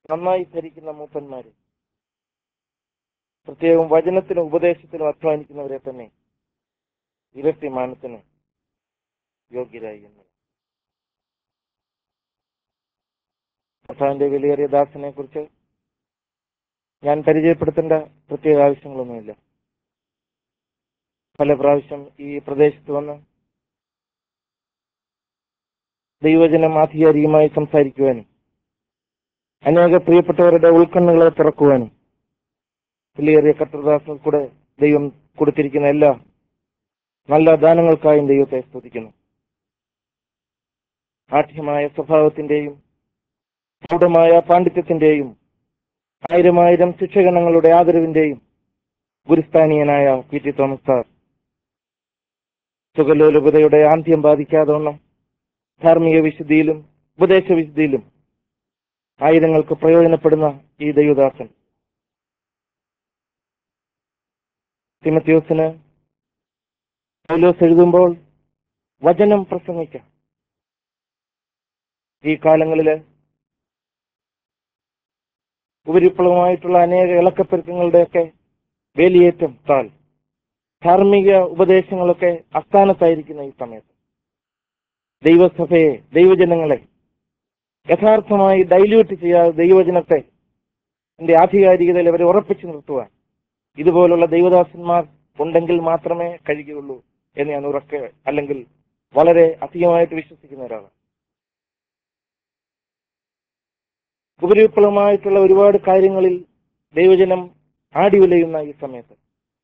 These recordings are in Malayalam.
നന്നായി ധരിക്കുന്ന മൂപ്പന്മാര് പ്രത്യേകം വചനത്തിനും ഉപദേശത്തിനും അധ്വാനിക്കുന്നവരെ തന്നെ ഇരട്ടി മാനത്തിന് യോഗ്യരായി എന്ന് കർത്താവിന്റെ വിലയേറിയ ദാസനെ കുറിച്ച് ഞാൻ പരിചയപ്പെടുത്തേണ്ട പ്രത്യേക ആവശ്യങ്ങളൊന്നുമില്ല പല പ്രാവശ്യം ഈ പ്രദേശത്ത് വന്ന് ദൈവജനം ആധികാരികമായി സംസാരിക്കുവാനും അനേക പ്രിയപ്പെട്ടവരുടെ ഉൾക്കണ്ണുകളെ തുറക്കുവാനും വിലയേറിയ കർത്തൃദാസൻ കൂടെ ദൈവം കൊടുത്തിരിക്കുന്ന എല്ലാ നല്ല ദാനങ്ങൾക്കായും ദൈവത്തെ സ്തുതിക്കുന്നു ആഠ്യമായ സ്വഭാവത്തിന്റെയും പ്രൗഢമായ പാണ്ഡിത്യത്തിന്റെയും ആയിരമായിരം ശിക്ഷകണങ്ങളുടെ ആദരവിന്റെയും ഗുരുസ്ഥാനീയനായ പി ടി തോമസ് സാർ സുഖലോലുപതയുടെ ആന്ത്യം ബാധിക്കാതെ വണ്ണം ധാർമ്മിക വിശുദ്ധിയിലും ഉപദേശ വിശുദ്ധിയിലും ആയിരങ്ങൾക്ക് പ്രയോജനപ്പെടുന്ന ഈ ദൈവദാസൻ തിമത്യോസിന് പൗലോസ് എഴുതുമ്പോൾ വചനം പ്രസംഗിക്കാം ഈ കാലങ്ങളില് ഉപരിപ്ലവമായിട്ടുള്ള അനേക ഇളക്കപ്പെരുക്കങ്ങളുടെയൊക്കെ വേലിയേറ്റം താൽ ധാർമ്മിക ഉപദേശങ്ങളൊക്കെ അസ്ഥാനത്തായിരിക്കുന്ന ഈ സമയത്ത് ദൈവസഭയെ ദൈവജനങ്ങളെ യഥാർത്ഥമായി ഡൈല്യൂട്ട് ചെയ്യാതെ ദൈവജനത്തെ എന്റെ ആധികാരികതയിൽ അവരെ ഉറപ്പിച്ചു നിർത്തുവാൻ ഇതുപോലുള്ള ദൈവദാസന്മാർ ഉണ്ടെങ്കിൽ മാത്രമേ കഴിയുകയുള്ളൂ എന്ന് ഞാൻ ഉറക്കെ അല്ലെങ്കിൽ വളരെ അധികമായിട്ട് വിശ്വസിക്കുന്ന ഒരാളാണ് ഉപരിവിപ്ലവമായിട്ടുള്ള ഒരുപാട് കാര്യങ്ങളിൽ ദൈവജനം ആടി ഉലയുന്ന ഈ സമയത്ത്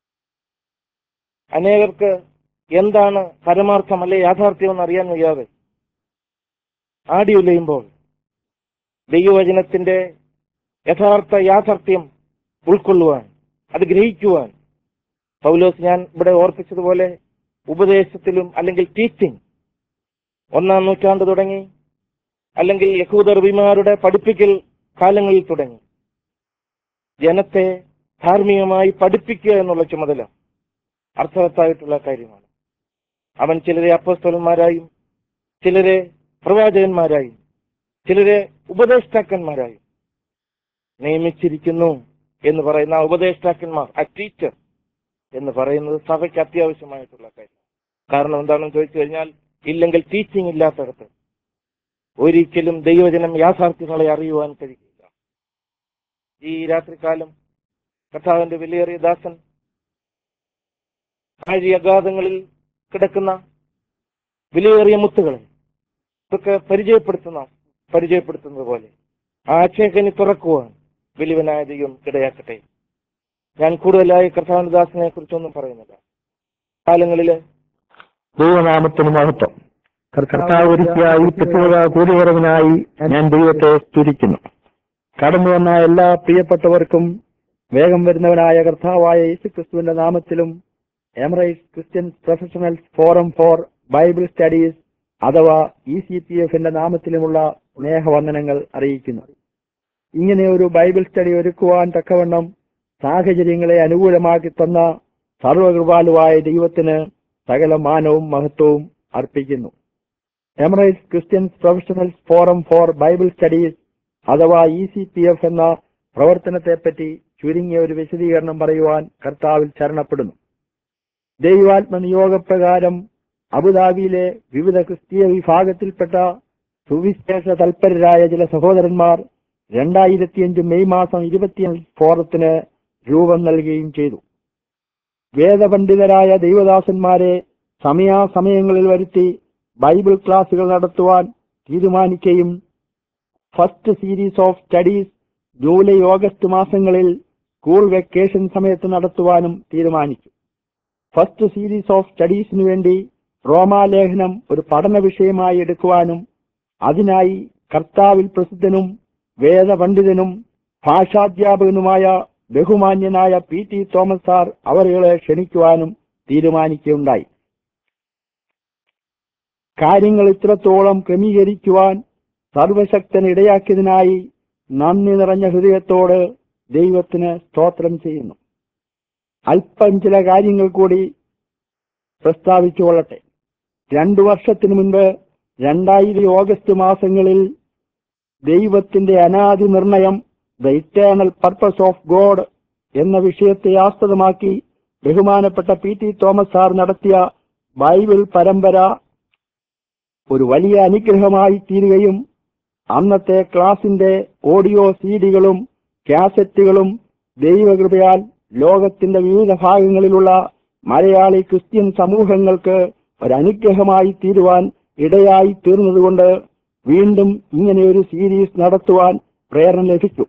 അനേകർക്ക് എന്താണ് പരമാർത്ഥം അല്ലെ യാഥാർത്ഥ്യം എന്ന് അറിയാൻ വയ്യാതെ ആടി ഉലയുമ്പോൾ ദൈവവചനത്തിന്റെ യഥാർത്ഥ യാഥാർത്ഥ്യം ഉൾക്കൊള്ളുവാൻ അത് ഗ്രഹിക്കുവാൻ പൗലോസ് ഞാൻ ഇവിടെ ഓർപ്പിച്ചതുപോലെ ഉപദേശത്തിലും അല്ലെങ്കിൽ ടീച്ചിങ് ഒന്നാം നൂറ്റാണ്ട് തുടങ്ങി അല്ലെങ്കിൽ യഹൂദർവിമാരുടെ പഠിപ്പിക്കൽ കാലങ്ങളിൽ തുടങ്ങി ജനത്തെ ധാർമ്മികമായി പഠിപ്പിക്കുക എന്നുള്ള ചുമതല അർത്ഥവത്തായിട്ടുള്ള കാര്യമാണ് അവൻ ചിലരെ അപ്പസ്തോലന്മാരായും ചിലരെ പ്രവാചകന്മാരായും ചിലരെ ഉപദേഷ്ടാക്കന്മാരായും നിയമിച്ചിരിക്കുന്നു എന്ന് പറയുന്ന ആ ഉപദേഷ്ടാക്കന്മാർ ആ ടീച്ചർ എന്ന് പറയുന്നത് സഭയ്ക്ക് അത്യാവശ്യമായിട്ടുള്ള കാര്യം കാരണം എന്താണെന്ന് ചോദിച്ചു കഴിഞ്ഞാൽ ഇല്ലെങ്കിൽ ടീച്ചിങ് ഇല്ലാത്തടത്ത് ഒരിക്കലും ദൈവജനം യാഥാർത്ഥ്യങ്ങളെ അറിയുവാൻ കഴിയില്ല ഈ രാത്രികാലം കർത്താവിന്റെ വിലയേറിയ ദാസൻ ആഴി അഗാധങ്ങളിൽ കിടക്കുന്ന വിലയേറിയ മുത്തുകളെ ഇതൊക്കെ പരിചയപ്പെടുത്തുന്ന പരിചയപ്പെടുത്തുന്നത് പോലെ ആ അക്ഷയക്കനി തുറക്കുവാൻ വലിയവനായ ദൈവം ഇടയാക്കട്ടെ ഞാൻ കൂടുതലായി കർത്താവിന്റെ ദാസനെ കുറിച്ചൊന്നും പറയുന്നില്ല കാലങ്ങളില് ദൈവനാമത്തിന് മഹത്വം കർത്താവ് ഒരുക്കിയായി പെറ്റുക കൂലിവരവിനായി ഞാൻ ദൈവത്തെ സ്തുതിക്കുന്നു കടന്നു വന്ന എല്ലാ പ്രിയപ്പെട്ടവർക്കും വേഗം വരുന്നവനായ കർത്താവായ യേശുക്രിസ്തുവിന്റെ നാമത്തിലും Emirates Christian professionals forum for Bible studies അഥവാ ഇ സി പി എഫിന്റെ നാമത്തിലുമുള്ള സ്നേഹവന്ദനങ്ങൾ അറിയിക്കുന്നു ഇങ്ങനെ ഒരു ബൈബിൾ സ്റ്റഡി ഒരുക്കുവാൻ തക്കവണ്ണം സാഹചര്യങ്ങളെ അനുകൂലമാക്കി തന്ന സർവകൃപാലുവായ ദൈവത്തിന് സകല മാനവും മഹത്വവും അർപ്പിക്കുന്നു Emirates Christians professionals forum for Bible studies അഥവാ ഇ സി പി എഫ് എന്ന പ്രവർത്തനത്തെപ്പറ്റി ചുരുങ്ങിയ ഒരു വിശദീകരണം പറയുവാൻ കർത്താവിൽ ശരണപ്പെടുന്നു ദൈവാത്മ നിയോഗപ്രകാരം അബുദാബിയിലെ വിവിധ ക്രിസ്തീയ വിഭാഗത്തിൽപ്പെട്ട സുവിശേഷ തൽപരരായ ചില സഹോദരന്മാർ രണ്ടായിരത്തിയഞ്ച് മെയ് മാസം ഇരുപത്തിയഞ്ച് ഫോറത്തിന് രൂപം നൽകുകയും ചെയ്തു വേദപണ്ഡിതരായ ദൈവദാസന്മാരെ സമയാസമയങ്ങളിൽ വരുത്തി ബൈബിൾ ക്ലാസുകൾ നടത്തുവാൻ തീരുമാനിക്കുകയും first series of studies July August മാസങ്ങളിൽ സ്കൂൾ വെക്കേഷൻ സമയത്ത് നടത്തുവാനും തീരുമാനിച്ചു ഫസ്റ്റ് സീരീസ് ഓഫ് സ്റ്റഡീസിനു വേണ്ടി റോമാലേഖനം ഒരു പഠന വിഷയമായി എടുക്കുവാനും അതിനായി കർത്താവിൽ പ്രസിദ്ധനും വേദപണ്ഡിതനും ഭാഷാധ്യാപകനുമായ ബഹുമാന്യനായ പി ടി തോമസ് സാർ അവരുകളെ ക്ഷണിക്കുവാനും തീരുമാനിക്കുകയുണ്ടായി കാര്യങ്ങൾ ഇത്രത്തോളം ക്രമീകരിക്കുവാൻ സർവശക്തൻ ഇടയാക്കിയതിനായി നന്ദി നിറഞ്ഞ ഹൃദയത്തോട് ദൈവത്തിന് സ്തോത്രം ചെയ്യുന്നു അല്പം ചില കാര്യങ്ങൾ കൂടി പ്രസ്താവിച്ചു കൊള്ളട്ടെ രണ്ടു വർഷത്തിനു മുൻപ് രണ്ടായിരം ഓഗസ്റ്റ് മാസങ്ങളിൽ ദൈവത്തിന്റെ അനാദി നിർണയം the eternal purpose of God എന്ന വിഷയത്തെ ആസ്പദമാക്കി ബഹുമാനപ്പെട്ട പി ടി തോമസ് സാർ നടത്തിയ ബൈബിൾ പരമ്പര ഒരു വലിയ അനുഗ്രഹമായി തീരുകയും അന്നത്തെ ക്ലാസിന്റെ ഓഡിയോ സീഡികളും കാസറ്റുകളും ദൈവകൃപയാൽ ലോകത്തിന്റെ വിവിധ ഭാഗങ്ങളിലുള്ള മലയാളി ക്രിസ്ത്യൻ സമൂഹങ്ങൾക്ക് ഒരനുഗ്രഹമായി തീരുവാൻ ഇടയായി തീർന്നതുകൊണ്ട് വീണ്ടും ഇങ്ങനെ ഒരു സീരീസ് നടത്തുവാൻ പ്രേരണ ലഭിച്ചു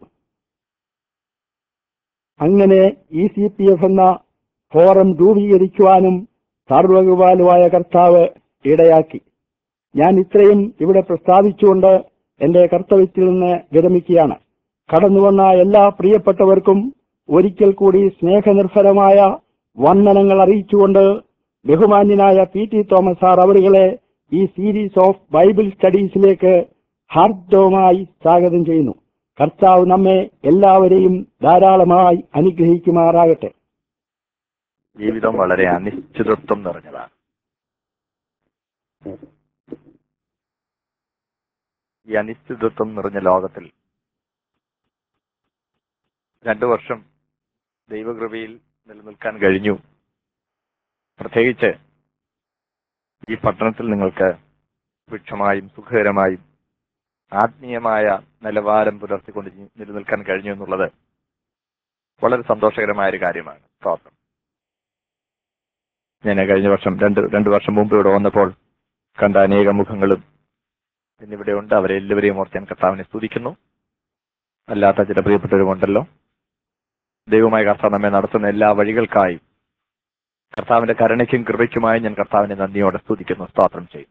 അങ്ങനെ ഇ സി പി എഫ് എന്ന ഫോറം രൂപീകരിക്കുവാനും സർവകൃപാലുവായ കർത്താവ് ഇടയാക്കി ഞാൻ ഇത്രയും ഇവിടെ പ്രസ്താവിച്ചുകൊണ്ട് എന്റെ കർത്തവ്യത്തിൽ നിന്ന് വിരമിക്കുകയാണ് കടന്നുവന്ന എല്ലാ പ്രിയപ്പെട്ടവർക്കും ഒരിക്കൽ കൂടി സ്നേഹനിർഭരമായ വന്ദനങ്ങൾ അറിയിച്ചുകൊണ്ട് ബഹുമാന്യനായ പി ടി തോമസ് സാർ അവരുകളെ ഈ സീരീസ് ഓഫ് ബൈബിൾ സ്റ്റഡീസിലേക്ക് ഹാർദവമായി സ്വാഗതം ചെയ്യുന്നു കർത്താവ് നമ്മെ എല്ലാവരെയും ധാരാളമായി അനുഗ്രഹിക്കുമാറാകട്ടെ ജീവിതം വളരെ അനിശ്ചിതത്വം നിറഞ്ഞതാണ് ഈ അനിശ്ചിതത്വം നിറഞ്ഞ ലോകത്തിൽ രണ്ടു വർഷം ദൈവകൃപയിൽ നിലനിൽക്കാൻ കഴിഞ്ഞു പ്രത്യേകിച്ച് ഈ പട്ടണത്തിൽ നിങ്ങൾക്ക് വൃക്ഷമായും സുഖകരമായും ആത്മീയമായ നിലവാരം പുലർത്തിക്കൊണ്ട് ജി- നിലനിൽക്കാൻ കഴിഞ്ഞു എന്നുള്ളത് വളരെ സന്തോഷകരമായ ഒരു കാര്യമാണ് സ്തോത്രം ഞാൻ കഴിഞ്ഞ വർഷം രണ്ട് രണ്ട് വർഷം മുമ്പ് ഇവിടെ വന്നപ്പോൾ കണ്ട അനേക മുഖങ്ങളും ഇന്നിവിടെ ഉണ്ട് അവരെ എല്ലാവരെയും ഓർത്ത് ഞാൻ കർത്താവിനെ സ്തുതിക്കുന്നു അല്ലാത്ത ചില പ്രിയപ്പെട്ടവരുമുണ്ടല്ലോ ദൈവമായ കർത്താവ് നമ്മെ നടത്തുന്ന എല്ലാ വഴികൾക്കായും കർത്താവിന്റെ കരുണയ്ക്കും കൃപയ്ക്കുമായി ഞാൻ കർത്താവിനെ നന്ദിയോടെ സ്തുതിക്കുന്നു സ്തോത്രം ചെയ്യും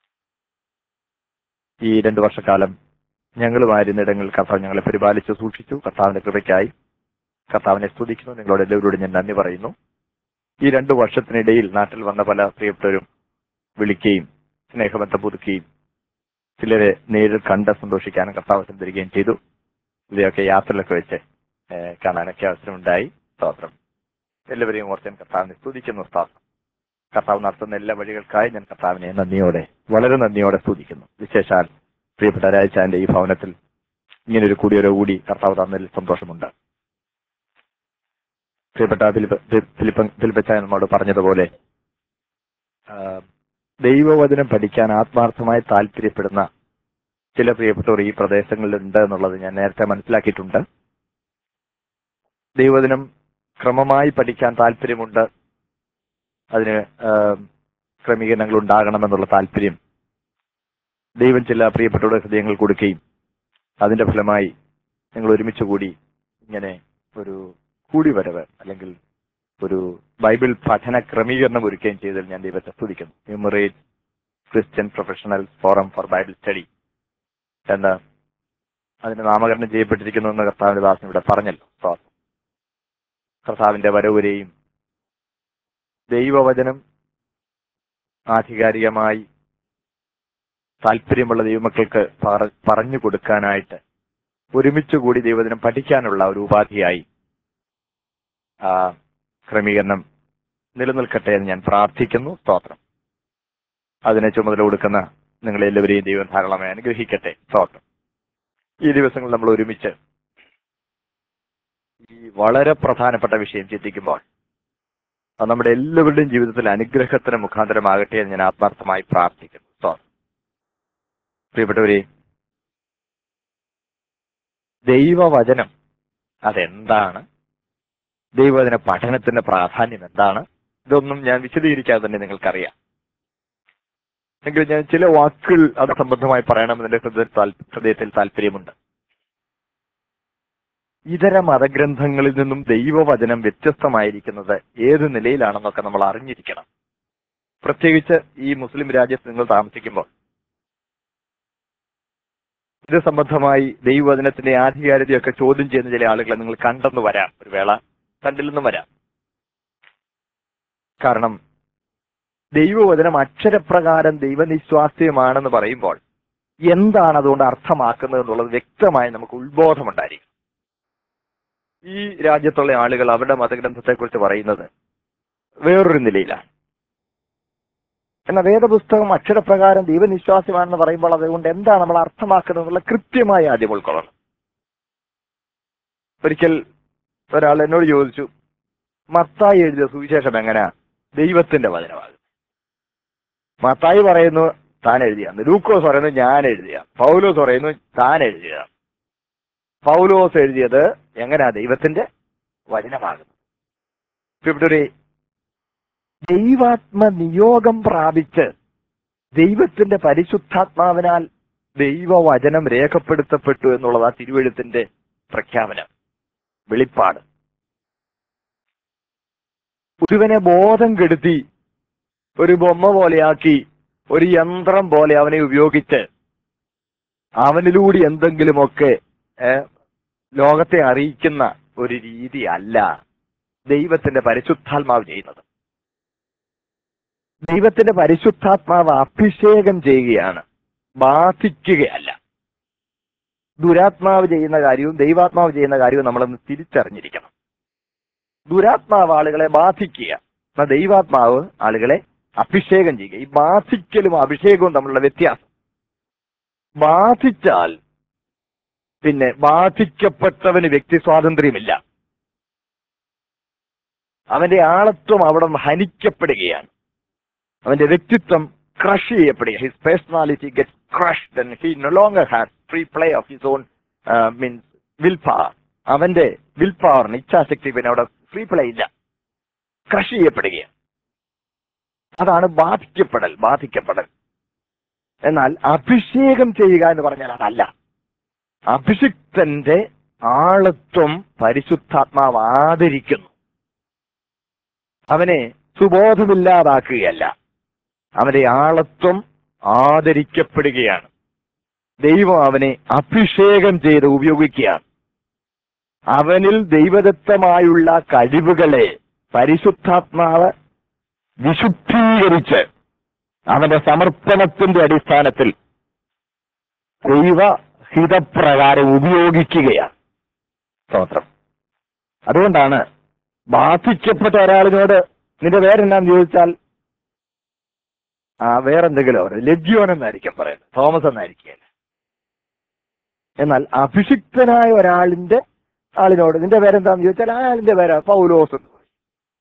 ഈ രണ്ടു വർഷക്കാലം ഞങ്ങളുമായിരുന്ന ഇടങ്ങളിൽ കർത്താവ് ഞങ്ങളെ പരിപാലിച്ച് സൂക്ഷിച്ചു കർത്താവിന്റെ കൃപയ്ക്കായി കർത്താവിനെ സ്തുതിക്കുന്നു നിങ്ങളോട് എല്ലാവരോടും ഞാൻ നന്ദി പറയുന്നു ഈ രണ്ടു വർഷത്തിനിടയിൽ നാട്ടിൽ വന്ന പല പ്രിയപ്പെട്ടവരും വിളിക്കുകയും സ്നേഹബന്ധം പുതുക്കുകയും ചിലരെ നേരിൽ കണ്ട് സന്തോഷിക്കാനും കർത്താവസം തരികയും ചെയ്തു ഇവയൊക്കെ യാത്രയിലൊക്കെ വെച്ച് ഏഹ്, കാണാനൊക്കെ അവസരമുണ്ടായി സ്തോത്രം എല്ലാവരെയും ഓർത്ത് ഞാൻ കർത്താവിനെ സ്തുതിക്കുന്നു സ്തോത്രം കർത്താവ് നടത്തുന്ന എല്ലാ വഴികൾക്കായി ഞാൻ കർത്താവിനെ നന്ദിയോടെ വളരെ നന്ദിയോടെ സ്തുതിക്കുന്നു വിശേഷാൽ പ്രിയപ്പെട്ട രാജാന്റെ ഈ ഭവനത്തിൽ ഇങ്ങനൊരു കൂടിയൊരു കൂടി കർത്താവ് തന്നതിൽ സന്തോഷമുണ്ട് പ്രിയപ്പെട്ട ഫിലിപ്പ് ഫിലിപ്പ ഫിലിപ്പച്ചായ നമ്മോട് പറഞ്ഞതുപോലെ ആ, ദൈവവചനം പഠിക്കാൻ ആത്മാർത്ഥമായി താല്പര്യപ്പെടുന്ന ചില പ്രിയപ്പെട്ടവർ ഈ പ്രദേശങ്ങളിൽ ഉണ്ട് എന്നുള്ളത് ഞാൻ നേരത്തെ മനസ്സിലാക്കിയിട്ടുണ്ട് ദൈവവചനം ക്രമമായി പഠിക്കാൻ താല്പര്യമുണ്ട് അതിന് ആ, ക്രമീകരണങ്ങൾ ഉണ്ടാകണമെന്നുള്ള താല്പര്യം ദൈവം ചില പ്രിയപ്പെട്ടവരുടെ ഹൃദയങ്ങൾ കൊടുക്കുകയും അതിന്റെ ഫലമായി ഞങ്ങൾ ഒരുമിച്ച് കൂടി ഇങ്ങനെ ഒരു കൂടിവരവ് അല്ലെങ്കിൽ ഒരു ബൈബിൾ പഠന ക്രമീകരണം ഒരുക്കുകയും ചെയ്തതിൽ ഞാൻ ദൈവത്തെ സ്തുതിക്കുന്നു ന്യൂമറേറ്റ് Christian professional forum for Bible study എന്ന് അതിന് നാമകരണം ചെയ്യപ്പെട്ടിരിക്കുന്നു എന്ന് കർത്താവിന്റെ ദാസൻ ഇവിടെ പറഞ്ഞല്ലോ സ്തോത്രം. കർത്താവിന്റെ വരവുരെയും ദൈവവചനം ആധികാരികമായി താല്പര്യമുള്ള ദൈവമക്കൾക്ക് പറ- പറഞ്ഞു കൊടുക്കാനായിട്ട് ഒരുമിച്ച് കൂടി ദൈവദിനം പഠിക്കാനുള്ള ഒരു ഉപാധിയായി ആ ക്രമീകരണം നിലനിൽക്കട്ടെ എന്ന് ഞാൻ പ്രാർത്ഥിക്കുന്നു സ്തോത്രം അതിനെ ചുമതല കൊടുക്കുന്ന നിങ്ങളെ എല്ലാവരെയും ദൈവം ധാരാളമായി അനുഗ്രഹിക്കട്ടെ സ്തോത്രം ഈ ദിവസങ്ങൾ നമ്മൾ ഒരുമിച്ച് ഈ വളരെ പ്രധാനപ്പെട്ട വിഷയം ചിന്തിക്കുമ്പോൾ അത് നമ്മുടെ എല്ലാവരുടെയും ജീവിതത്തിൽ അനുഗ്രഹത്തിന് മുഖാന്തരമാകട്ടെ എന്ന് ഞാൻ ആത്മാർത്ഥമായി പ്രാർത്ഥിക്കുന്നു സ്തോത്രം പ്രിയപ്പെട്ടവരെ ദൈവവചനം അതെന്താണ് ദൈവവചന പഠനത്തിന്റെ പ്രാധാന്യം എന്താണ് ഇതൊന്നും ഞാൻ വിശദീകരിക്കാതെ തന്നെ നിങ്ങൾക്കറിയാം എങ്കിലും ഞാൻ ചില വാക്കുകൾ അത് സംബന്ധമായി പറയണമെന്ന് എന്റെ ഹൃദയ- താൽ- ഹൃദയത്തിൽ താല്പര്യമുണ്ട് ഇതര മതഗ്രന്ഥങ്ങളിൽ നിന്നും ദൈവവചനം വ്യത്യസ്തമായിരിക്കുന്നത് ഏത് നിലയിലാണെന്നൊക്കെ നമ്മൾ അറിഞ്ഞിരിക്കണം പ്രത്യേകിച്ച് ഈ മുസ്ലിം രാജ്യത്ത് നിങ്ങൾ താമസിക്കുമ്പോൾ ഇത് സംബന്ധമായി ദൈവവചനത്തിന്റെ ആധികാരികതയൊക്കെ ചോദ്യം ചെയ്യുന്ന ചില ആളുകളെ നിങ്ങൾ കണ്ടെന്ന് വരാം ഒരു വേള കണ്ടില്ലെന്നും വരാം കാരണം ദൈവവചനം അക്ഷരപ്രകാരം ദൈവനിശ്വാസ്യമാണെന്ന് പറയുമ്പോൾ എന്താണ് അതുകൊണ്ട് അർത്ഥമാക്കുന്നത് എന്നുള്ളത് വ്യക്തമായി നമുക്ക് ഉത്ബോധമുണ്ടായിരിക്കും ഈ രാജ്യത്തുള്ള ആളുകൾ അവരുടെ മതഗ്രന്ഥത്തെക്കുറിച്ച് പറയുന്നത് വേറൊരു നിലയിലാണ് എന്നാൽ വേദപുസ്തകം അക്ഷരപ്രകാരം ദൈവനിശ്വാസ്യമാണെന്ന് പറയുമ്പോൾ അതുകൊണ്ട് എന്താണ് നമ്മൾ അർത്ഥമാക്കുന്നത് എന്നുള്ള കൃത്യമായി ആദ്യം ഉൾക്കൊള്ളണം ഒരിക്കൽ ഒരാൾ എന്നോട് ചോദിച്ചു മത്തായി എഴുതിയ സുവിശേഷം എങ്ങനെയാ ദൈവത്തിന്റെ വചനമാണ് മത്തായി പറയുന്നു താൻ എഴുതിയാണ് ലൂക്കോസ് പറയുന്നു ഞാൻ എഴുതിയ പൗലോസ് പറയുന്നു താൻ എഴുതിയ പൗലോസ് എഴുതിയത് എങ്ങനെയാ ദൈവത്തിന്റെ വചനമാകുന്നു ഇപ്പൊ ഇവിടെ ഒരു ദൈവാത്മ നിയോഗം പ്രാപിച്ച് ദൈവത്തിന്റെ പരിശുദ്ധാത്മാവിനാൽ ദൈവവചനം രേഖപ്പെടുത്തപ്പെട്ടു എന്നുള്ളതാ തിരുവഴുത്തിന്റെ പ്രഖ്യാപനം വെളിപ്പാട് ഒരുവനെ ബോധം കെടുത്തി ഒരു ബൊമ്മ പോലെയാക്കി ഒരു യന്ത്രം പോലെ അവനെ ഉപയോഗിച്ച് അവനിലൂടെ എന്തെങ്കിലുമൊക്കെ ഏ, ലോകത്തെ അറിയിക്കുന്ന ഒരു രീതി അല്ല ദൈവത്തിന്റെ പരിശുദ്ധാത്മാവ് ചെയ്യുന്നത് ദൈവത്തിന്റെ പരിശുദ്ധാത്മാവ് അഭിഷേകം ചെയ്യുകയാണ് ബാധിക്കുകയല്ല ദുരാത്മാവ് ചെയ്യുന്ന കാര്യവും ദൈവാത്മാവ് ചെയ്യുന്ന കാര്യവും നമ്മളൊന്ന് തിരിച്ചറിഞ്ഞിരിക്കണം ദുരാത്മാവ് ആളുകളെ ബാധിക്കുക എന്നാൽ ദൈവാത്മാവ് ആളുകളെ അഭിഷേകം ചെയ്യുക ഈ ബാധിക്കലും അഭിഷേകവും തമ്മിലുള്ള വ്യത്യാസം ബാധിച്ചാൽ പിന്നെ ബാധിക്കപ്പെട്ടവന് വ്യക്തി സ്വാതന്ത്ര്യമില്ല അവന്റെ ആളത്വം അവിടെ ഹനിക്കപ്പെടുകയാണ് അവന്റെ വ്യക്തിത്വം ക്രഷ് ചെയ്യപ്പെടുക his personality get crushed and he no longer has free play of his own means will power അവന്റെ വിൽ പവറിന് ഇച്ഛാശക്തി പിന്നെ അവിടെ ഫ്രീ പ്ലേ ഇല്ല ക്രഷ് ചെയ്യപ്പെടുകയാണ് അതാണ് ബാധിക്കപ്പെടൽ ബാധിക്കപ്പെടൽ എന്നാൽ അഭിഷേകം ചെയ്യുക എന്ന് പറഞ്ഞാൽ അതല്ല അഭിഷിക്തന്റെ ആളത്വം പരിശുദ്ധാത്മാവ് ആദരിക്കുന്നു അവനെ സുബോധമില്ലാതാക്കുകയല്ല അവന്റെ ആളത്വം ആദരിക്കപ്പെടുകയാണ് ദൈവം അവനെ അഭിഷേകം ചെയ്ത് ഉപയോഗിക്കുകയാണ് അവനിൽ ദൈവദത്തമായുള്ള കഴിവുകളെ പരിശുദ്ധാത്മാവ് വിശുദ്ധീകരിച്ച് അവന്റെ സമർപ്പണത്തിന്റെ അടിസ്ഥാനത്തിൽ ദൈവഹിതപ്രകാരം ഉപയോഗിക്കുകയാണ് സ്തോത്രം അതുകൊണ്ടാണ് ബാധിക്കപ്പെട്ട ഒരാളിനോട് നിന്റെ പേരെന്നാന്ന് ചോദിച്ചാൽ ആ വേറെന്തെങ്കിലും അവർ ലജ്യോൻ എന്നായിരിക്കും പറയുന്നത് തോമസ് എന്നായിരിക്കുകയല്ല എന്നാൽ അഭിഷിക്തനായ ഒരാളിന്റെ ആളിനോട് നിന്റെ പേരെന്താന്ന് ചോദിച്ചാൽ ആ ആളിന്റെ പേരാ പൗലോസ് എന്ന് പറയും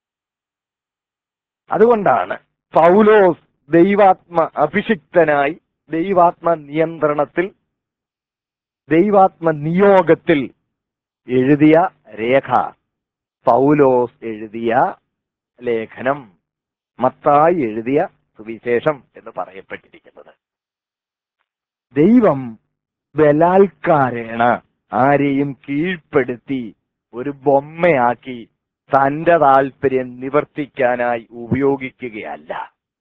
അതുകൊണ്ടാണ് പൗലോസ് ദൈവാത്മ അഭിഷിക്തനായി ദൈവാത്മ നിയന്ത്രണത്തിൽ ദൈവാത്മ നിയോഗത്തിൽ എഴുതിയ രേഖ പൗലോസ് എഴുതിയ ലേഖനം മത്തായി എഴുതിയ സുവിശേഷം എന്ന് പറയപ്പെട്ടിരിക്കുന്നത് ദൈവം ബലാത്കാരേണ ആരെയും കീഴ്പ്പെടുത്തി ഒരു ബൊമ്മയാക്കി തന്റെ താല്പര്യം നിവർത്തിക്കാനായി ഉപയോഗിക്കുകയല്ല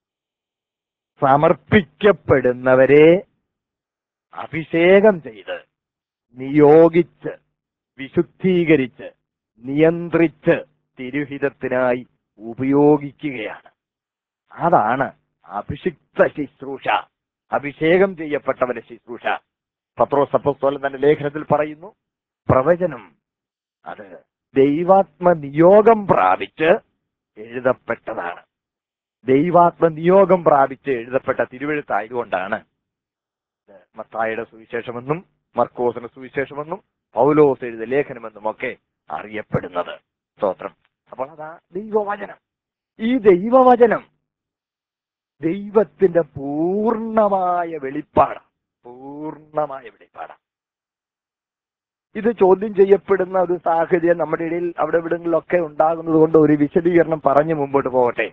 സമർപ്പിക്കപ്പെടുന്നവരെ അഭിഷേകം ചെയ്ത് നിയോഗിച്ച് വിശുദ്ധീകരിച്ച് നിയന്ത്രിച്ച് തിരുഹിതത്തിനായി ഉപയോഗിക്കുകയാണ് അതാണ് അഭിഷിക്ത ശുശ്രൂഷ അഭിഷേകം ചെയ്യപ്പെട്ടവന്റെ ശുശ്രൂഷ പത്രോസ് അപ്പോസ്തലൻ തന്റെ ലേഖനത്തിൽ പറയുന്നു പ്രവചനം അത് ദൈവാത്മ നിയോഗം പ്രാപിച്ച് എഴുതപ്പെട്ടതാണ് ദൈവാത്മ നിയോഗം പ്രാപിച്ച് എഴുതപ്പെട്ട തിരുവഴുത്തായതുകൊണ്ടാണ് ഇത് മത്തായിയുടെ സുവിശേഷമെന്നും മർക്കോസിന്റെ സുവിശേഷമെന്നും പൗലോസ് എഴുതിയ ലേഖനമെന്നും ഒക്കെ അറിയപ്പെടുന്നത് സ്തോത്രം അപ്പോൾ അതാ ദൈവവചനം ഈ ദൈവവചനം ദൈവത്തിന്റെ പൂർണ്ണമായ വെളിപ്പാടാണ് പൂർണ്ണമായ വെളിപ്പാടാണ് ഇത് ചോദ്യം ചെയ്യപ്പെടുന്ന ഒരു സാഹചര്യം നമ്മുടെ ഇടയിൽ അവിടെ ഇവിടങ്ങളിലൊക്കെ ഉണ്ടാകുന്നത് കൊണ്ട് ഒരു വിശദീകരണം പറഞ്ഞു മുമ്പോട്ട് പോകട്ടെ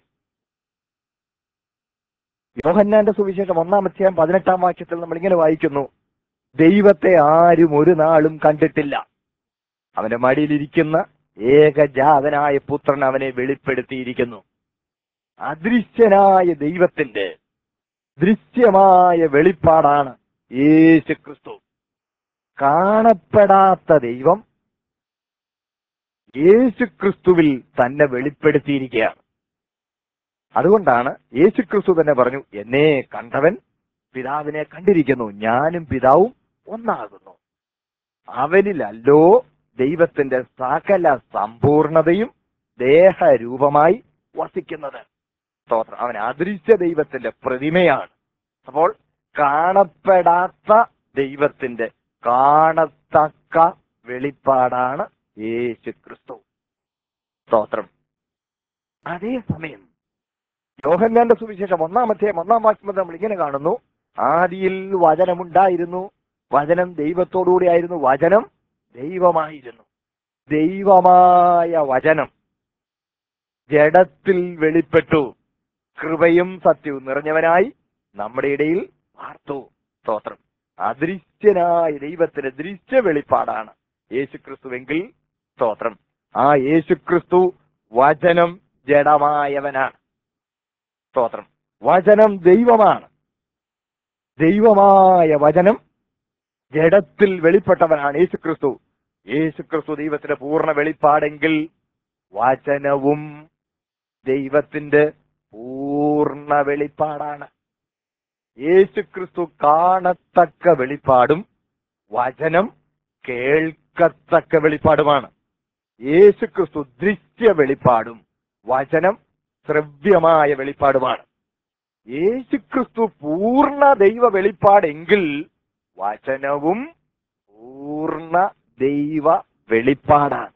യോഹന്നാന്റെ സുവിശേഷം ഒന്നാം അധ്യായം പതിനെട്ടാം വാക്യത്തിൽ നമ്മൾ ഇങ്ങനെ വായിക്കുന്നു ദൈവത്തെ ആരും ഒരു നാളും കണ്ടിട്ടില്ല അവന്റെ മടിയിലിരിക്കുന്ന ഏകജാതനായ പുത്രൻ അവനെ വെളിപ്പെടുത്തിയിരിക്കുന്നു അദൃശ്യനായ ദൈവത്തിന്റെ ദൃശ്യമായ വെളിപ്പാടാണ് യേശു ക്രിസ്തു കാണപ്പെടാത്ത ദൈവം യേശു ക്രിസ്തുവിൽ തന്നെ വെളിപ്പെടുത്തിയിരിക്കുകയാണ് അതുകൊണ്ടാണ് യേശു ക്രിസ്തു തന്നെ പറഞ്ഞു എന്നെ കണ്ടവൻ പിതാവിനെ കണ്ടിരിക്കുന്നു ഞാനും പിതാവും ഒന്നാകുന്നു അവനിലല്ലോ ദൈവത്തിന്റെ സകല സമ്പൂർണതയും ദേഹരൂപമായി വസിക്കുന്നത് സ്തോത്രം അവൻ അദൃശ്യ ദൈവത്തിന്റെ പ്രതിമയാണ് അപ്പോൾ കാണപ്പെടാത്ത ദൈവത്തിന്റെ കാണത്തക്ക വെളിപ്പാടാണ് യേശു ക്രിസ്തു സ്തോത്രം അതേസമയം യോഹന്നാന്റെ സുവിശേഷം ഒന്നാമത്തെ ഒന്നാം വാക്യം മുതൽ നമ്മൾ ഇങ്ങനെ കാണുന്നു ആദിയിൽ വചനമുണ്ടായിരുന്നു വചനം ദൈവത്തോടുകൂടി ആയിരുന്നു വചനം ദൈവമായിരുന്നു ദൈവമായ വചനം ജഡത്തിൽ വെളിപ്പെട്ടു കൃപയും സത്യവും നിറഞ്ഞവനായി നമ്മുടെ ഇടയിൽ വാർത്തു സ്തോത്രം അദൃശ്യനായ ദൈവത്തിന്റെ ദൃശ്യ വെളിപ്പാടാണ് യേശുക്രിസ്തുവെങ്കിൽ സ്തോത്രം ആ യേശുക്രിസ്തു വചനം ജഡമായവനാണ് സ്തോത്രം വചനം ദൈവമാണ് ദൈവമായ വചനം ജഡത്തിൽ വെളിപ്പെട്ടവനാണ് യേശുക്രിസ്തു യേശുക്രിസ്തു ദൈവത്തിന്റെ പൂർണ്ണ വെളിപ്പാടെങ്കിൽ വചനവും ദൈവത്തിന്റെ പൂർണ്ണ വെളിപ്പാടാണ് യേശുക്രിസ്തു കാണത്തക്ക വെളിപ്പാടും വചനം കേൾക്കത്തക്ക വെളിപ്പാടുമാണ് യേശുക്രിസ്തു ദൃശ്യ വെളിപ്പാടും വചനം ശ്രവ്യമായ വെളിപ്പാടുമാണ് യേശുക്രിസ്തു പൂർണ്ണ ദൈവ വെളിപ്പാടെങ്കിൽ വചനവും പൂർണ്ണ ദൈവ വെളിപ്പാടാണ്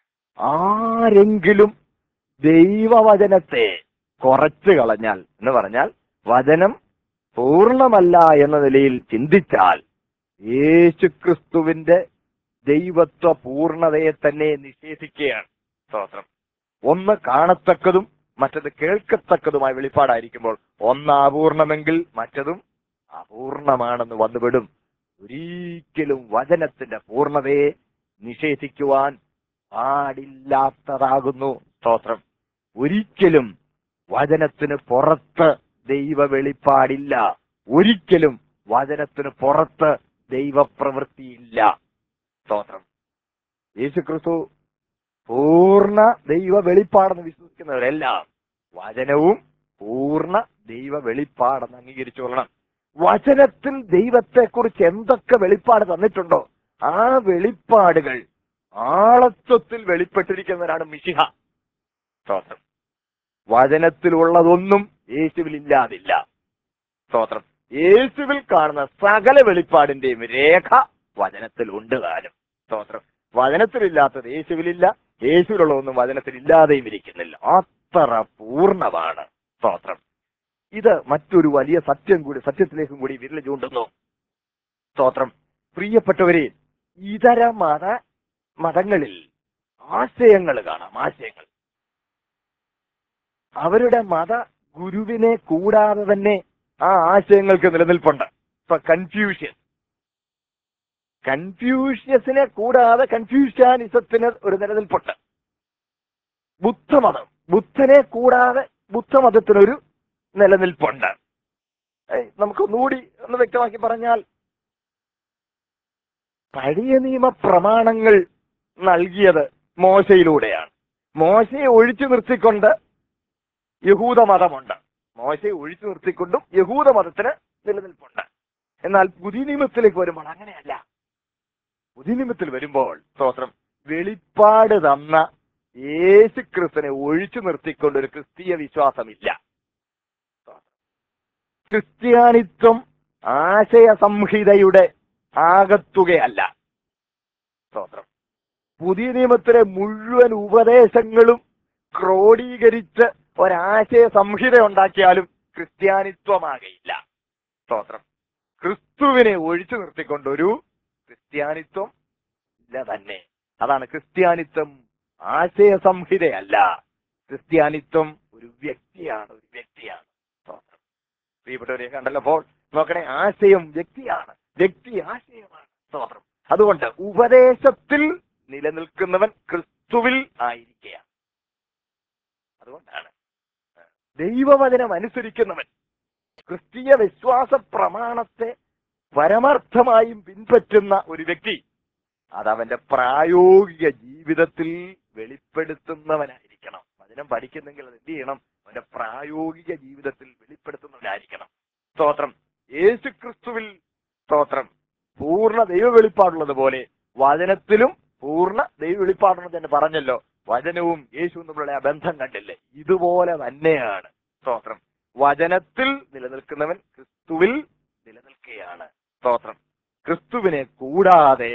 ആരെങ്കിലും ദൈവവചനത്തെ കുറച്ചു കളഞ്ഞാൽ എന്ന് പറഞ്ഞാൽ വചനം പൂർണ്ണമല്ല എന്ന നിലയിൽ ചിന്തിച്ചാൽ യേശുക്രിസ്തുവിന്റെ ദൈവത്വ പൂർണ്ണതയെ തന്നെ നിഷേധിക്കുകയാണ് സ്തോത്രം ഒന്ന് കാണത്തക്കതും മറ്റത് കേൾക്കത്തക്കതുമായ വെളിപ്പാടായിരിക്കുമ്പോൾ ഒന്ന് അപൂർണമെങ്കിൽ മറ്റതും അപൂർണമാണെന്ന് വന്നുവിടും ഒരിക്കലും വചനത്തിന്റെ പൂർണ്ണതയെ നിഷേധിക്കുവാൻ പാടില്ലാത്തതാകുന്നു സ്തോത്രം ഒരിക്കലും വചനത്തിന് പുറത്ത് ദൈവ വെളിപ്പാടില്ല ഒരിക്കലും വചനത്തിന് പുറത്ത് ദൈവപ്രവൃത്തിയില്ല സ്തോത്രം യേശുക്രിസ്തു പൂർണ്ണ ദൈവ വെളിപ്പാടെന്ന് വിശ്വസിക്കുന്നവരെല്ലാം വചനവും പൂർണ്ണ ദൈവ വെളിപ്പാടെന്ന് അംഗീകരിച്ചുകൊള്ളണം വചനത്തിൽ ദൈവത്തെക്കുറിച്ച് എന്തൊക്കെ വെളിപ്പാട് തന്നിട്ടുണ്ടോ ആ വെളിപ്പാടുകൾ ആളത്വത്തിൽ വെളിപ്പെട്ടിരിക്കുന്നവരാണ് മിശിഹ സ്തോത്രം വചനത്തിലുള്ളതൊന്നും യേശുവിൽ ഇല്ലാതില്ല സ്തോത്രം യേശുവിൽ കാണുന്ന സകല വെളിപ്പാടിന്റെയും രേഖ വചനത്തിൽ ഉണ്ട് താനും സ്തോത്രം വചനത്തിലില്ലാത്തത് യേശുവിലില്ല യേശുവിലുള്ളതൊന്നും വചനത്തിൽ ഇല്ലാതെയും ഇരിക്കുന്നില്ല അത്ര പൂർണ്ണമാണ് സ്തോത്രം ഇത് മറ്റൊരു വലിയ സത്യം കൂടി സത്യത്തിലേക്കും കൂടി വിരൽ ചൂണ്ടുന്നു സ്തോത്രം പ്രിയപ്പെട്ടവരെ ഇതര മത മതങ്ങളിൽ ആശയങ്ങൾ കാണാം ആശയങ്ങൾ അവരുടെ മത ഗുരുവിനെ കൂടാതെ തന്നെ ആ ആശയങ്ങൾക്ക് നിലനിൽപ്പുണ്ട് ഇപ്പൊ കൺഫ്യൂഷ്യൻ കൺഫ്യൂഷ്യസിനെ കൂടാതെ കൺഫ്യൂഷ്യാനിസത്തിന് ഒരു നിലനിൽപ്പുണ്ട് ബുദ്ധമതം ബുദ്ധനെ കൂടാതെ ബുദ്ധമതത്തിനൊരു നിലനിൽപ്പുണ്ട് ഏയ് നമുക്കൊന്നുകൂടി ഒന്ന് വ്യക്തമാക്കി പറഞ്ഞാൽ പഴയ നിയമ പ്രമാണങ്ങൾ നൽകിയത് മോശയിലൂടെയാണ് മോശയെ ഒഴിച്ചു നിർത്തിക്കൊണ്ട് യഹൂദമതമുണ്ട് മോശയെ ഒഴിച്ചു നിർത്തിക്കൊണ്ടും യഹൂദമതത്തിന് നിലനിൽപ്പുണ്ട് എന്നാൽ പുതിയ നിയമത്തിലേക്ക് വരുമ്പോൾ അങ്ങനെയല്ല പുതിയ നിയമത്തിൽ വരുമ്പോൾ സ്തോത്രം വെളിപ്പാട് തന്ന യേശു ക്രിസ്തുവിനെ ഒഴിച്ചു നിർത്തിക്കൊണ്ട് ഒരു ക്രിസ്തീയ വിശ്വാസമില്ല ക്രിസ്ത്യാനിത്വം ആശയ സംഹിതയുടെ ആകത്തുകയല്ല സ്തോത്രം പുതിയ നിയമത്തിലെ മുഴുവൻ ഉപദേശങ്ങളും ക്രോഡീകരിച്ച് ഒരാശയ സംഹിത ഉണ്ടാക്കിയാലും ക്രിസ്ത്യാനിത്വമാകയില്ല സ്തോത്രം ക്രിസ്തുവിനെ ഒഴിച്ചു നിർത്തിക്കൊണ്ടൊരു ക്രിസ്ത്യാനിത്വം ഇല്ല തന്നെ അതാണ് ക്രിസ്ത്യാനിത്വം ആശയ സംഹിതയല്ല ക്രിസ്ത്യാനിത്വം ഒരു വ്യക്തിയാണ് ഒരു വ്യക്തിയാണ് സ്തോത്രം പ്രിയപ്പെട്ടവരെ കണ്ടല്ലോ അപ്പോൾ നോക്കണേ ആശയം വ്യക്തിയാണ് വ്യക്തി ആശയമാണ് സ്തോത്രം അതുകൊണ്ട് ഉപദേശത്തിൽ നിലനിൽക്കുന്നവൻ ക്രിസ്തുവിൽ ആയിരിക്കുകയാണ് അതുകൊണ്ടാണ് ദൈവവചനം അനുസരിക്കുന്നവൻ ക്രിസ്തീയ വിശ്വാസ പ്രമാണത്തെ പരമാർത്ഥമായും പിൻപറ്റുന്ന ഒരു വ്യക്തി അതവന്റെ പ്രായോഗിക ജീവിതത്തിൽ വെളിപ്പെടുത്തുന്നവനായിരിക്കണം വചനം പഠിക്കുന്നെങ്കിൽ അത് എന്ത് ചെയ്യണം അവന്റെ പ്രായോഗിക ജീവിതത്തിൽ വെളിപ്പെടുത്തുന്നവനായിരിക്കണം സ്തോത്രം യേശു ക്രിസ്തുവിൽ സ്തോത്രം പൂർണ്ണ ദൈവ വെളിപ്പാടുള്ളത് പോലെ വചനത്തിലും പൂർണ്ണ ദൈവ വെളിപ്പാടുണ്ടെന്ന് തന്നെ പറഞ്ഞല്ലോ വചനവും യേശുവും തമ്മിലുള്ള ആ ബന്ധം കണ്ടില്ലേ ഇതുപോലെ തന്നെയാണ് സ്തോത്രം വചനത്തിൽ നിലനിൽക്കുന്നവൻ ക്രിസ്തുവിൽ നിലനിൽക്കുകയാണ് സ്തോത്രം ക്രിസ്തുവിനെ കൂടാതെ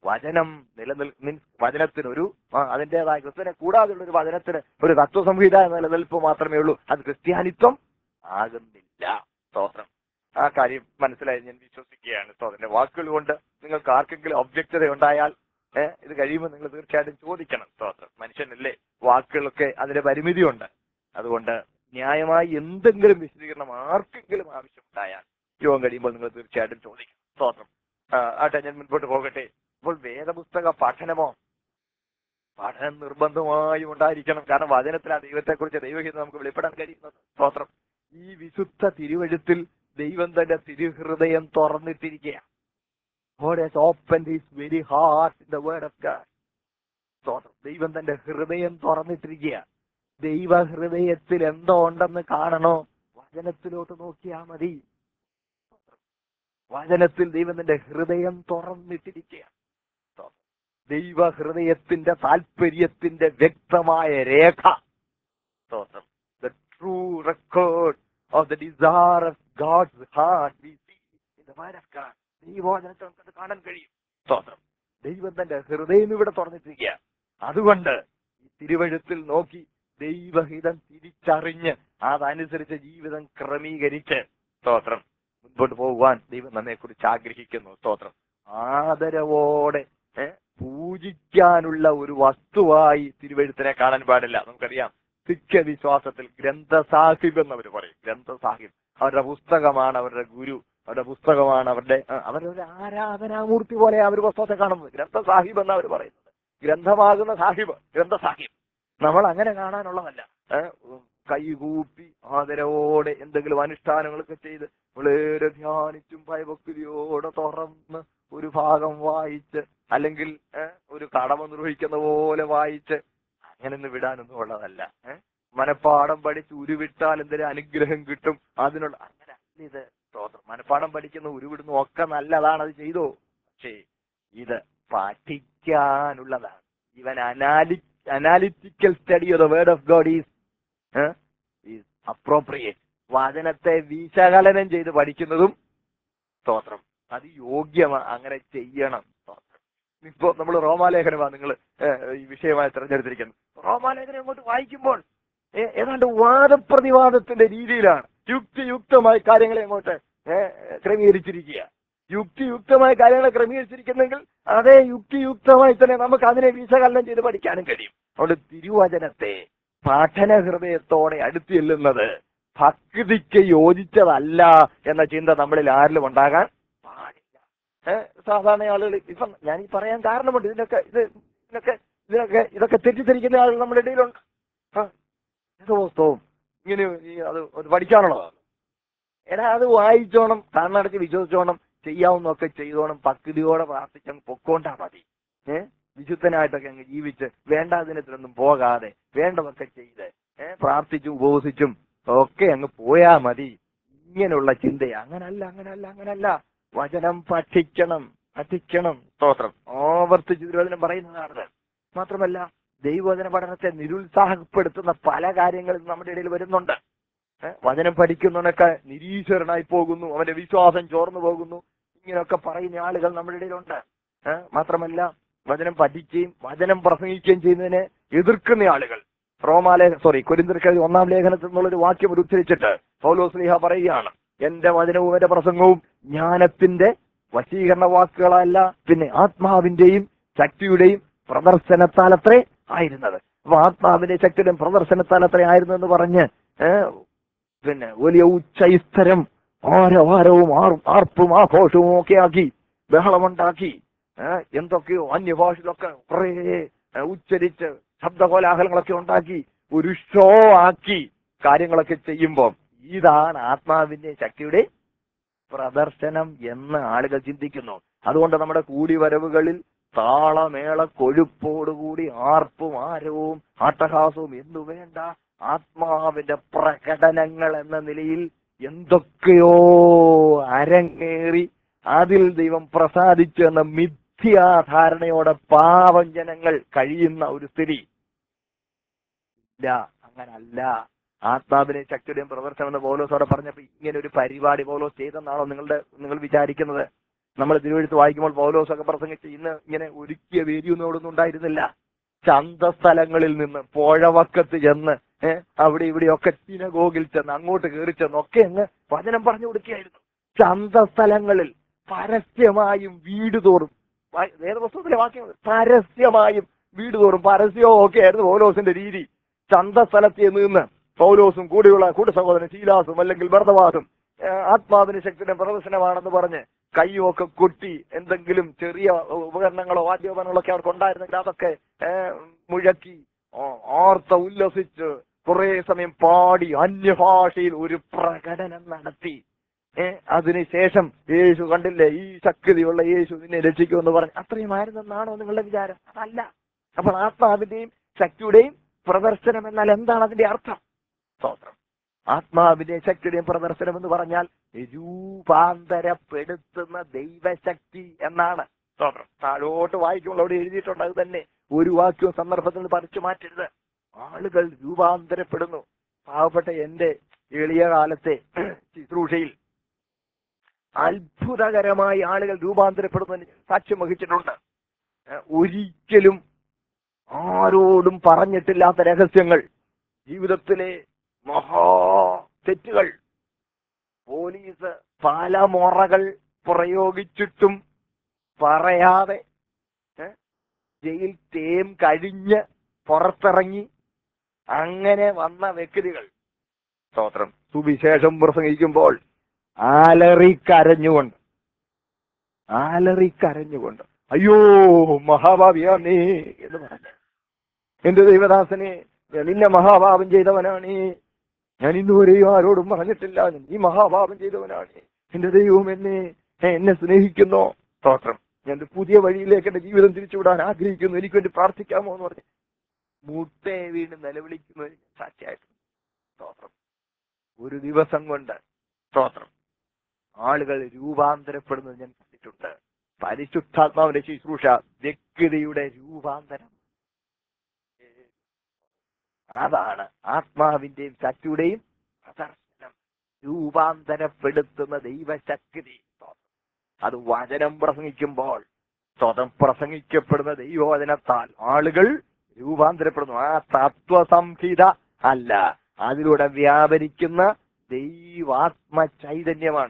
വചനം നിലനിൽ മീൻസ് വചനത്തിന് ഒരു ആ, അതിന്റേതായ ക്രിസ്തുവിനെ കൂടാതെയുള്ള ഒരു വചനത്തിന് ഒരു തത്വസംഹിത നിലനിൽപ്പ് മാത്രമേ ഉള്ളൂ അത് ക്രിസ്ത്യാനിത്വം ആകുന്നില്ല സ്തോത്രം ആ കാര്യം മനസ്സിലായി ഞാൻ വിശ്വസിക്കുകയാണ് സ്തോത്രന്റെ വാക്കുകൾ കൊണ്ട് നിങ്ങൾക്ക് ആർക്കെങ്കിലും ഒബ്ജക്റ്റത ഉണ്ടായാൽ ഏഹ് ഇത് കഴിയുമ്പോൾ നിങ്ങൾ തീർച്ചയായിട്ടും ചോദിക്കണം സ്തോത്രം മനുഷ്യനല്ലേ വാക്കുകളൊക്കെ അതിന്റെ പരിമിതിയുണ്ട് അതുകൊണ്ട് ന്യായമായി എന്തെങ്കിലും വിശദീകരണം ആർക്കെങ്കിലും ആവശ്യമുണ്ടായാൽ യോഗം കഴിയുമ്പോൾ നിങ്ങൾ തീർച്ചയായിട്ടും ചോദിക്കണം സ്തോത്രം ആ, ആട്ടെ ഞാൻ മുൻപോട്ട് പോകട്ടെ ഇപ്പോൾ വേദപുസ്തക പഠനമോ പഠനം നിർബന്ധമായും ഉണ്ടായിരിക്കണം കാരണം വചനത്തിൽ ആ ദൈവത്തെക്കുറിച്ച് ദൈവഹിതം നമുക്ക് വെളിപ്പെടാൻ കഴിയുന്നത് സ്തോത്രം ഈ വിശുദ്ധ തിരുവഴുത്തിൽ ദൈവം തന്റെ തിരുഹൃദയം തുറന്നിട്ടിരിക്കുക God has opened his very heart in the word of God. സ്തോത്രം ദൈവം തന്റെ ഹൃദയം തുറന്നിട്ടിരിക്കുക ദൈവ ഹൃദയത്തിൽ എന്തോ ഉണ്ടെന്ന് കാണണോ വചനത്തിലോട്ട് നോക്കിയാ മതി വചനത്തിൽ ദൈവം തന്റെ ഹൃദയം തുറന്നിട്ടിരിക്കുക സ്തോത്രം. ദൈവ ഹൃദയത്തിന്റെ താല്പര്യത്തിന്റെ വ്യക്തമായ രേഖ സ്തോത്രം the true record of the desire of God's heart we see in the word of God ദൈവവചനത്തെ നമുക്കത് കാണാൻ കഴിയും സ്തോത്രം ദൈവം തന്റെ ഹൃദയം ഇവിടെ തുറന്നിട്ടിരിക്കുക അതുകൊണ്ട് ഈ തിരുവഴുത്തിൽ നോക്കി ദൈവഹിതം തിരിച്ചറിഞ്ഞ് അതനുസരിച്ച് ജീവിതം ക്രമീകരിച്ച് സ്തോത്രം മുൻപോട്ട് പോകുവാൻ ദൈവം നമ്മെ കുറിച്ച് ആഗ്രഹിക്കുന്നു സ്തോത്രം ആദരവോടെ ഏ, പൂജിക്കാനുള്ള ഒരു വസ്തുവായി തിരുവഴുത്തിനെ കാണാൻ പാടില്ല നമുക്കറിയാം സിഖ് വിശ്വാസത്തിൽ ഗ്രന്ഥസാഹിബ് എന്നവർ പറയും ഗ്രന്ഥസാഹിബ് അവരുടെ പുസ്തകമാണ് അവരുടെ ഗുരു അവരുടെ പുസ്തകമാണ് അവരുടെ ആ, അവരുടെ ഒരു ആരാധനാമൂർത്തി പോലെ അവർ പുസ്തകത്തെ കാണുന്നത് ഗ്രന്ഥസാഹിബ് എന്ന് അവർ പറയുന്നത് ഗ്രന്ഥമാകുന്ന സാഹിബ് ഗ്രന്ഥസാഹിബ് നമ്മൾ അങ്ങനെ കാണാനുള്ളതല്ല ഏ, ഉം, കൈകൂപ്പി ആദരവോടെ എന്തെങ്കിലും അനുഷ്ഠാനങ്ങളൊക്കെ ചെയ്ത് വളരെ ധ്യാനിച്ചും ഭയഭക്തിയോടെ തുറന്ന് ഒരു ഭാഗം വായിച്ച് അല്ലെങ്കിൽ ഏ, ഒരു കടമ നിർവഹിക്കുന്ന പോലെ വായിച്ച് അങ്ങനെയൊന്നും വിടാനൊന്നും ഉള്ളതല്ല ഏ? മനപ്പാഠം പഠിച്ച് ഉരുവിട്ടാൽ എന്തൊരു അനുഗ്രഹം കിട്ടും അതിനുള്ള അങ്ങനെ അല്ല ഇത് സ്തോത്രം മനപ്പാഠം പഠിക്കുന്ന ഉരുവിടുന്നു ഒക്കെ നല്ലതാണ് അത് ചെയ്തോ പക്ഷേ ഇത് പഠിക്കാനുള്ളതാണ് even analy analytical study of the word of God is is appropriate വചനത്തെ വിശകലനം ചെയ്ത് പഠിക്കുന്നതും സ്തോത്രം അത് യോഗ്യമാ അങ്ങനെ ചെയ്യണം സ്തോത്രം ഇപ്പോ നമ്മൾ റോമാലേഖനമാണ് നിങ്ങൾ ഈ വിഷയമായി തിരഞ്ഞെടുത്തിരിക്കുന്നത് റോമാലേഖനം അങ്ങോട്ട് വായിക്കുമ്പോൾ ഏ- ഏതാണ്ട് വാദപ്രതിവാദത്തിന്റെ രീതിയിലാണ് യുക്തിയുക്തമായ കാര്യങ്ങളെ അങ്ങോട്ട് ഏ, ക്രമീകരിച്ചിരിക്കുക യുക്തിയുക്തമായ കാര്യങ്ങളെ ക്രമീകരിച്ചിരിക്കുന്നെങ്കിൽ അതേ യുക്തിയുക്തമായി തന്നെ നമുക്ക് അതിനെ വിശകലനം ചെയ്ത് പഠിക്കാനും കഴിയും അതുകൊണ്ട് തിരുവചനത്തെ പഠന ഹൃദയത്തോടെ അടുത്ത് ചെല്ലുന്നത് ഭക്തിക്ക് യോജിച്ചതല്ല എന്ന ചിന്ത നമ്മളിൽ ആരിലും ഉണ്ടാകാൻ പാടില്ല ഏഹ് സാധാരണ ആളുകൾ ഇപ്പം ഞാൻ ഈ പറയാൻ കാരണമുണ്ട് ഇതിനൊക്കെ ഇത് ഇതിനൊക്കെ ഇതിനൊക്കെ ഇതൊക്കെ തെറ്റിദ്ധരിക്കുന്ന ആളുകൾ നമ്മുടെ ഇടയിലുണ്ട് ആ, ഇത് പുസ്തകവും ഇങ്ങനെ ഈ അത് ഒരു പഠിക്കാനുള്ളതാണ് എടാ അത് വായിച്ചോണം കണ്ണടച്ച് വിശ്വസിച്ചോണം ചെയ്യാവുന്നൊക്കെ ചെയ്തോണം ഭക്തിയോടെ പ്രാർത്ഥിച്ചങ്ങ് പൊക്കോണ്ടാ മതി ഏഹ് വിശുദ്ധനായിട്ടൊക്കെ അങ്ങ് ജീവിച്ച് വേണ്ടാതിനത്തിനൊന്നും പോകാതെ വേണ്ടതൊക്കെ ചെയ്ത് ഏഹ് പ്രാർത്ഥിച്ചും ഉപവസിച്ചും ഒക്കെ അങ്ങ് പോയാ മതി ഇങ്ങനെയുള്ള ചിന്ത അങ്ങനല്ല അങ്ങനല്ല അങ്ങനല്ല വചനം പഠിക്കണം പഠിക്കണം സ്തോത്രം ആവർത്തിച്ച് തിരുവചനം പറയുന്നതാണത് മാത്രമല്ല ദൈവവചന പഠനത്തെ നിരുത്സാഹപ്പെടുത്തുന്ന പല കാര്യങ്ങളും നമ്മുടെ ഇടയിൽ വരുന്നുണ്ട് ഏ, വചനം പഠിക്കുന്നവനൊക്കെ നിരീശ്വരനായി പോകുന്നു അവന്റെ വിശ്വാസം ചോർന്നു പോകുന്നു ഇങ്ങനെയൊക്കെ പറയുന്ന ആളുകൾ നമ്മുടെ ഇടയിലുണ്ട് ഏ, മാത്രമല്ല വചനം പഠിക്കുകയും വചനം പ്രസംഗിക്കുകയും ചെയ്യുന്നതിനെ എതിർക്കുന്ന ആളുകൾ റോമാലേഖ സോറി കൊരിന്തിർക്കെഴുതി ഒന്നാം ലേഖനത്തിൽ നിന്നുള്ളൊരു വാക്യം ഒരു ഉച്ചരിച്ചിട്ട് പൗലോസ് ലീഹ പറയുകയാണ് എന്റെ വചനവും എന്റെ പ്രസംഗവും ജ്ഞാനത്തിന്റെ വശീകരണ വാക്കുകളല്ല പിന്നെ ആത്മാവിന്റെയും ശക്തിയുടെയും പ്രദർശനത്താൽ അത്രേ ആയിരുന്നത് അപ്പൊ ആത്മാവിന്റെ ശക്തിയുടെയും പ്രദർശനത്താൽ അത്രേ ആയിരുന്നു എന്ന് പറഞ്ഞ് ഏഹ്, പിന്നെ വലിയ ഉച്ചൈസ്തരം ആരവാരവും ആർ- ആർപ്പും ആഘോഷവും ഒക്കെ ആക്കി ബഹളമുണ്ടാക്കി ഏഹ്, എന്തൊക്കെയോ അന്യഭാഷയിലൊക്കെ കുറേ ഏഹ്, ഉച്ചരിച്ച് ശബ്ദകോലാഹലങ്ങളൊക്കെ ഉണ്ടാക്കി ഒരു ഷോ ആക്കി കാര്യങ്ങളൊക്കെ ചെയ്യുമ്പോൾ ഇതാണ് ആത്മാവിന്റെ ശക്തിയുടെ പ്രദർശനം എന്ന് ആളുകൾ ചിന്തിക്കുന്നു അതുകൊണ്ട് നമ്മുടെ കൂടിവരവുകളിൽ താളമേള കൊഴുപ്പോടുകൂടി ആർപ്പും ആരവും ആട്ടഹാസവും എന്നു വേണ്ട ആത്മാവിന്റെ പ്രകടനങ്ങൾ എന്ന നിലയിൽ എന്തൊക്കെയോ അരങ്ങേറി അതിൽ ദൈവം പ്രസാദിച്ചു എന്ന മിഥ്യാധാരണയോടെ പാവം ജനങ്ങൾ കഴിയുന്ന ഒരു സ്ഥിതി ഇല്ല അങ്ങനല്ല ആത്മാവിനെ ശക്തിയുടെയും പ്രവർത്തനം എന്ന് പൗലോസ് അവിടെ പറഞ്ഞപ്പോ ഇങ്ങനെ ഒരു പരിപാടി പൗലോസ് ചെയ്തെന്നാണോ നിങ്ങളുടെ നിങ്ങൾ വിചാരിക്കുന്നത് നമ്മൾ തിരുവഴുത്ത് വായിക്കുമ്പോൾ പൗലോസ് ഒക്കെ പ്രസംഗിച്ച് ഇന്ന് ഇങ്ങനെ ഒരുക്കിയ വേദിയൊന്നും അവിടെ ഒന്നും ഉണ്ടായിരുന്നില്ല ചന്തസ്ഥലങ്ങളിൽ നിന്ന് പുഴവക്കത്ത് ചെന്ന് ഏഹ് അവിടെ ഇവിടെയൊക്കെ സിനഗോഗിൽ ചെന്ന് അങ്ങോട്ട് കയറി ചെന്ന് ഒക്കെ അങ്ങ് വചനം പറഞ്ഞു കൊടുക്കുകയായിരുന്നു ചന്തസ്ഥലങ്ങളിൽ പരസ്യമായും വീട് തോറും വാ- വേദപുസ്തകത്തിലെ വാക്യം പരസ്യമായും വീട് തോറും പരസ്യവും ഒക്കെ ആയിരുന്നു പൗലോസിന്റെ രീതി ചന്തസ്ഥലത്ത് നിന്ന് പൗലോസും കൂടെയുള്ള കൂട്ടസഹോദരൻ ശീലാസും അല്ലെങ്കിൽ ഭർത്തവാസും ആത്മാവിന് ശക്തിയുടെ പ്രദർശനമാണെന്ന് പറഞ്ഞ് കൈയൊക്കെ കൊട്ടി എന്തെങ്കിലും ചെറിയ ഉപകരണങ്ങളോ വാദ്യോപകരണങ്ങളോ ഒക്കെ അവർക്ക് ഉണ്ടായിരുന്നെങ്കിൽ അതൊക്കെ ഏ, മുഴക്കി ആ- ആർത്ത ഉല്ലസിച്ച് കുറെ സമയം പാടി അന്യഭാഷയിൽ ഒരു പ്രകടനം നടത്തി ഏ അതിനുശേഷം യേശു കണ്ടില്ലേ ഈ ശക്തിയുള്ള യേശു നിന്നെ രക്ഷിക്കുമെന്ന് പറഞ്ഞു അത്രയുമായിരുന്നെന്നാണോ നിങ്ങളുടെ വിചാരം അതല്ല അപ്പോൾ ആത്മാവിന്റെയും ശക്തിയുടെയും പ്രദർശനം എന്നാൽ എന്താണ് അതിന്റെ അർത്ഥം സ്തോത്രം ആത്മാവിന്റെ ശക്തിയുടെയും പ്രദർശനം എന്ന് പറഞ്ഞാൽ രൂപാന്തരപ്പെടുത്തുന്ന ദൈവശക്തി എന്നാണ് സ്തോത്രം താഴോട്ട് വായിക്കുമ്പോൾ അവിടെ എഴുതിയിട്ടുണ്ട് അത് തന്നെ ഒരു വാക്യവും സന്ദർഭത്തിൽ പറിച്ചു മാറ്റരുത് ആളുകൾ രൂപാന്തരപ്പെടുന്നു പാവപ്പെട്ട എന്റെ എളിയ കാലത്തെ ശുശ്രൂഷയിൽ അത്ഭുതകരമായി ആളുകൾ രൂപാന്തരപ്പെടുന്നതിന് സാക്ഷ്യം വഹിച്ചിട്ടുണ്ട് ഏഹ് ഒരിക്കലും ആരോടും പറഞ്ഞിട്ടില്ലാത്ത രഹസ്യങ്ങൾ ജീവിതത്തിലെ മഹാ തെറ്റുകൾ പോലീസ് പല മുറകൾ പ്രയോഗിച്ചിട്ടും പറയാതെ ഏ, ജയിൽ തേം കഴിഞ്ഞ് പുറത്തിറങ്ങി അങ്ങനെ വന്ന വ്യക്തികൾ സ്തോത്രം സുവിശേഷം പ്രസംഗിക്കുമ്പോൾ ആലറിക്കരഞ്ഞുകൊണ്ട് ആലറിക്കരഞ്ഞുകൊണ്ട് അയ്യോ മഹാഭാവിയാ നീ എന്ന് പറഞ്ഞു എന്റെ ദൈവദാസനെ നിന്നെ മഹാഭാവം ചെയ്തവനാണ് ഞാൻ ഇന്നുവരെയും ആരോടും പറഞ്ഞിട്ടില്ല നീ മഹാഭാവം ചെയ്തവനാണ് എന്റെ ദൈവം എന്നെ എന്നെ സ്നേഹിക്കുന്നോ സ്തോത്രം ഞാൻ ഒരു പുതിയ വഴിയിലേക്ക് എന്റെ ജീവിതം തിരിച്ചുവിടാൻ ആഗ്രഹിക്കുന്നു എനിക്ക് വേണ്ടി പ്രാർത്ഥിക്കാമോ എന്ന് പറഞ്ഞു മുട്ടയെ വീണ് നിലവിളിക്കുന്നതിന് ഞാൻ സാക്ഷിയായിട്ട് സ്തോത്രം ഒരു ദിവസം കൊണ്ട് സ്തോത്രം ആളുകൾ രൂപാന്തരപ്പെടുന്നത് ഞാൻ കണ്ടിട്ടുണ്ട് പരിശുദ്ധാത്മാവിന്റെ ശുശ്രൂഷ വ്യക്തിയുടെ രൂപാന്തരം അതാണ് ആത്മാവിന്റെയും ശക്തിയുടെയും പ്രദർശനം രൂപാന്തരപ്പെടുത്തുന്ന ദൈവശക്തി അത് വചനം പ്രസംഗിക്കുമ്പോൾ സ്വതം പ്രസംഗിക്കപ്പെടുന്ന ദൈവവചനത്താൽ ആളുകൾ രൂപാന്തരപ്പെടുന്നു ആ തത്വസംഹിത അല്ല അതിലൂടെ വ്യാപരിക്കുന്ന ദൈവാത്മ ചൈതന്യമാണ്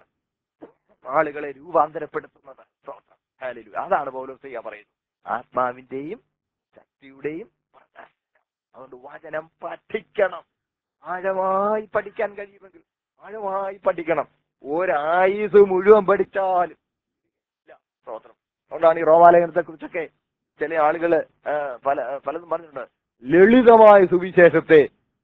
ആളുകളെ രൂപാന്തരപ്പെടുത്തുന്നത് സ്തോത്രം. ഹല്ലേലൂയ. അതാണ് പൗലോസയ്യ പറയുന്നത് ആത്മാവിന്റെയും ശക്തിയുടെയും പ്രദർശനം അതുകൊണ്ട് വചനം പഠിക്കണം ആഴമായി പഠിക്കാൻ കഴിയുമെങ്കിൽ ആഴമായി പഠിക്കണം ഒരായുസ് മുഴുവൻ പഠിച്ചാലും ഇല്ല സ്തോത്രം അതുകൊണ്ടാണ് ഈ റോമാലേഖനത്തെ കുറിച്ചൊക്കെ ചില ആളുകള് ആ, പല പലതും പറഞ്ഞിട്ടുണ്ട് ലളിതമായ സുവിശേഷത്തെ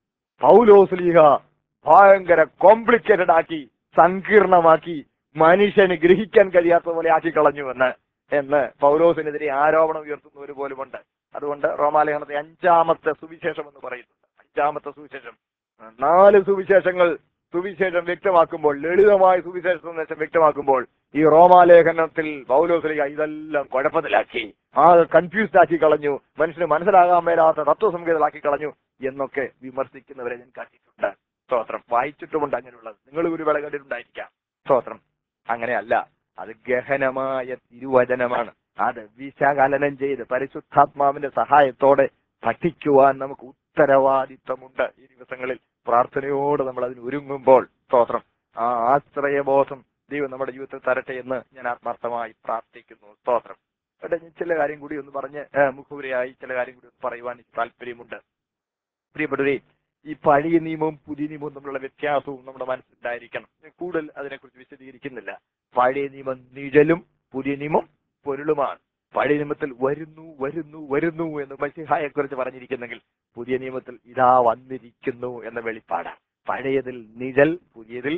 പൗലോസ്ലീഹ ഭയങ്കര കോംപ്ലിക്കേറ്റഡ് ആക്കി സങ്കീർണമാക്കി മനുഷ്യന് ഗ്രഹിക്കാൻ കഴിയാത്ത പോലെ ആക്കി കളഞ്ഞു എന്ന് എന്ന് പൗലോസിനെതിരെ ആരോപണം ഉയർത്തുന്നവർ പോലുമുണ്ട് അതുകൊണ്ട് റോമാലേഖനത്തെ അഞ്ചാമത്തെ സുവിശേഷം എന്ന് പറയുന്നുണ്ട് അഞ്ചാമത്തെ സുവിശേഷം നാല് സുവിശേഷങ്ങൾ സുവിശേഷം വ്യക്തമാക്കുമ്പോൾ ലളിതമായ സുവിശേഷ സന്ദേശം വ്യക്തമാക്കുമ്പോൾ ഈ റോമാലേഖനത്തിൽ പൗലോസ്ലിക ഇതെല്ലാം കുഴപ്പത്തിലാക്കി ആ കൺഫ്യൂസ്ഡ് ആക്കി കളഞ്ഞു മനുഷ്യന് മനസ്സിലാകാൻ മേലാത്ത തത്വസംഹിതമാക്കി കളഞ്ഞു എന്നൊക്കെ വിമർശിക്കുന്നവരെ ഞാൻ കണ്ടിട്ടുണ്ട് സ്തോത്രം വായിച്ചിട്ടുമുണ്ട് അങ്ങനെയുള്ളത് നിങ്ങൾ ഒരു വേള കണ്ടിട്ടുണ്ടായിരിക്കാം സ്തോത്രം അങ്ങനെയല്ല അത് ഗഹനമായ തിരുവചനമാണ് അത് വിശകലനം ചെയ്ത് പരിശുദ്ധാത്മാവിന്റെ സഹായത്തോടെ പഠിക്കുവാൻ നമുക്ക് ഉത്തരവാദിത്വമുണ്ട് ഈ ദിവസങ്ങളിൽ പ്രാർത്ഥനയോട് നമ്മൾ അതിന് ഒരുങ്ങുമ്പോൾ സ്തോത്രം ആ ആശ്രയബോധം ദൈവം നമ്മുടെ ജീവിതത്തിൽ തരട്ടെ എന്ന് ഞാൻ ആത്മാർത്ഥമായി പ്രാർത്ഥിക്കുന്നു സ്തോത്രം ഇവിടെ ഞാൻ ചില കാര്യം കൂടി ഒന്ന് പറഞ്ഞ് ഏ, മുഖവുരയായി ചില കാര്യം കൂടി ഒന്ന് പറയുവാൻ എനിക്ക് താല്പര്യമുണ്ട് പ്രിയപ്പെട്ടവരെ ഈ പഴയ നിയമവും പുതിയ നിയമവും തമ്മിലുള്ള വ്യത്യാസവും നമ്മുടെ മനസ്സിലുണ്ടായിരിക്കണം ഞാൻ കൂടുതൽ അതിനെക്കുറിച്ച് വിശദീകരിക്കുന്നില്ല പഴയ നിയമം നിഴലും പുതിയ നിയമം പൊരുളുമാണ് പഴയ നിയമത്തിൽ വരുന്നു വരുന്നു വരുന്നു എന്ന് മസിഹായെ കുറിച്ച് പറഞ്ഞിരിക്കുന്നെങ്കിൽ പുതിയ നിയമത്തിൽ ഇതാ വന്നിരിക്കുന്നു എന്ന വെളിപ്പാടാണ് പഴയതിൽ നിഴൽ പുതിയതിൽ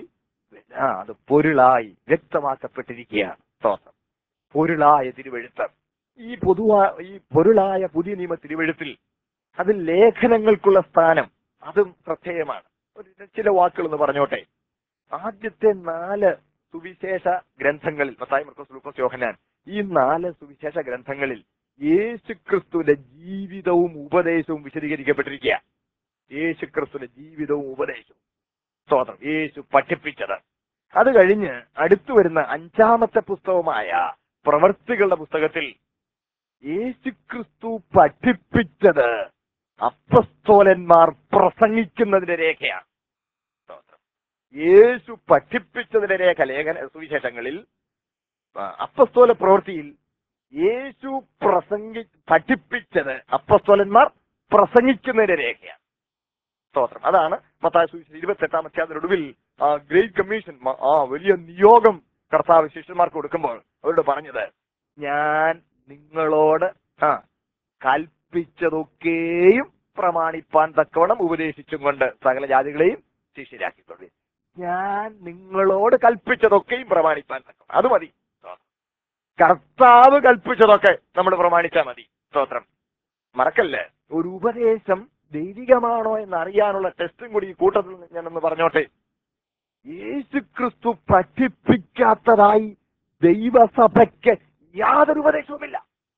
ആ അത് പൊരുളായി വ്യക്തമാക്കപ്പെട്ടിരിക്കുകയാണ് സ്തോത്രം പൊരുളായ തിരുവെഴുത്ത് ഈ പൊതുവാ ഈ പൊരുളായ പുതിയ നിയമ തിരുവെഴുത്തിൽ അതിൽ ലേഖനങ്ങൾക്കുള്ള സ്ഥാനം അതും ശ്രദ്ധേയമാണ് ഒരു ചില വാക്കുകൾ എന്ന് പറഞ്ഞോട്ടെ ആദ്യത്തെ നാല് സുവിശേഷ ഗ്രന്ഥങ്ങളിൽ മത്തായി മർക്കോസ് ലൂക്കോസ് യോഹനാൻ ഈ നാല് സുവിശേഷ ഗ്രന്ഥങ്ങളിൽ യേശുക്രിസ്തുവിന്റെ ജീവിതവും ഉപദേശവും വിശദീകരിക്കപ്പെട്ടിരിക്കുക യേശുക്രിസ്തുവിന്റെ ജീവിതവും ഉപദേശവും സ്തോത്രം യേശു പഠിപ്പിച്ചത് അത് കഴിഞ്ഞ് അടുത്തു വരുന്ന അഞ്ചാമത്തെ പുസ്തകമായ പ്രവർത്തികളുടെ പുസ്തകത്തിൽ യേശുക്രിസ്തു പഠിപ്പിച്ചത് അപ്പസ്തോലന്മാർ പ്രസംഗിക്കുന്നതിന്റെ രേഖയാണ് സ്തോത്രം. യേശു പഠിപ്പിച്ചതിന്റെ രേഖ ലേഖന സുവിശേഷങ്ങളിൽ ആ, അപ്പസ്തോല പ്രവൃത്തിയിൽ യേശു പ്രസംഗി പഠിപ്പിച്ചത് അപ്പസ്തോലന്മാർ പ്രസംഗിക്കുന്നതിന്റെ രേഖയാണ് സ്തോത്രം അതാണ് മത്തായ സുവിശേഷം ഇരുപത്തെട്ടാം അധ്യായത്തിനൊടുവിൽ ആ ഗ്രേറ്റ് കമ്മീഷൻ മ- ആ വലിയ നിയോഗം കർത്താവ് ശിഷ്യന്മാർക്ക് കൊടുക്കുമ്പോൾ അവരോട് പറഞ്ഞത് ഞാൻ നിങ്ങളോട് ആ കൽപ്പിച്ചതൊക്കെയും പ്രമാണിപ്പാൻ തക്കവണ്ണം ഉപദേശിച്ചും കൊണ്ട് സകല ജാതികളെയും ശിഷ്യരാക്കിക്കൊള്ളു ഞാൻ നിങ്ങളോട് കൽപ്പിച്ചതൊക്കെയും പ്രമാണിപ്പാൻ തക്കവണ്ണം അത് മതി സ്തോത്രം. കർത്താവ് കൽപ്പിച്ചതൊക്കെ നമ്മൾ പ്രമാണിച്ചാൽ മതി സ്തോത്രം മറക്കല്ലേ ഒരു ഉപദേശം ദൈവികമാണോ എന്ന് അറിയാനുള്ള ടെസ്റ്റും കൂടി ഈ കൂട്ടത്തിൽ ഞാനൊന്ന് പറഞ്ഞോട്ടെ യേശു ക്രിസ്തു പഠിപ്പിക്കാത്തതായി ദൈവസഭയ്ക്ക് യാതൊരു ഉപദേശവുമില്ല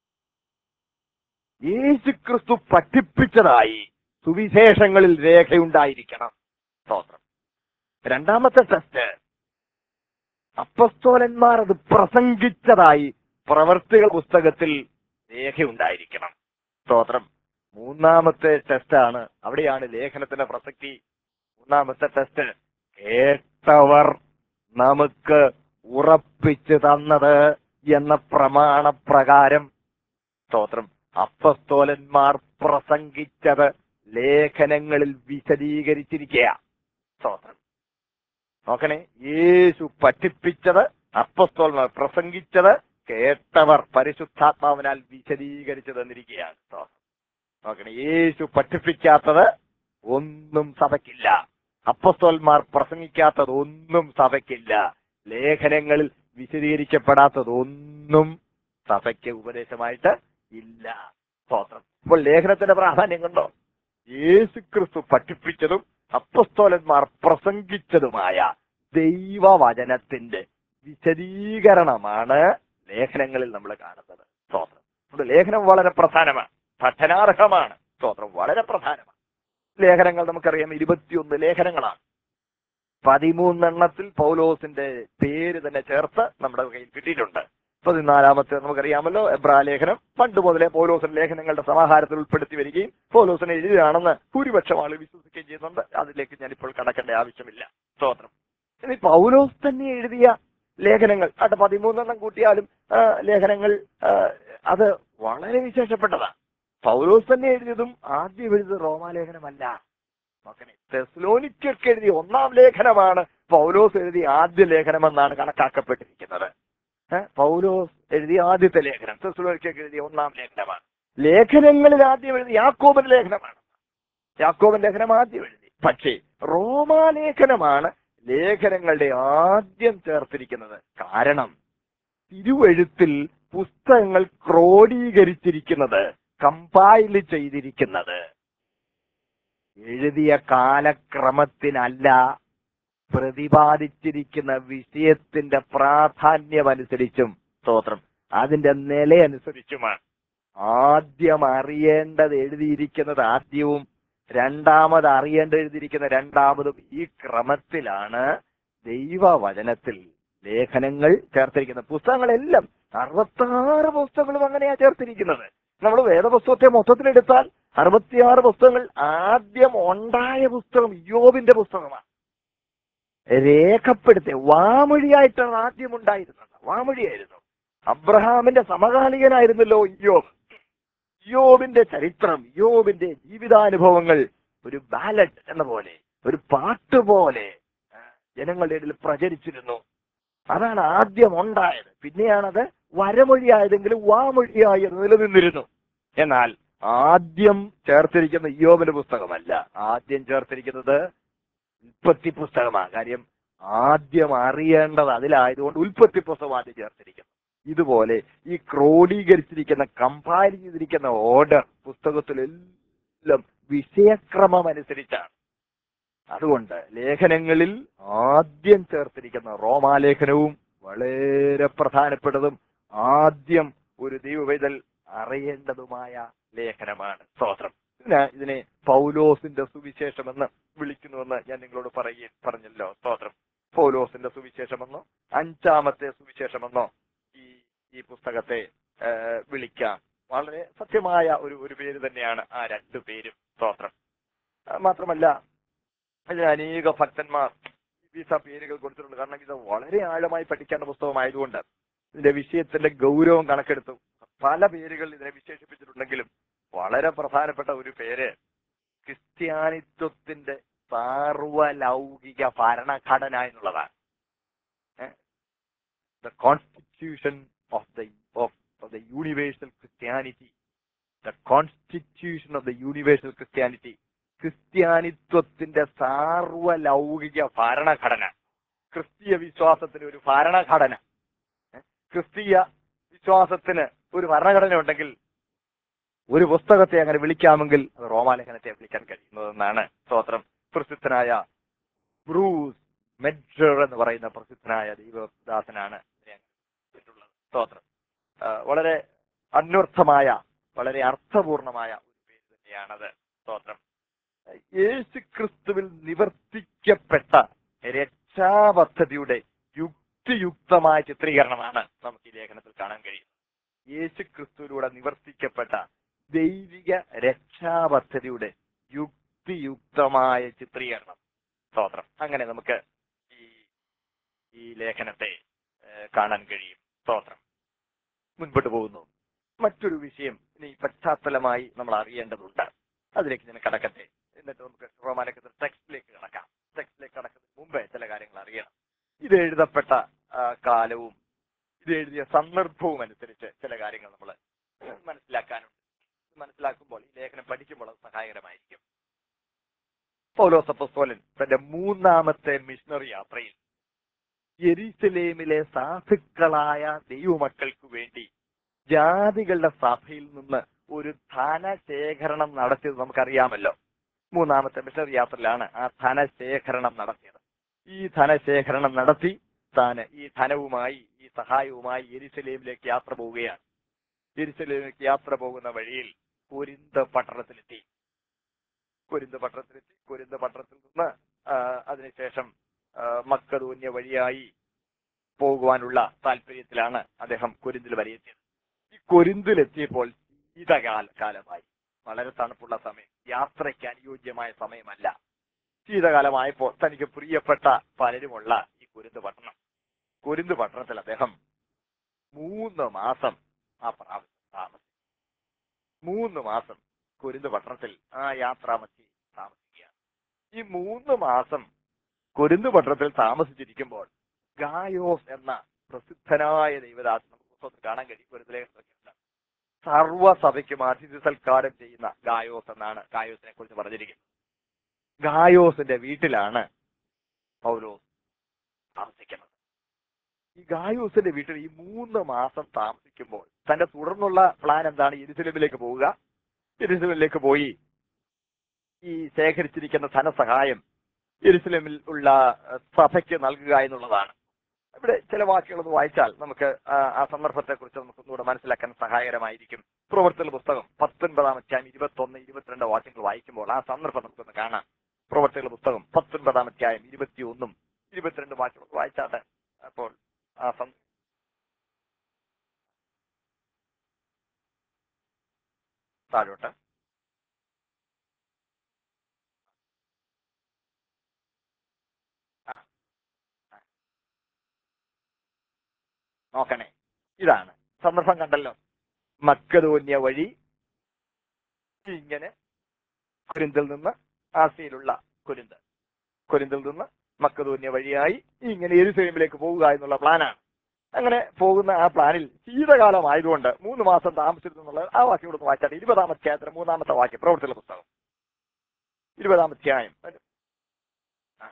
യേശു ക്രിസ്തു പഠിപ്പിച്ചതായി സുവിശേഷങ്ങളിൽ രേഖയുണ്ടായിരിക്കണം സ്തോത്രം രണ്ടാമത്തെ ടെസ്റ്റ് അപ്പസ്തോലന്മാർ അത് പ്രസംഗിച്ചതായി പ്രവർത്തികൾ പുസ്തകത്തിൽ രേഖയുണ്ടായിരിക്കണം സ്തോത്രം മൂന്നാമത്തെ ടെസ്റ്റാണ് അവിടെയാണ് ലേഖനത്തിന്റെ പ്രസക്തി മൂന്നാമത്തെ ടെസ്റ്റ് കേട്ടവർ നമുക്ക് ഉറപ്പിച്ചു തന്നത് എന്ന പ്രമാണപ്രകാരം സ്തോത്രം അപ്പസ്തോലന്മാർ പ്രസംഗിച്ചത് ലേഖനങ്ങളിൽ വിശദീകരിച്ചിരിക്കുക സ്തോത്രം നോക്കണേ യേശു പഠിപ്പിച്ചത് അപ്പസ്തോലന്മാർ പ്രസംഗിച്ചത് കേട്ടവർ പരിശുദ്ധാത്മാവിനാൽ വിശദീകരിച്ചു തന്നിരിക്കുകയാണ് സ്തോത്രം നോക്കണേ യേശു പഠിപ്പിക്കാത്തത് ഒന്നും സഭയ്ക്കില്ല അപ്പസ്തോൽമാർ പ്രസംഗിക്കാത്തത് ഒന്നും സഭയ്ക്കില്ല ലേഖനങ്ങളിൽ വിശദീകരിക്കപ്പെടാത്തത് ഒന്നും സഭയ്ക്ക് ഉപദേശമായിട്ട് ഇല്ല സ്തോത്രം അപ്പോൾ ലേഖനത്തിന്റെ പ്രാധാന്യം കണ്ടോ യേശു ക്രിസ്തു പഠിപ്പിച്ചതും അപ്പസ്തോലന്മാർ പ്രസംഗിച്ചതുമായ ദൈവവചനത്തിന്റെ വിശദീകരണമാണ് ലേഖനങ്ങളിൽ നമ്മൾ കാണുന്നത് സ്തോത്രം അതുകൊണ്ട് ലേഖനം വളരെ പ്രധാനമാണ് പഠനാർഹമാണ് സ്തോത്രം വളരെ പ്രധാനമാണ് ലേഖനങ്ങൾ നമുക്കറിയാം ഇരുപത്തിയൊന്ന് ലേഖനങ്ങളാണ് പതിമൂന്നെണ്ണത്തിൽ പൗലോസിന്റെ പേര് തന്നെ ചേർത്ത് നമ്മുടെ കയ്യിൽ കിട്ടിയിട്ടുണ്ട് പതിനാലാമത്തെ നമുക്കറിയാമല്ലോ എബ്രാ ലേഖനം പണ്ട് മുതലേ പൗലോസിന്റെ ലേഖനങ്ങളുടെ സമാഹാരത്തിൽ ഉൾപ്പെടുത്തി വരികയും പൗലോസിനെ എഴുതിയതാണെന്ന് ഭൂരിപക്ഷം ആളുകൾ വിശ്വസിക്കുകയും ചെയ്യുന്നുണ്ട് അതിലേക്ക് ഞാൻ ഇപ്പോൾ കടക്കേണ്ട ആവശ്യമില്ല സ്തോത്രം ഇനി പൗലോസ് തന്നെ എഴുതിയ ലേഖനങ്ങൾ അവിടെ പതിമൂന്നെണ്ണം കൂട്ടിയാലും ആ, ലേഖനങ്ങൾ ആ, അത് വളരെ വിശേഷപ്പെട്ടതാണ് പൗലോസ് തന്നെ എഴുതിയതും ആദ്യം എഴുതിയത് റോമാലേഖനമല്ല നോക്കണേ തെസ്ലോനിക്കൊക്കെ എഴുതിയ ഒന്നാം ലേഖനമാണ് പൗലോസ് എഴുതിയ ആദ്യ ലേഖനമെന്നാണ് കണക്കാക്കപ്പെട്ടിരിക്കുന്നത് ഏ? പൗലോസ് എഴുതിയ ആദ്യത്തെ ലേഖനം തെസ്ലോനിക്കൊക്കെ എഴുതിയ ഒന്നാം ലേഖനമാണ് ലേഖനങ്ങളിൽ ആദ്യം എഴുതി യാക്കോബൻ ലേഖനമാണ് യാക്കോബൻ ലേഖനം ആദ്യം എഴുതി പക്ഷേ റോമാലേഖനമാണ് ലേഖനങ്ങളുടെ ആദ്യം ചേർത്തിരിക്കുന്നത് കാരണം തിരുവെഴുത്തിൽ പുസ്തകങ്ങൾ ക്രോഡീകരിച്ചിരിക്കുന്നത് കമ്പൈൽ ചെയ്തിരിക്കുന്നത് എഴുതിയ കാലക്രമത്തിനല്ല പ്രതിപാദിച്ചിരിക്കുന്ന വിഷയത്തിന്റെ പ്രാധാന്യമനുസരിച്ചും സ്തോത്രം അതിന്റെ നിലയനുസരിച്ചുമാണ് ആദ്യം അറിയേണ്ടത് എഴുതിയിരിക്കുന്നത് ആദ്യവും രണ്ടാമത് അറിയേണ്ടത് എഴുതിയിരിക്കുന്ന രണ്ടാമതും ഈ ക്രമത്തിലാണ് ദൈവവചനത്തിൽ ലേഖനങ്ങൾ ചേർത്തിരിക്കുന്നത് പുസ്തകങ്ങളെല്ലാം അറുപത്താറ് പുസ്തകങ്ങളും അങ്ങനെയാ ചേർത്തിരിക്കുന്നത് നമ്മൾ വേദപുസ്തകത്തെ മൊത്തത്തിലെടുത്താൽ അറുപത്തിയാറ് പുസ്തകങ്ങൾ ആദ്യം ഉണ്ടായ പുസ്തകം യോബിന്റെ പുസ്തകമാണ് രേഖപ്പെടുത്തിയ വാമൊഴിയായിട്ടാണ് ആദ്യം ഉണ്ടായിരുന്നത് വാമൊഴിയായിരുന്നു അബ്രഹാമിന്റെ സമകാലികനായിരുന്നല്ലോ യോബ് യോബിന്റെ ചരിത്രം യോബിന്റെ ജീവിതാനുഭവങ്ങൾ ഒരു ബാലഡ് എന്ന പോലെ ഒരു പാട്ട് പോലെ ആ, ജനങ്ങളുടെ ഇടയിൽ പ്രചരിച്ചിരുന്നു അതാണ് ആദ്യം ഉണ്ടായത് പിന്നെയാണത് വരമൊഴിയായതെങ്കിലും വാമൊഴിയായി അത് നിലനിന്നിരുന്നു എന്നാൽ ആദ്യം ചേർത്തിരിക്കുന്ന യോബിന്റെ പുസ്തകമല്ല ആദ്യം ചേർത്തിരിക്കുന്നത് ഉൽപ്പത്തി പുസ്തകമാണ് കാര്യം ആദ്യം അറിയേണ്ടത് അതിലായതുകൊണ്ട് ഉൽപ്പത്തി പുസ്തകം ആദ്യം ചേർത്തിരിക്കുന്നു ഇതുപോലെ ഈ ക്രോഡീകരിച്ചിരിക്കുന്ന കമ്പയർ ചെയ്തിരിക്കുന്ന ഓർഡർ പുസ്തകത്തിലെല്ലാം വിഷയക്രമം അനുസരിച്ചാണ് അതുകൊണ്ട് ലേഖനങ്ങളിൽ ആദ്യം ചേർത്തിരിക്കുന്ന റോമാലേഖനവും വളരെ പ്രധാനപ്പെട്ടതും ആദ്യം ഒരു ദൈവവേദൽ അറിയേണ്ടതുമായ ലേഖനമാണ് സ്തോത്രം ഇതിന് ഇതിനെ പൗലോസിന്റെ സുവിശേഷമെന്ന് വിളിക്കുന്നുവെന്ന് ഞാൻ നിങ്ങളോട് പറയ പറഞ്ഞല്ലോ സ്തോത്രം പൗലോസിന്റെ സുവിശേഷമെന്നോ അഞ്ചാമത്തെ സുവിശേഷമെന്നോ ഈ ഈ പുസ്തകത്തെ ആ, വിളിക്കാം വളരെ സത്യമായ ഒരു ഒരു പേര് തന്നെയാണ് ആ രണ്ടു പേരും സ്തോത്രം ആ, മാത്രമല്ല ഇതിന് അനേക ഭക്തന്മാർ വിവിധ പേരുകൾ കൊടുത്തിട്ടുണ്ട് കാരണം ഇത് വളരെ ആഴമായി പഠിക്കേണ്ട പുസ്തകമായതുകൊണ്ട് ഇതിന്റെ വിഷയത്തിന്റെ ഗൗരവം കണക്കെടുത്തു പല പേരുകൾ ഇതിനെ വിശേഷിപ്പിച്ചിട്ടുണ്ടെങ്കിലും വളരെ പ്രധാനപ്പെട്ട ഒരു പേര് ക്രിസ്ത്യാനിത്വത്തിന്റെ സാർവലൗകിക ഭരണഘടന എന്നുള്ളതാണ് the constitution of the of the universal Christianity the constitution of the universal Christianity ക്രിസ്ത്യാനിത്വത്തിന്റെ സാർവലൗകിക ഭരണഘടന ക്രിസ്തീയ വിശ്വാസത്തിന് ഒരു ഭരണഘടന ഏ? ക്രിസ്തീയ വിശ്വാസത്തിന് ഒരു ഭരണഘടന ഉണ്ടെങ്കിൽ ഒരു പുസ്തകത്തെ അങ്ങനെ വിളിക്കാമെങ്കിൽ അത് റോമാലേഖനത്തെ വിളിക്കാൻ കഴിയുന്നതെന്നാണ് സ്തോത്രം പ്രസിദ്ധനായ ബ്രൂസ് മെഡ്ജർ എന്ന് പറയുന്ന പ്രസിദ്ധനായ ദൈവദാസനാണ് ഇതിനെ അങ്ങനെ വിളിച്ചിട്ടുള്ളത്. സ്തോത്രം ആ, വളരെ അന്വർത്ഥമായ വളരെ അർത്ഥപൂർണമായ ഒരു പേര് തന്നെയാണത് സ്തോത്രം യേശു ക്രിസ്തുവിൽ നിവർത്തിക്കപ്പെട്ട രക്ഷാപദ്ധതിയുടെ യുക്തിയുക്തമായ ചിത്രീകരണമാണ് നമുക്ക് ഈ ലേഖനത്തിൽ കാണാൻ കഴിയുന്നത് യേശു ക്രിസ്തുവിലൂടെ നിവർത്തിക്കപ്പെട്ട ദൈവിക രക്ഷാപദ്ധതിയുടെ യുക്തിയുക്തമായ ചിത്രീകരണം സ്തോത്രം അങ്ങനെ നമുക്ക് ഈ ഈ ലേഖനത്തെ ഏഹ്, കാണാൻ കഴിയും സ്തോത്രം മുൻപോട്ട് പോകുന്നു മറ്റൊരു വിഷയം ഇനി പശ്ചാത്തലമായി നമ്മൾ അറിയേണ്ടതുണ്ട് അതിലേക്ക് ഞാൻ കടക്കട്ടെ എന്നിട്ട് നമുക്ക് റോമാലേഖത്തിൽ ടെക്സ്റ്റിലേക്ക് കടക്കാം ടെക്സ്റ്റിലേക്ക് കടക്കുന്നതിന് മുമ്പേ ചില കാര്യങ്ങൾ അറിയണം ഇത് എഴുതപ്പെട്ട ആ, കാലവും ഇത് എഴുതിയ സന്ദർഭവും അനുസരിച്ച് ചില കാര്യങ്ങൾ നമ്മൾ മനസ്സിലാക്കാനുണ്ട് മനസ്സിലാക്കുമ്പോൾ ഈ ലേഖനം പഠിക്കുമ്പോൾ അത് സഹായകരമായിരിക്കും പൗലോസ് അപ്പോസ്തലൻ തന്റെ മൂന്നാമത്തെ മിഷണറി യാത്രയിൽ യെരുസലേമിലെ സാധുക്കളായ ദൈവമക്കൾക്ക് വേണ്ടി ജാതികളുടെ സഭയിൽ നിന്ന് ഒരു ധനശേഖരണം നടത്തിയത് നമുക്കറിയാമല്ലോ മൂന്നാമത്തെ മിഷണറി യാത്രയിലാണ് ആ ധനശേഖരണം നടത്തിയത് ഈ ധനശേഖരണം നടത്തി താൻ ഈ ധനവുമായി ഈ സഹായവുമായി യെരുസലേമിലേക്ക് യാത്ര പോവുകയാണ് യെരുസലേമിലേക്ക് യാത്ര പോകുന്ന വഴിയിൽ കുരിന്ത് പട്ടണത്തിലെത്തി കുരിന്ത് പട്ടണത്തിലെത്തി കുരിന്ത് പട്ടണത്തിൽ നിന്ന് ആ, അതിനുശേഷം ആ, മക്കതൂന്യ വഴിയായി പോകുവാനുള്ള താല്പര്യത്തിലാണ് അദ്ദേഹം കുരിന്തിൽ വരെ എത്തിയത് ഈ കുരിന്തിലെത്തിയപ്പോൾ ശീതകാല കാലമായി വളരെ തണുപ്പുള്ള സമയം യാത്രയ്ക്ക് അനുയോജ്യമായ സമയമല്ല ശീതകാലമായപ്പോൾ തനിക്ക് പ്രിയപ്പെട്ട പലരുമുള്ള ഈ കുരുന്ത് പട്ടണം കുരുന്ത് പട്ടണത്തിൽ അദ്ദേഹം മൂന്ന് മാസം ആ പ്രാവശ്യം താമസിച്ചു മൂന്ന് മാസം കുരുന്ത് പട്ടണത്തിൽ ആ യാത്രാമധ്യ താമസിക്കുകയാണ് ഈ മൂന്ന് മാസം കുരുന്ത് പട്ടണത്തിൽ താമസിച്ചിരിക്കുമ്പോൾ ഗായോസ് എന്ന പ്രസിദ്ധനായ ദൈവദാസൻ നമുക്ക് പുസ്തകത്തിൽ കാണാൻ കഴിയും കുരുന്തിലേഖനത്തിലുണ്ട് സർവ്വസഭയ്ക്കും അതിഥി സൽക്കാരം ചെയ്യുന്ന ഗായോസ് എന്നാണ് ഗായോസിനെ കുറിച്ച് പറഞ്ഞിരിക്കുന്നത് ഗായോസിന്റെ വീട്ടിലാണ് പൗലോസ് താമസിക്കുന്നത് ഈ ഗായോസിന്റെ വീട്ടിൽ ഈ മൂന്ന് മാസം താമസിക്കുമ്പോൾ തന്റെ തുടർന്നുള്ള പ്ലാൻ എന്താണ് യെരുസലേമിലേക്ക് പോവുക യെരുസലേമിലേക്ക് പോയി ഈ ശേഖരിച്ചിരിക്കുന്ന ധനസഹായം യെരുസലേമിൽ ഉള്ള അഹ്, സഭയ്ക്ക് നൽകുക എന്നുള്ളതാണ് ഇവിടെ ചില വാക്കുകളൊന്ന് വായിച്ചാൽ നമുക്ക് ആ ആ സന്ദർഭത്തെ കുറിച്ച് നമുക്ക് ഒന്നുകൂടെ മനസ്സിലാക്കാൻ സഹായകരമായിരിക്കും പ്രവർത്തന പുസ്തകം പത്തൊൻപതാം അധ്യായം ഇരുപത്തൊന്ന് ഇരുപത്തിരണ്ട് വാക്യങ്ങൾ വായിക്കുമ്പോൾ ആ സന്ദർഭം നമുക്കൊന്ന് കാണാം പ്രവർത്തികളുടെ പുസ്തകം പത്തൊൻപതാം അധ്യായം ഇരുപത്തിയൊന്നും ഇരുപത്തിരണ്ട് വാക്യങ്ങൾ വായിച്ചാട്ടെ അപ്പോൾ ആ സം താഴോട്ട് ആ. ആ. നോക്കണേ ഇതാണ് സന്ദർഭം കണ്ടല്ലോ മക്കതോന്യ വഴി ഇങ്ങനെ കുരിന്തിൽ നിന്ന് ആസിയിലുള്ള കുരിന്ത് കുരിന്തിൽ നിന്ന് മക്കതോന്യ വഴിയായി ഇങ്ങനെ എരുസലേമിലേക്ക് പോവുക എന്നുള്ള പ്ലാനാണ് അങ്ങനെ പോകുന്ന ആ പ്ലാനിൽ ശീതകാലം ആയതുകൊണ്ട് മൂന്ന് മാസം താമസിച്ചിരുന്നു എന്നുള്ളത് ആ വാക്യം കൂടെ ഒന്ന് വായിച്ചാൽ ഇരുപതാം അധ്യായത്തിന് മൂന്നാമത്തെ വാക്യം പ്രവർത്തിയുള്ള പുസ്തകം ഇരുപതാം അധ്യായം ആ.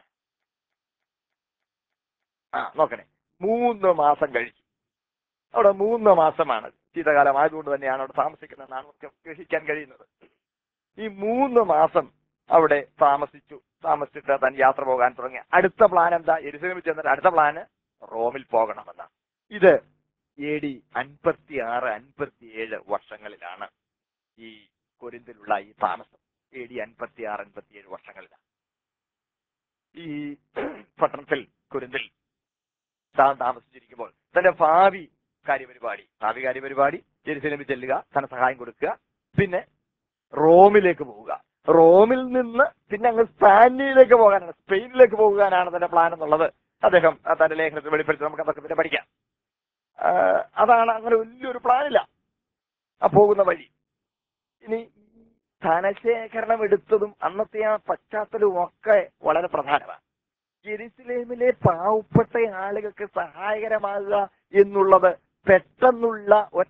ആ നോക്കണേ മൂന്ന് മാസം കഴിച്ചു അവിടെ മൂന്ന് മാസമാണ് ശീതകാലം ആയതുകൊണ്ട് തന്നെയാണ് അവിടെ താമസിക്കുന്നതെന്നാണ് നമുക്ക് ഗ്രഹിക്കാൻ കഴിയുന്നത് ഈ മൂന്ന് മാസം അവിടെ താമസിച്ചു താമസിച്ചിട്ട് താൻ യാത്ര പോകാൻ തുടങ്ങി അടുത്ത പ്ലാൻ എന്താ എരുസലേമിൽ ചെന്നിട്ട് അടുത്ത പ്ലാന് റോമിൽ പോകണമെന്നാണ് ഇത് എ ഡി അൻപത്തി ആറ് അൻപത്തി ഏഴ് വർഷങ്ങളിലാണ് ഈ കൊരിന്തിലുള്ള ഈ താമസം എ ഡി അൻപത്തി ആറ് അൻപത്തി ഏഴ് വർഷങ്ങളിലാണ് ഈ പട്ടണത്തിൽ കുരുന്തിൽ താൻ താമസിച്ചിരിക്കുമ്പോൾ തന്റെ ഭാവി കാര്യപരിപാടി ഭാവി കാര്യപരിപാടി ജെറുസലേമിൽ ചെല്ലുക തന്റെ സഹായം കൊടുക്കുക പിന്നെ റോമിലേക്ക് പോവുക റോമിൽ നിന്ന് പിന്നെ അങ്ങ് സ്പാനിയിലേക്ക് പോകാനാണ് സ്പെയിനിലേക്ക് പോകാനാണ് തന്റെ പ്ലാൻ എന്നുള്ളത് അദ്ദേഹം ആ തന്റെ ലേഖനത്തിൽ വെളിപ്പെടുത്തി നമുക്ക് അതൊക്കെ പിന്നെ പഠിക്കാം ആ, അതാണ് അങ്ങനെ വലിയൊരു പ്ലാനില്ല ആ പോകുന്ന വഴി ഇനി ഈ ധനശേഖരണം എടുത്തതും അന്നത്തെ ആ പശ്ചാത്തലവും ഒക്കെ വളരെ പ്രധാനമാണ് ജെറുസലേമിലെ പാവപ്പെട്ട ആളുകൾക്ക് സഹായകരമാകുക എന്നുള്ളത് പെട്ടെന്നുള്ള ഒറ്റ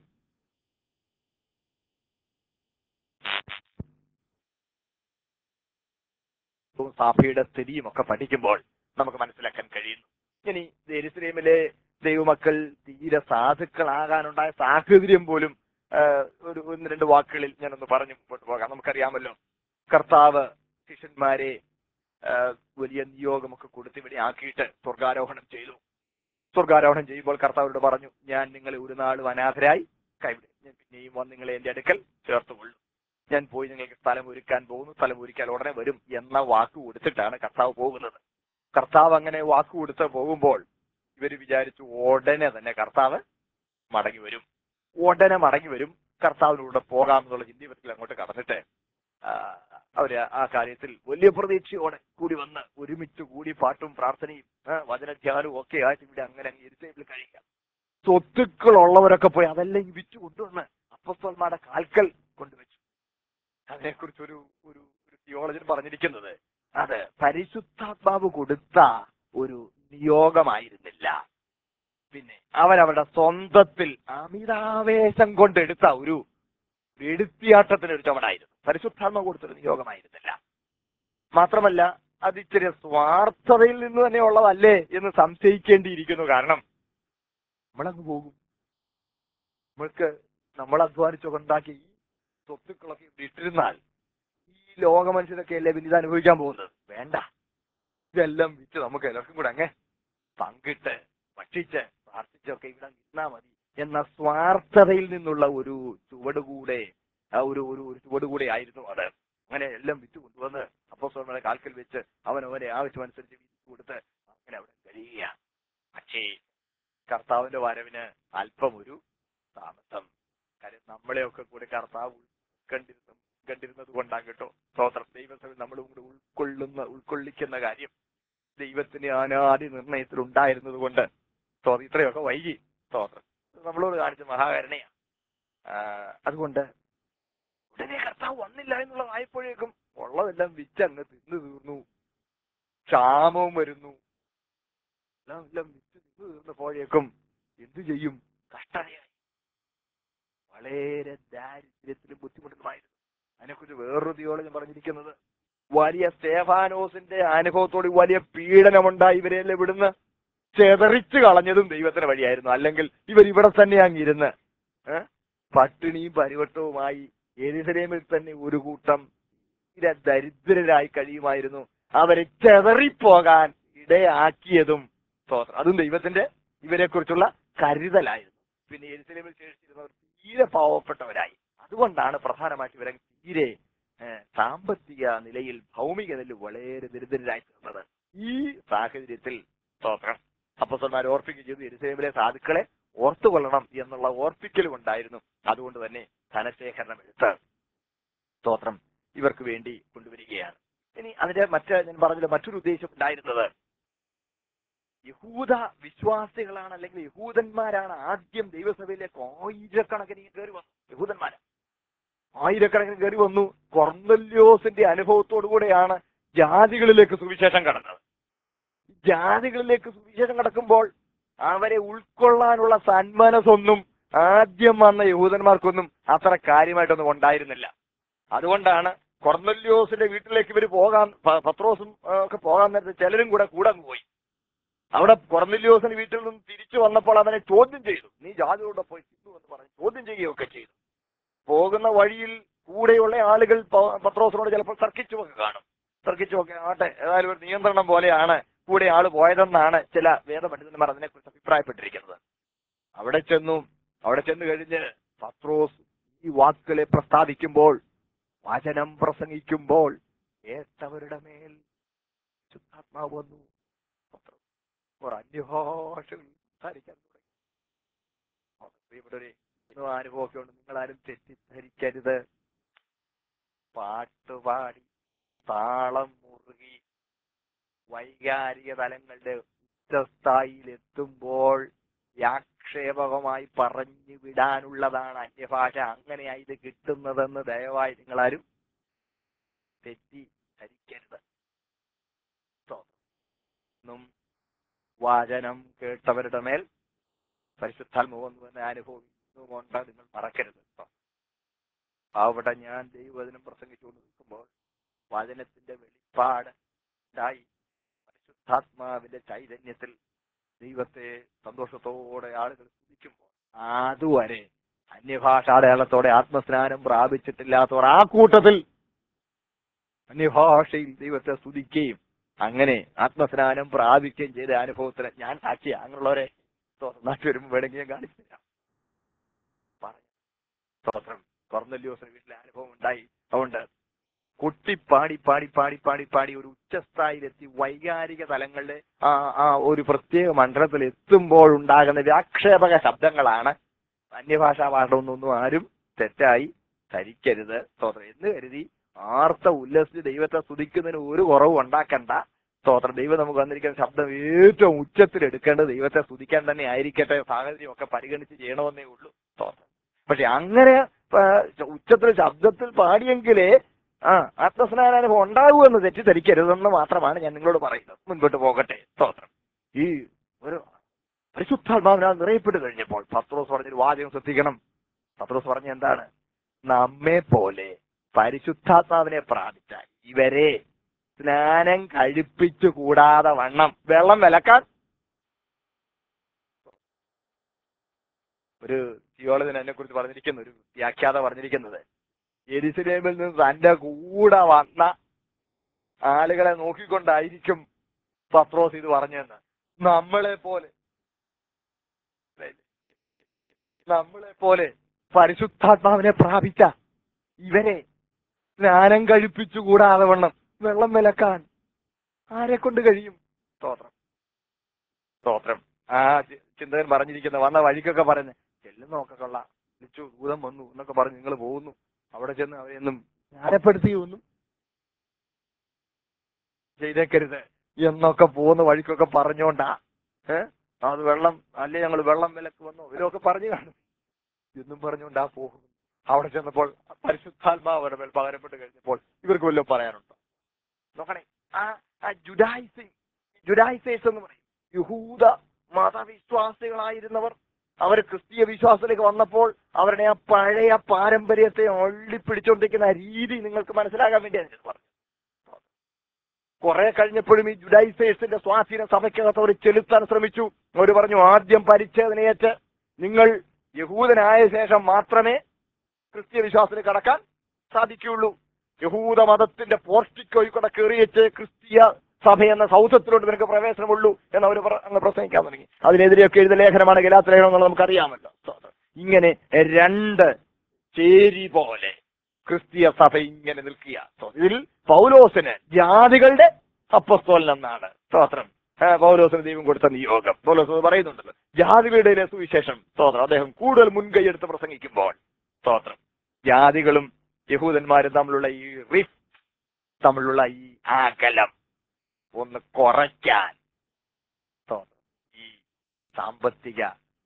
സാഫിയുടെ സ്ഥിതിയും ഒക്കെ പഠിക്കുമ്പോൾ നമുക്ക് മനസ്സിലാക്കാൻ കഴിയുന്നു ഇനി ജെറുസലേമിലെ ദൈവമക്കൾ തീരെ സാധുക്കളാകാനുണ്ടായ സാഹചര്യം പോലും ആ, ഒരു ഒന്ന് രണ്ട് വാക്കുകളിൽ ഞാനൊന്ന് പറഞ്ഞു മുമ്പോട്ട് പോകാം നമുക്കറിയാമല്ലോ കർത്താവ് ശിഷ്യന്മാരെ ആ, വലിയ നിയോഗമൊക്കെ കൊടുത്ത് ഇവിടെ ആക്കിയിട്ട് സ്വർഗാരോഹണം ചെയ്തു സ്വർഗാരോഹണം ചെയ്യുമ്പോൾ കർത്താവരോട് പറഞ്ഞു ഞാൻ നിങ്ങളെ ഒരു നാളും അനാഥരായി കൈവിടും ഞാൻ പിന്നെയും വന്ന് നിങ്ങളെ എന്റെ അടുക്കൽ ചേർത്തുകൊള്ളും ഞാൻ പോയി നിങ്ങൾക്ക് സ്ഥലം ഒരുക്കാൻ പോകുന്നു സ്ഥലം ഒരുക്കാൻ ഉടനെ വരും എന്ന വാക്ക് കൊടുത്തിട്ടാണ് കർത്താവ് പോകുന്നത് കർത്താവ് അങ്ങനെ വാക്ക് കൊടുത്ത് പോകുമ്പോൾ ഇവര് വിചാരിച്ചു ഉടനെ തന്നെ കർത്താവ് മടങ്ങി വരും ഉടനെ മടങ്ങി വരും കർത്താവിനൂടെ പോകാം എന്നുള്ള ചിന്തീപത്തിൽ അങ്ങോട്ട് കടന്നിട്ട് ആ, അവര് ആ കാര്യത്തിൽ വലിയ പ്രതീക്ഷയോടെ കൂടി വന്ന് ഒരുമിച്ച് കൂടി പാട്ടും പ്രാർത്ഥനയും ആ, വചനധ്യാനവും ഒക്കെ ആയിട്ട് ഇവിടെ അങ്ങനെ അങ്ങ് ഇരുട്ടേബിൾ കഴിക്കാം സ്വത്തുക്കളുള്ളവരൊക്കെ പോയി അതെല്ലാം വിറ്റ് കൊണ്ടുവന്ന് അപ്പസ്തോന്മാരുടെ കാൽക്കൽ കൊണ്ടുവച്ചു അതിനെക്കുറിച്ച് ഒരു ഒരു ഒരു തിയോളജൻ പറഞ്ഞിരിക്കുന്നത് അത് പരിശുദ്ധാത്മാവ് കൊടുത്ത ഒരു നിയോഗമായിരുന്നില്ല പിന്നെ അവരവരുടെ സ്വന്തത്തിൽ അമിതാവേശം കൊണ്ടെടുത്ത ഒരു എടുത്തിയാട്ടത്തിന് ഒരു ചുമടായിരുന്നു പരിശുദ്ധാത്മാവ് കൊടുത്തൊരു നിയോഗമായിരുന്നില്ല മാത്രമല്ല അത് ഇച്ചിരി സ്വാർത്ഥതയിൽ നിന്ന് തന്നെ ഉള്ളതല്ലേ എന്ന് സംശയിക്കേണ്ടിയിരിക്കുന്നു കാരണം നമ്മളങ്ങ് പോകും നമ്മൾക്ക് നമ്മൾ അധ്വാനിച്ചൊക്കെ ഉണ്ടാക്കി ഈ സ്വത്തുക്കളൊക്കെ ഇട്ടിരുന്നാൽ ഈ ലോക മനുഷ്യരൊക്കെ അല്ലേ പിന്നെ ഇത് അനുഭവിക്കാൻ പോകുന്നത് വേണ്ട ഇതെല്ലാം വിറ്റ് നമുക്ക് എല്ലാവർക്കും കൂടെ അങ്ങ് പങ്കിട്ട് ഭക്ഷിച്ച് പ്രാർത്ഥിച്ചൊക്കെ ഇവിടെ നിന്നാ മതി എന്ന സ്വാർത്ഥതയിൽ നിന്നുള്ള ഒരു ചുവടുകൂടെ ആ ഒരു ഒരു ഒരു ചുവടുകൂടെ ആയിരുന്നു അത് അങ്ങനെ എല്ലാം വിറ്റ് കൊണ്ടുവന്ന് അപ്പോ സ്വർമ്മയുടെ കാൽക്കൽ വെച്ച് അവൻ അവന്റെ ആവശ്യമനുസരിച്ച് വിറ്റ് കൊടുത്ത് അങ്ങനെ അവിടെ കഴിയുക പക്ഷേ കർത്താവിന്റെ വരവിന് അല്പം ഒരു താമസം കാര്യം നമ്മളെയൊക്കെ കൂടി കർത്താവ് ഉൾക്കണ്ടിരുന്ന കണ്ടിരുന്നത് കൊണ്ടാണ് കേട്ടോ സ്തോത്രം ദൈവസഭയിൽ നമ്മളും കൂടെ ഉൾക്കൊള്ളുന്ന ഉൾക്കൊള്ളിക്കുന്ന കാര്യം ദൈവത്തിന് അനാദി നിർണയത്തിൽ ഉണ്ടായിരുന്നത് കൊണ്ട് സ്തോത്രം ഇത്രയൊക്കെ വൈകി സ്തോത്രം നമ്മളോട് കാണിച്ച മഹാകരുണയാ ആ, അതുകൊണ്ട് ഉടനെ കർത്താവ് വന്നില്ല എന്നുള്ളതായപ്പോഴേക്കും ഉള്ളതെല്ലാം വിറ്റങ്ങ് തിന്നു തീർന്നു ക്ഷാമവും വരുന്നു എല്ലാം എല്ലാം വിറ്റ് തിന്നു തീർന്നപ്പോഴേക്കും എന്തു ചെയ്യും കഷ്ടതയായി വളരെ ദാരിദ്ര്യത്തിലും ബുദ്ധിമുട്ടുമായിരുന്നു അതിനെക്കുറിച്ച് വേറൊരു തിയോളജി പറഞ്ഞിരിക്കുന്നത് വലിയ സ്തേഫാനോസിന്റെ അനുഭവത്തോട് വലിയ പീഡനമുണ്ടായി ഇവരെല്ലാം ഇവിടുന്ന് ചെതറിച്ച് കളഞ്ഞതും ദൈവത്തിന് വഴിയായിരുന്നു അല്ലെങ്കിൽ ഇവർ ഇവിടെ തന്നെ അങ്ങിരുന്ന് ഏ? പട്ടിണിയും പരിവട്ടവുമായി എരിസലേമിൽ തന്നെ ഒരു കൂട്ടം തീരെ ദരിദ്രരായി കഴിയുമായിരുന്നു അവരെ ചെതറിപ്പോകാൻ ഇടയാക്കിയതും സ്തോത്രം അതും ദൈവത്തിന്റെ ഇവരെ കുറിച്ചുള്ള കരുതലായിരുന്നു പിന്നെ എരിസലേമിൽ ശേഷിച്ചിരുന്നവർ തീരെ പാവപ്പെട്ടവരായി അതുകൊണ്ടാണ് പ്രധാനമായിട്ട് ഇവരെ തീരെ ഏ, സാമ്പത്തിക നിലയിൽ ഭൗമിക നിലയിൽ വളരെ ദരിദ്രരായി തീർന്നത് ഈ സാഹചര്യത്തിൽ സ്തോത്രം അപ്പസ്വന്മാർ ഓർപ്പിക്കുകയും ചെയ്തു എരുസലേമിലെ സാധുക്കളെ ഓർത്തുകൊള്ളണം എന്നുള്ള ഓർപ്പിക്കലും ഉണ്ടായിരുന്നു അതുകൊണ്ട് തന്നെ ധനശേഖരണം എടുത്ത് സ്തോത്രം ഇവർക്ക് വേണ്ടി കൊണ്ടുവരികയാണ് ഇനി അതിന്റെ മറ്റ് ഞാൻ പറഞ്ഞില്ല മറ്റൊരു ഉദ്ദേശം ഉണ്ടായിരുന്നത് യഹൂദ വിശ്വാസികളാണ് അല്ലെങ്കിൽ യഹൂദന്മാരാണ് ആദ്യം ദൈവസഭയിലേക്ക് ആയിരക്കണക്കിന് കയറി വന്നു യഹൂദന്മാരാണ് ആയിരക്കണക്കിന് കയറി വന്നു കൊർന്നല്യോസിന്റെ അനുഭവത്തോടു കൂടെയാണ് ജാതികളിലേക്ക് സുവിശേഷം കടന്നത് ജാതികളിലേക്ക് സുവിശേഷം കടക്കുമ്പോൾ അവരെ ഉൾക്കൊള്ളാനുള്ള സന്മനസ്സൊന്നും ആദ്യം വന്ന യഹൂദന്മാർക്കൊന്നും അത്ര കാര്യമായിട്ടൊന്നും ഉണ്ടായിരുന്നില്ല അതുകൊണ്ടാണ് കൊർന്നല്യോസിന്റെ വീട്ടിലേക്ക് ഇവർ പോകാൻ പ- പത്രോസും ആ, ഒക്കെ പോകാൻ നേരത്തെ ചിലരും കൂടെ കൂടെ അങ്ങ് പോയി അവിടെ കൊർന്നല്യോസിന്റെ വീട്ടിൽ നിന്ന് തിരിച്ചു വന്നപ്പോൾ അവനെ ചോദ്യം ചെയ്തു നീ ജാതിയോടെ പോയി തിന്നു എന്ന് പറഞ്ഞ് ചോദ്യം ചെയ്യുകയൊക്കെ ചെയ്തു പോകുന്ന വഴിയിൽ കൂടെയുള്ള ആളുകൾ പ- പത്രോസിനോട് ചിലപ്പോൾ തർക്കിച്ചുമൊക്കെ കാണും തർക്കിച്ചുമൊക്കെ ആട്ടെ ഏതായാലും ഒരു നിയന്ത്രണം പോലെയാണ് കൂടെ ആള് പോയതെന്നാണ് ചില വേദപണ്ഡിതന്മാർ അതിനെക്കുറിച്ച് അഭിപ്രായപ്പെട്ടിരിക്കുന്നത് അവിടെ ചെന്നു അവിടെ ചെന്ന് കഴിഞ്ഞ് പത്രോസ് ഈ വാക്കുകളെ പ്രസ്താവിക്കുമ്പോൾ വചനം പ്രസംഗിക്കുമ്പോൾ കേട്ടവരുടെ മേൽ ശുദ്ധാത്മാവ് വന്നു അവർ അന്യഭാഷകൾ സംസാരിക്കാൻ തുടങ്ങി ഓ, പ്രിയപ്പെട്ടവരെ ഇന്നും അനുഭവമൊക്കെ ഉണ്ട് നിങ്ങളാരും തെറ്റിദ്ധരിക്കരുത് പാട്ടുപാടി താളം മുറുകി വൈകാരിക തലങ്ങളുടെ ഉച്ചസ്ഥായിയിൽ എത്തുമ്പോൾ ആക്ഷേപകമായി പറഞ്ഞു വിടാനുള്ളതാണ് അന്യഭാഷ അങ്ങനെയാ ഇത് കിട്ടുന്നതെന്ന് ദയവായി നിങ്ങളാരും തെറ്റി ധരിക്കരുത് സ്തോത്രം. ഇന്നും വാചനം കേട്ടവരുടെ മേൽ പരിശുദ്ധാത്മ എന്ന അനുഭവം കൊണ്ട് നിങ്ങൾ മറക്കരുത് കേട്ടോ. പാവപ്പെട്ട ഞാൻ ദൈവവചനം പ്രസംഗിച്ചുകൊണ്ട് നിൽക്കുമ്പോൾ വചനത്തിന്റെ വെളിപ്പാട് ഉണ്ടായി പരിശുദ്ധാത്മാവിന്റെ ചൈതന്യത്തിൽ ദൈവത്തെ സന്തോഷത്തോടെ ആളുകൾ സ്തുതിക്കുമ്പോൾ അതുവരെ അന്യഭാഷ അടയാളത്തോടെ ആത്മസ്നാനം പ്രാപിച്ചിട്ടില്ലാത്തവർ ആ കൂട്ടത്തിൽ അന്യഭാഷയിൽ ദൈവത്തെ സ്തുതിക്കുകയും അങ്ങനെ ആത്മസ്നാനം പ്രാപിക്കുകയും ചെയ്ത അനുഭവത്തിന് ഞാൻ സാക്ഷിയാ അങ്ങനെയുള്ളവരെ നാട്ടിൽ വരുമ്പോൾ വേണമെങ്കിൽ ഞാൻ കാണിച്ചില്ല പറയാം സ്തോത്രം കൊർന്നല്യോസിന് വീട്ടിലെ അനുഭവം ഉണ്ടായി അതുകൊണ്ട് കുട്ടി പാടി പാടി പാടി പാടി പാടി ഒരു ഉച്ചസ്ഥായിലെത്തി വൈകാരിക തലങ്ങളുടെ ആ ആ ഒരു പ്രത്യേക മണ്ഡലത്തിൽ എത്തുമ്പോൾ ഉണ്ടാകുന്ന വ്യാക്ഷേപക ശബ്ദങ്ങളാണ് അന്യഭാഷാ പാഠമൊന്നും ആരും തെറ്റായി ധരിക്കരുത് സ്തോത്രം എന്ന് കരുതി ആർത്ത ഉല്ലസിച്ച് ദൈവത്തെ സ്തുതിക്കുന്നതിന് ഒരു കുറവും ഉണ്ടാക്കണ്ട സ്തോത്രം ദൈവം നമുക്ക് വന്നിരിക്കുന്ന ശബ്ദം ഏറ്റവും ഉച്ചത്തിൽ എടുക്കേണ്ടത് ദൈവത്തെ സ്തുതിക്കാൻ തന്നെ ആയിരിക്കട്ടെ സാഹചര്യം ഒക്കെ പരിഗണിച്ച് ചെയ്യണമെന്നേ ഉള്ളൂ സ്തോത്രം പക്ഷെ അങ്ങനെ ആ, ഉച്ചത്തിൽ ശബ്ദത്തിൽ പാടിയെങ്കിലേ ആ ആത്മസ്നാനാനുഭവം ഉണ്ടാകുമെന്ന് തെറ്റിദ്ധരിക്കരുതെന്ന് മാത്രമാണ് ഞാൻ നിങ്ങളോട് പറയുന്നത് മുൻപോട്ട് പോകട്ടെ സ്തോത്രം ഈ ഒരു പരിശുദ്ധാത്മാവിനാൽ നിറയപ്പെട്ട് കഴിഞ്ഞപ്പോൾ പത്രോസ് പറഞ്ഞൊരു വാചകം ശ്രദ്ധിക്കണം പത്രോസ് പറഞ്ഞ എന്താണ് നമ്മെ പോലെ പരിശുദ്ധാത്മാവിനെ പ്രാപിച്ച ഇവരെ സ്നാനം കഴിപ്പിച്ചു കൂടാതെ വണ്ണം വെള്ളം വിലക്കാൻ ഒരു തിയോളജിന് എന്നെ കുറിച്ച് പറഞ്ഞിരിക്കുന്നു ഒരു വ്യാഖ്യാത പറഞ്ഞിരിക്കുന്നത് എരിശിലേമിൽ നിന്ന് തന്റെ കൂടെ വന്ന ആളുകളെ നോക്കിക്കൊണ്ടായിരിക്കും പത്രോസ് ഇത് പറഞ്ഞതെന്ന് നമ്മളെ പോലെ നമ്മളെ പോലെ പരിശുദ്ധാത്മാവിനെ പ്രാപിച്ച ഇവരെ സ്നാനം കഴിപ്പിച്ചു കൂടാതെ വണ്ണം വെള്ളം വിലക്കാൻ ആരെ കൊണ്ട് കഴിയും സ്തോത്രം സ്തോത്രം ആ ചി- ചിന്തകൻ പറഞ്ഞിരിക്കുന്ന വന്ന വഴിക്കൊക്കെ പറഞ്ഞ് ചെല്ലുന്നൊക്കെ കൊള്ളാം വിളിച്ചു ഭൂതം വന്നു എന്നൊക്കെ പറഞ്ഞ് നിങ്ങൾ പോകുന്നു അവിടെ ചെന്ന് അവരെയൊന്നും ജ്ഞാനപ്പെടുത്തി ഒന്നും ചെയ്തേക്കരുത് എന്നൊക്കെ പോകുന്ന വഴിക്കൊക്കെ പറഞ്ഞോണ്ടാ ഏ അത് വെള്ളം അല്ലേ ഞങ്ങൾ വെള്ളം വിലക്ക് വന്നു ഇവരൊക്കെ പറഞ്ഞു കാണും എന്നും പറഞ്ഞുകൊണ്ടാ പോകും അവിടെ ചെന്നപ്പോൾ പരിശുദ്ധാത്മാവ് അവരുടെ മേൽ പകരപ്പെട്ട് കഴിഞ്ഞപ്പോൾ ഇവർക്ക് വല്ലതും പറയാനുണ്ടോ നോക്കണേ ആ ആ ജുഡായിസിങ് ജുഡായിസേഴ്സ് എന്ന് പറയും യഹൂദ മതവിശ്വാസികളായിരുന്നവർ അവർ ക്രിസ്തീയ വിശ്വാസത്തിലേക്ക് വന്നപ്പോൾ അവരുടെ ആ പഴയ പാരമ്പര്യത്തെ ഒള്ളിപ്പിടിച്ചുകൊണ്ടിരിക്കുന്ന ആ രീതി നിങ്ങൾക്ക് മനസ്സിലാകാൻ വേണ്ടിയാണ് ഞാൻ പറഞ്ഞത് കുറെ കഴിഞ്ഞപ്പോഴും ഈ ജുഡൈസേഴ്സിന്റെ സ്വാധീന സഭയ്ക്കകത്ത് അവർ ചെലുത്താൻ ശ്രമിച്ചു അവർ പറഞ്ഞു ആദ്യം പരിച്ഛേദനയേറ്റ് നിങ്ങൾ യഹൂദനായ ശേഷം മാത്രമേ ക്രിസ്തീയ വിശ്വാസത്തിൽ കടക്കാൻ സാധിക്കുകയുള്ളൂ യഹൂദ മതത്തിന്റെ പോർട്ടിക്കോയിൽ കൂടെ കയറിയേച്ച് ക്രിസ്തീയ സഭ എന്ന സൗധത്തിലോട്ട് നിനക്ക് പ്രവേശനമുള്ളൂ എന്ന് അവർ അങ്ങ് പ്രസംഗിക്കാൻ തുടങ്ങി അതിനെതിരെയൊക്കെ എഴുത ലേഖനമാണ് ഗലാത്ത ലേഖനം എന്നുള്ളത് നമുക്കറിയാമല്ലോ ഇങ്ങനെ രണ്ട് ചേരി പോലെ ക്രിസ്തീയ സഭ ഇങ്ങനെ നിൽക്കുക So, ഇതിൽ പൗലോസിന് ജാതികളുടെ അപ്പസ്തോലൻ എന്നാണ് സ്തോത്രം ആ, പൗലോസിന് ദൈവം കൊടുത്ത നിയോഗം പൗലോസ് അത് പറയുന്നുണ്ടല്ലോ ജാതികളുടെ ഇടയിലെ സുവിശേഷം സ്തോത്രം അദ്ദേഹം കൂടുതൽ മുൻകൈ എടുത്ത് പ്രസംഗിക്കുമ്പോൾ സ്തോത്രം ജാതികളും യഹൂദന്മാരും തമ്മിലുള്ള ഈ റിഫ് തമ്മിലുള്ള ഈ അകലം ഒന്ന് കുറയ്ക്കാൻ സ്തോത്രം ഈ സാമ്പത്തിക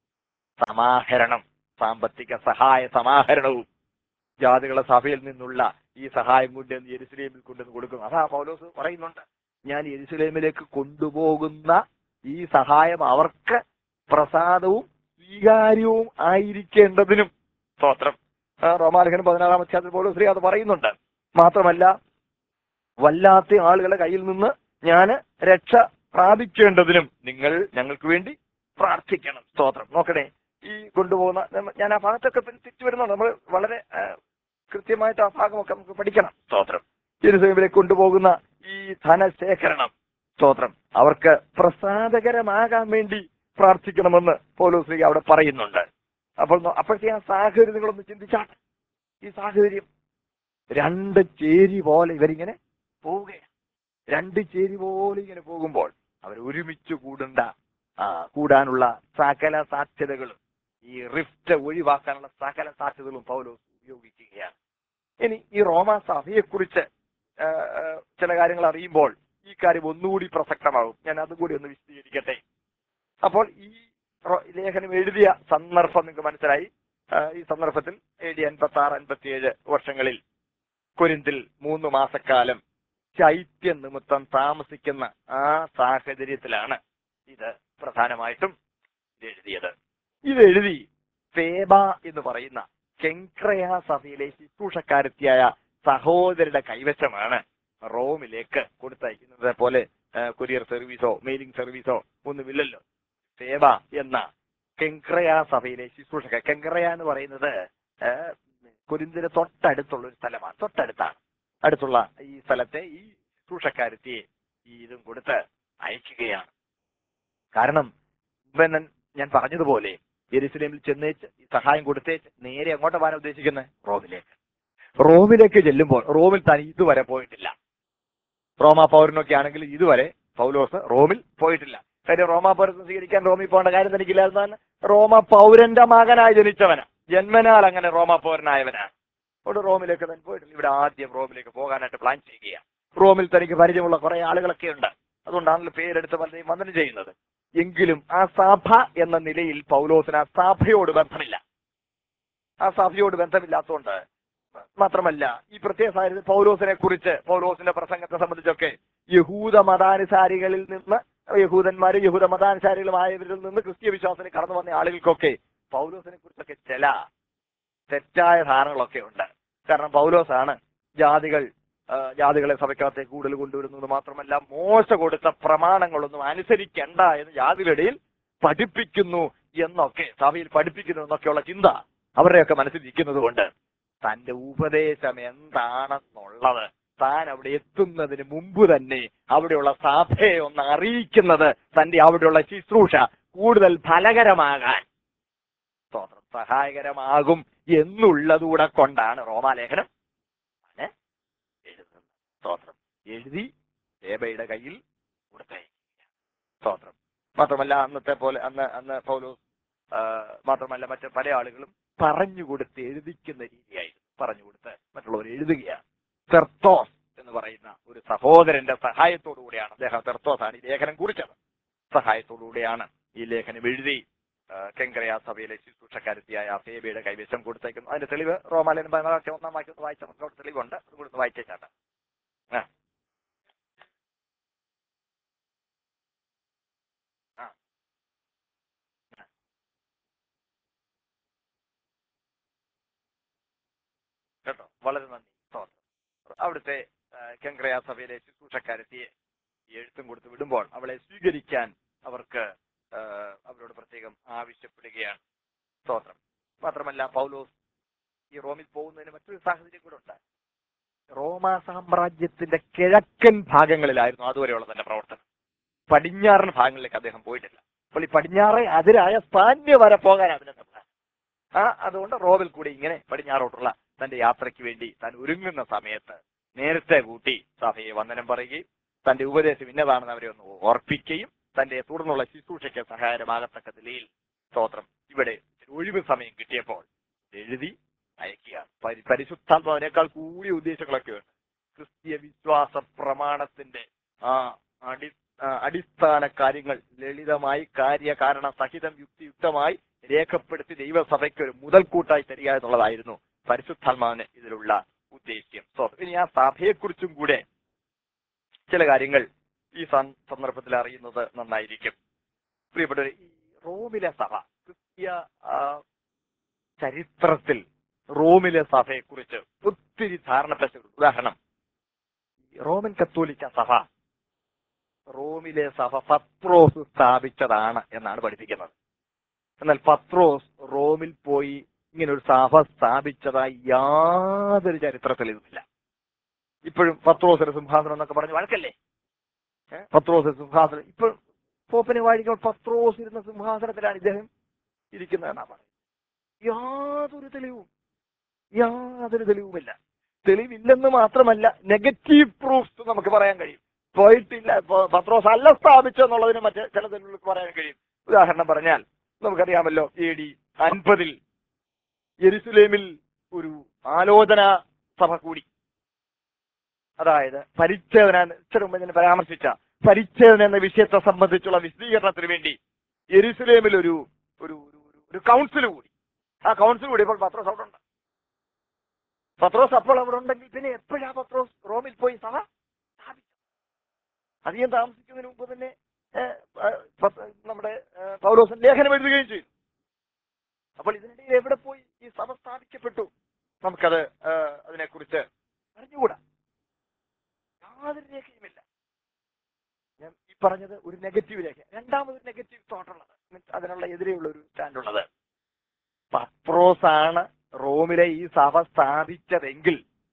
സമാഹരണം സാമ്പത്തിക സഹായ സമാഹരണവും ജാതികളെ സഭയിൽ നിന്നുള്ള ഈ സഹായം കൊണ്ട് യെരുസലേമിൽ കൊണ്ടുവന്ന് കൊടുക്കും അതാ പൗലോസ് പറയുന്നുണ്ട് ഞാൻ യെരുസലേമിലേക്ക് കൊണ്ടുപോകുന്ന ഈ സഹായം അവർക്ക് പ്രസാദവും സ്വീകാര്യവും ആയിരിക്കേണ്ടതിനും സ്തോത്രം ആ, റോമാലേഖനം പതിനാറാം അധ്യായത്തിൽ പൗലോസ് ശ്രീ അത് പറയുന്നുണ്ട് മാത്രമല്ല വല്ലാത്ത ആളുകളുടെ കയ്യിൽ നിന്ന് ഞാൻ രക്ഷ പ്രാപിക്കേണ്ടതിനും നിങ്ങൾ ഞങ്ങൾക്ക് വേണ്ടി പ്രാർത്ഥിക്കണം സ്തോത്രം നോക്കണേ ഈ കൊണ്ടുപോകുന്ന നമ്മ- ഞാൻ ആ ഭാഗത്തൊക്കെ പിന്നെ തിരിച്ചു വരുന്നുണ്ട് നമ്മൾ വളരെ ആ, കൃത്യമായിട്ട് ആ ഭാഗമൊക്കെ നമുക്ക് പഠിക്കണം സ്തോത്രം ജെറുസലേമിലേക്ക് കൊണ്ടുപോകുന്ന ഈ ധനശേഖരണം സ്തോത്രം അവർക്ക് പ്രസാദകരമാകാൻ വേണ്ടി പ്രാർത്ഥിക്കണമെന്ന് പോലോശ്രീ അവിടെ പറയുന്നുണ്ട് അപ്പോൾ നോ- അപ്പോഴത്തെ ആ സാഹചര്യം നിങ്ങളൊന്ന് ചിന്തിച്ചാട്ടെ ഈ സാഹചര്യം രണ്ട് ചേരി പോലെ ഇവരിങ്ങനെ പോവുകയാണ് രണ്ട് ചേരി പോലെ ഇങ്ങനെ പോകുമ്പോൾ അവർ ഒരുമിച്ച് കൂടണ്ട ആ, കൂടാനുള്ള സകല സാധ്യതകളും ഈ റിഫ്റ്റ് ഒഴിവാക്കാനുള്ള സകല സാധ്യതകളും പൗലോസ് ഉപയോഗിക്കുകയാണ് ഇനി ഈ റോമ സഭയെക്കുറിച്ച് ആ, ആ, ചില കാര്യങ്ങൾ അറിയുമ്പോൾ ഈ കാര്യം ഒന്നുകൂടി പ്രസക്തമാകും ഞാൻ അതും കൂടി ഒന്ന് വിശദീകരിക്കട്ടെ അപ്പോൾ ഈ റോ- ലേഖനം എഴുതിയ സന്ദർഭം നിങ്ങൾക്ക് മനസ്സിലായി ആ, ഈ സന്ദർഭത്തിൽ എ ഡി അൻപത്തി ആറ് അൻപത്തി ഏഴ് വർഷങ്ങളിൽ കൊരിന്തിൽ മൂന്ന് മാസക്കാലം ശൈത്യ നിമിത്തം താമസിക്കുന്ന ആ സാഹചര്യത്തിലാണ് ഇത് പ്രധാനമായിട്ടും ഇത് എഴുതിയത് ഇത് എഴുതി ഫേബ എന്ന് പറയുന്ന കെങ്ക്രയ സഭയിലെ ശുശ്രൂഷക്കാരത്തിയായ സഹോദരുടെ കൈവശമാണ് റോമിലേക്ക് കൊടുത്തയക്കുന്നത് പോലെ ആ, കൊറിയർ സർവീസോ മെയിലിംഗ് സർവീസോ ഒന്നുമില്ലല്ലോ സേവ എന്ന കെങ്ക്രയ സഭയിലെ ശുശ്രൂഷക കെങ്ക്രയ എന്ന് പറയുന്നത് ആ, കൊരിന്തിന് തൊട്ടടുത്തുള്ള ഒരു സ്ഥലമാണ് തൊട്ടടുത്താണ് അടുത്തുള്ള ഈ സ്ഥലത്തെ ഈ ശുശ്രൂഷക്കാരത്തിയെ ഈ ഇതും കൊടുത്ത് അയക്കുകയാണ് കാരണം മുമ്പേ ഞാൻ- ഞാൻ പറഞ്ഞതുപോലെ യെരുസലേമിൽ ചെന്നേച്ച് ഈ സഹായം കൊടുത്തേച്ച് നേരെ എങ്ങോട്ട് പോകാൻ ഉദ്ദേശിക്കുന്നത് റോമിലേക്ക് റോമിലേക്ക് ചെല്ലുമ്പോൾ റോമിൽ താൻ ഇതുവരെ പോയിട്ടില്ല റോമാ പൗരനൊക്കെ ആണെങ്കിൽ ഇതുവരെ പൗലോസ് റോമിൽ പോയിട്ടില്ല കാര്യം റോമാ പൗരത്വം സ്വീകരിക്കാൻ റോമിൽ പോകേണ്ട കാര്യം തനിക്കില്ലായിരുന്നാണ് റോമ പൗരന്റെ മകനായി ജനിച്ചവനാ ജന്മനാൽ അങ്ങനെ റോമാ പൗരനായവനാണ് അതുകൊണ്ട് റോമിലേക്ക് താൻ പോയിട്ടില്ല ഇവിടെ ആദ്യം റോമിലേക്ക് പോകാനായിട്ട് പ്ലാൻ ചെയ്യുകയാണ് റോമിൽ തനിക്ക് പരിചയമുള്ള കുറെ ആളുകളൊക്കെ ഉണ്ട് അതുകൊണ്ടാണല്ലോ പേരെടുത്ത് പലരെയും വന്ദനം ചെയ്യുന്നത് എങ്കിലും ആ സഭ എന്ന നിലയിൽ പൗലോസിന് ആ സഭയോട് ബന്ധമില്ല ആ സഭയോട് ബന്ധമില്ലാത്തതുകൊണ്ട് മാത്രമല്ല ഈ പ്രത്യേക സാഹചര്യത്തിൽ പൗലോസിനെ കുറിച്ച് പൗലോസിന്റെ പ്രസംഗത്തെ സംബന്ധിച്ചൊക്കെ യഹൂദ മതാനുസാരികളിൽ നിന്ന് യഹൂദന്മാരും യഹൂദ മതാനുസാരികളുമായവരിൽ നിന്ന് ക്രിസ്തീയ വിശ്വാസത്തിന് കടന്നു വന്ന ആളുകൾക്കൊക്കെ പൗലോസിനെ കുറിച്ചൊക്കെ ചില തെറ്റായ ധാരണകളൊക്കെ ഉണ്ട് കാരണം പൗലോസാണ് ജാതികൾ ആ, ജാതികളെ സഭയ്ക്കകത്തേക്ക് കൂടുതൽ കൊണ്ടുവരുന്നത് മാത്രമല്ല മോശ കൊടുത്ത പ്രമാണങ്ങളൊന്നും അനുസരിക്കണ്ട എന്ന് ജാതികളിടയിൽ പഠിപ്പിക്കുന്നു എന്നൊക്കെ സഭയിൽ പഠിപ്പിക്കുന്നു എന്നൊക്കെയുള്ള ചിന്ത അവരുടെയൊക്കെ മനസ്സിൽ ഇരിക്കുന്നത് കൊണ്ട് തന്റെ ഉപദേശം എന്താണെന്നുള്ളത് താൻ അവിടെ എത്തുന്നതിന് മുമ്പ് തന്നെ അവിടെയുള്ള സഭയെ ഒന്ന് അറിയിക്കുന്നത് തന്റെ അവിടെയുള്ള ശുശ്രൂഷ കൂടുതൽ ഫലകരമാകാൻ സ്തോത്രം സഹായകരമാകും എന്നുള്ളതുകൂടെ കൊണ്ടാണ് റോമാലേഖനം അങ്ങനെ എഴുതുന്നത് സ്തോത്രം എഴുതി ഏബയുടെ കയ്യിൽ കൊടുത്തയക്കുക സ്തോത്രം മാത്രമല്ല അന്നത്തെ പോലെ അന്ന് അന്ന് പൗലോസ് ആ, മാത്രമല്ല മറ്റ് പല ആളുകളും പറഞ്ഞു കൊടുത്ത് എഴുതിക്കുന്ന രീതിയായിരുന്നു പറഞ്ഞു കൊടുത്ത് മറ്റുള്ളവർ എഴുതുകയാണ് തെർത്തോസ് എന്ന് പറയുന്ന ഒരു സഹോദരന്റെ സഹായത്തോടു കൂടിയാണ് അദ്ദേഹം തെർത്തോസ് ആണ് ഈ ലേഖനം കുറിച്ചത് സഹായത്തോടു കൂടിയാണ് ഈ ലേഖനം എഴുതി ആ, കെങ്കരയ സഭയിലെ ശുശ്രൂഷക്കാരത്തിയായ ഫേബിയുടെ കൈവശം കൊടുത്തേക്കുന്നു അതിന്റെ തെളിവ് റോമാലയനം പതിനാലാം ഒന്നാം വാക്യത്ത് വായിച്ച നമുക്ക് തെളിവുണ്ട് അത് കൊടുത്ത് വായിച്ചേക്കാട്ടെ ആ ആ. ആ. കേട്ടോ വളരെ നന്ദി സ്തോത്രം അവിടുത്തെ ആ, കെങ്ക്രയ സഭയിലെ ശുശ്രൂഷക്കാരത്തിയെ ഈ എഴുത്തും കൊടുത്ത് വിടുമ്പോൾ അവളെ സ്വീകരിക്കാൻ അവർക്ക് ആ, അവരോട് പ്രത്യേകം ആവശ്യപ്പെടുകയാണ് സ്തോത്രം മാത്രമല്ല പൗലോസ് ഈ റോമിൽ പോകുന്നതിന് മറ്റൊരു സാഹചര്യം കൂടെ ഉണ്ട് റോമാ സാമ്രാജ്യത്തിന്റെ കിഴക്കൻ ഭാഗങ്ങളിലായിരുന്നു അതുവരെയുള്ള തന്റെ പ്രവർത്തനം പടിഞ്ഞാറൻ ഭാഗങ്ങളിലേക്ക് അദ്ദേഹം പോയിട്ടില്ല അപ്പോൾ ഈ പടിഞ്ഞാറെ അതിരായ സ്പാന്യ വരെ പോകാൻ അതിനകത്ത് plan. ആ അതുകൊണ്ട് റോമിൽ കൂടി ഇങ്ങനെ പടിഞ്ഞാറോട്ടുള്ള തന്റെ യാത്രയ്ക്ക് വേണ്ടി താൻ ഒരുങ്ങുന്ന സമയത്ത് നേരത്തെ കൂട്ടി സഭയെ വന്ദനം പറയുകയും തന്റെ ഉപദേശം ഇന്നതാണെന്ന് അവരെ ഒന്ന് ഓർപ്പിക്കുകയും തന്റെ തുടർന്നുള്ള ശുശ്രൂഷയ്ക്ക് സഹായകരമാകത്തക്ക നിലയിൽ സ്തോത്രം ഇവിടെ ഒരു ഒഴിവ് സമയം കിട്ടിയപ്പോൾ എഴുതി അയക്കുകയാണ് പരി- പരിശുദ്ധാത്മാവിനേക്കാൾ കൂടിയ ഉദ്ദേശങ്ങളൊക്കെ ഉണ്ട് ക്രിസ്തീയ വിശ്വാസ പ്രമാണത്തിന്റെ ആ അടി ആ, അടിസ്ഥാന കാര്യങ്ങൾ ലളിതമായി കാര്യകാരണ സഹിതം യുക്തിയുക്തമായി രേഖപ്പെടുത്തി ദൈവസഭയ്ക്ക് ഒരു മുതൽക്കൂട്ടായി തരിക എന്നുള്ളതായിരുന്നു പരിശുദ്ധാത്മാവിന് ഇതിലുള്ള ഉദ്ദേശ്യം സോ ഇനി ആ സഭയെക്കുറിച്ചും കൂടെ ചില കാര്യങ്ങൾ ഈ സൻ- സന്ദർഭത്തിൽ അറിയുന്നത് നന്നായിരിക്കും പ്രിയപ്പെട്ടവരെ ഈ റോമിലെ സഭ ക്രിസ്തീയ ആ, ചരിത്രത്തിൽ റോമിലെ സഭയെക്കുറിച്ച് ഒത്തിരി ധാരണപ്പെട്ട ഒരു ഉദാഹരണം ഈ റോമൻ കത്തോലിക്ക സഭ റോമിലെ സഭ പത്രോസ് സ്ഥാപിച്ചതാണ് എന്നാണ് പഠിപ്പിക്കുന്നത് എന്നാൽ പത്രോസ് റോമിൽ പോയി ഇങ്ങനെ ഒരു സഭ സ്ഥാപിച്ചതായി യാതൊരു ചരിത്രത്തിലുമില്ല ഇപ്പോഴും പത്രോസിന്റെ സിംഹാസനം എന്നൊക്കെ പറഞ്ഞ് വഴക്കല്ലേ ഏ? പത്രോസ് സിംഹാസനം ഇപ്പോൾ പോപ്പിനെ വായിക്കുമ്പോൾ പത്രോസ് ഇരുന്ന സിംഹാസനത്തിലാണ് ഇദ്ദേഹം ഇരിക്കുന്നതെന്നാണ് പറയുന്നത് യാതൊരു തെളിവും യാതൊരു തെളിവുമില്ല തെളിവില്ലെന്ന് മാത്രമല്ല നെഗറ്റീവ് പ്രൂഫ്സ് നമുക്ക് പറയാൻ കഴിയും പോയിട്ടില്ല പോ- പത്രോസ് അല്ല സ്ഥാപിച്ചെന്നുള്ളതിന് മറ്റ് ചില തെളിവുകൾ പറയാൻ കഴിയും ഉദാഹരണം പറഞ്ഞാൽ നമുക്കറിയാമല്ലോ എ ഡി അൻപതിൽ യെരുസലേമിൽ ഒരു ആലോചന സഭ കൂടി അതായത് പരിച്ഛേദന ഇച്ചിരി മുമ്പ് ഞാൻ പരാമർശിച്ച പരിച്ഛേദന എന്ന വിഷയത്തെ സംബന്ധിച്ചുള്ള വിശദീകരണത്തിന് വേണ്ടി യെരുസലേമിൽ ഒരു ഒരു ഒരു- ഒരു- ഒരു കൗൺസിൽ കൂടി ആ കൗൺസിൽ കൂടിയപ്പോൾ പത്രോസ് അവിടെ ഉണ്ട് പത്രോസ് അപ്പോൾ അവിടെ ഉണ്ടെങ്കിൽ പിന്നെ എപ്പോഴാ പത്രോസ് റോമിൽ പോയി സഭ സ്ഥാപിച്ചത് അധികം താമസിക്കുന്നതിന് മുമ്പ് തന്നെ ഏ, ആ, പത്ത് നമ്മുടെ ഏ, പൗലോസൻ ലേഖനം എഴുതുകയും ചെയ്തു അപ്പോൾ ഇതിനിടയിൽ എവിടെ പോയി ഈ സഭ സ്ഥാപിക്കപ്പെട്ടു നമുക്കത് ഏ, അതിനെക്കുറിച്ച് അറിഞ്ഞുകൂടാ യാതൊരു രേഖയുമില്ല ഞാൻ ഈ പറഞ്ഞത് ഒരു നെഗറ്റീവ് രേഖ രണ്ടാമതൊരു നെഗറ്റീവ് തോട്ടുള്ളത് മീൻസ് അതിനുള്ള എതിരെയുള്ള ഒരു സ്റ്റാൻഡ് ഉള്ളത് പത്രോസ് ആണ് റോമിലെ ഈ സഭ സ്ഥാപിച്ചതെങ്കിൽ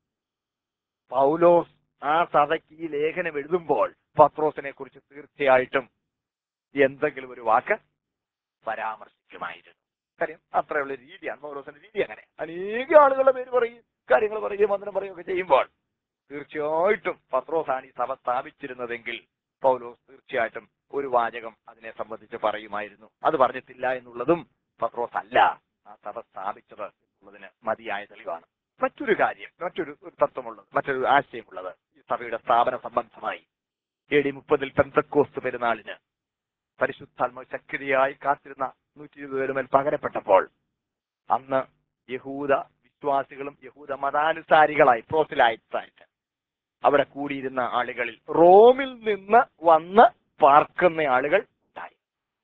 പൗലോസ് ആ സഭയ്ക്ക് ഈ ലേഖനം എഴുതുമ്പോൾ പത്രോസിനെ കുറിച്ച് തീർച്ചയായിട്ടും എന്തെങ്കിലും ഒരു വാക്ക് പരാമർശിക്കുമായിരുന്നു കാര്യം അത്രയുള്ള രീതിയാണ് പൗലോസിന്റെ രീതി അങ്ങനെ അനേക ആളുകളുടെ പേര് പറയും കാര്യങ്ങൾ പറയുകയും വന്ദനം പറയുകയൊക്കെ ചെയ്യുമ്പോൾ തീർച്ചയായിട്ടും പത്രോസാണ് ഈ സഭ സ്ഥാപിച്ചിരുന്നതെങ്കിൽ പൗലോസ് തീർച്ചയായിട്ടും ഒരു വാചകം അതിനെ സംബന്ധിച്ച് പറയുമായിരുന്നു അത് പറഞ്ഞിട്ടില്ല എന്നുള്ളതും പത്രോസ് അല്ല ആ സഭ സ്ഥാപിച്ചത് എന്നുള്ളതിന് മതിയായ തെളിവാണ് മറ്റൊരു കാര്യം മറ്റൊരു ഒരു തത്വമുള്ളത് മറ്റൊരു ആശയമുള്ളത് ഈ സഭയുടെ സ്ഥാപന സംബന്ധമായി എ ഡി മുപ്പതിൽ പെന്തക്കോസ്ത് പെരുന്നാളിന് പരിശുദ്ധാത്മ ശക്തിയായി കാത്തിരുന്ന നൂറ്റി ഇരുപത് പേരുമേൽ പകരപ്പെട്ടപ്പോൾ അന്ന് യഹൂദ വിശ്വാസികളും യഹൂദ മതാനുസാരികളായി പ്രോസിലായിട്ടായിട്ട് അവിടെ കൂടിയിരുന്ന ആളുകളിൽ റോമിൽ നിന്ന് വന്ന് പാർക്കുന്ന ആളുകൾ ഉണ്ടായി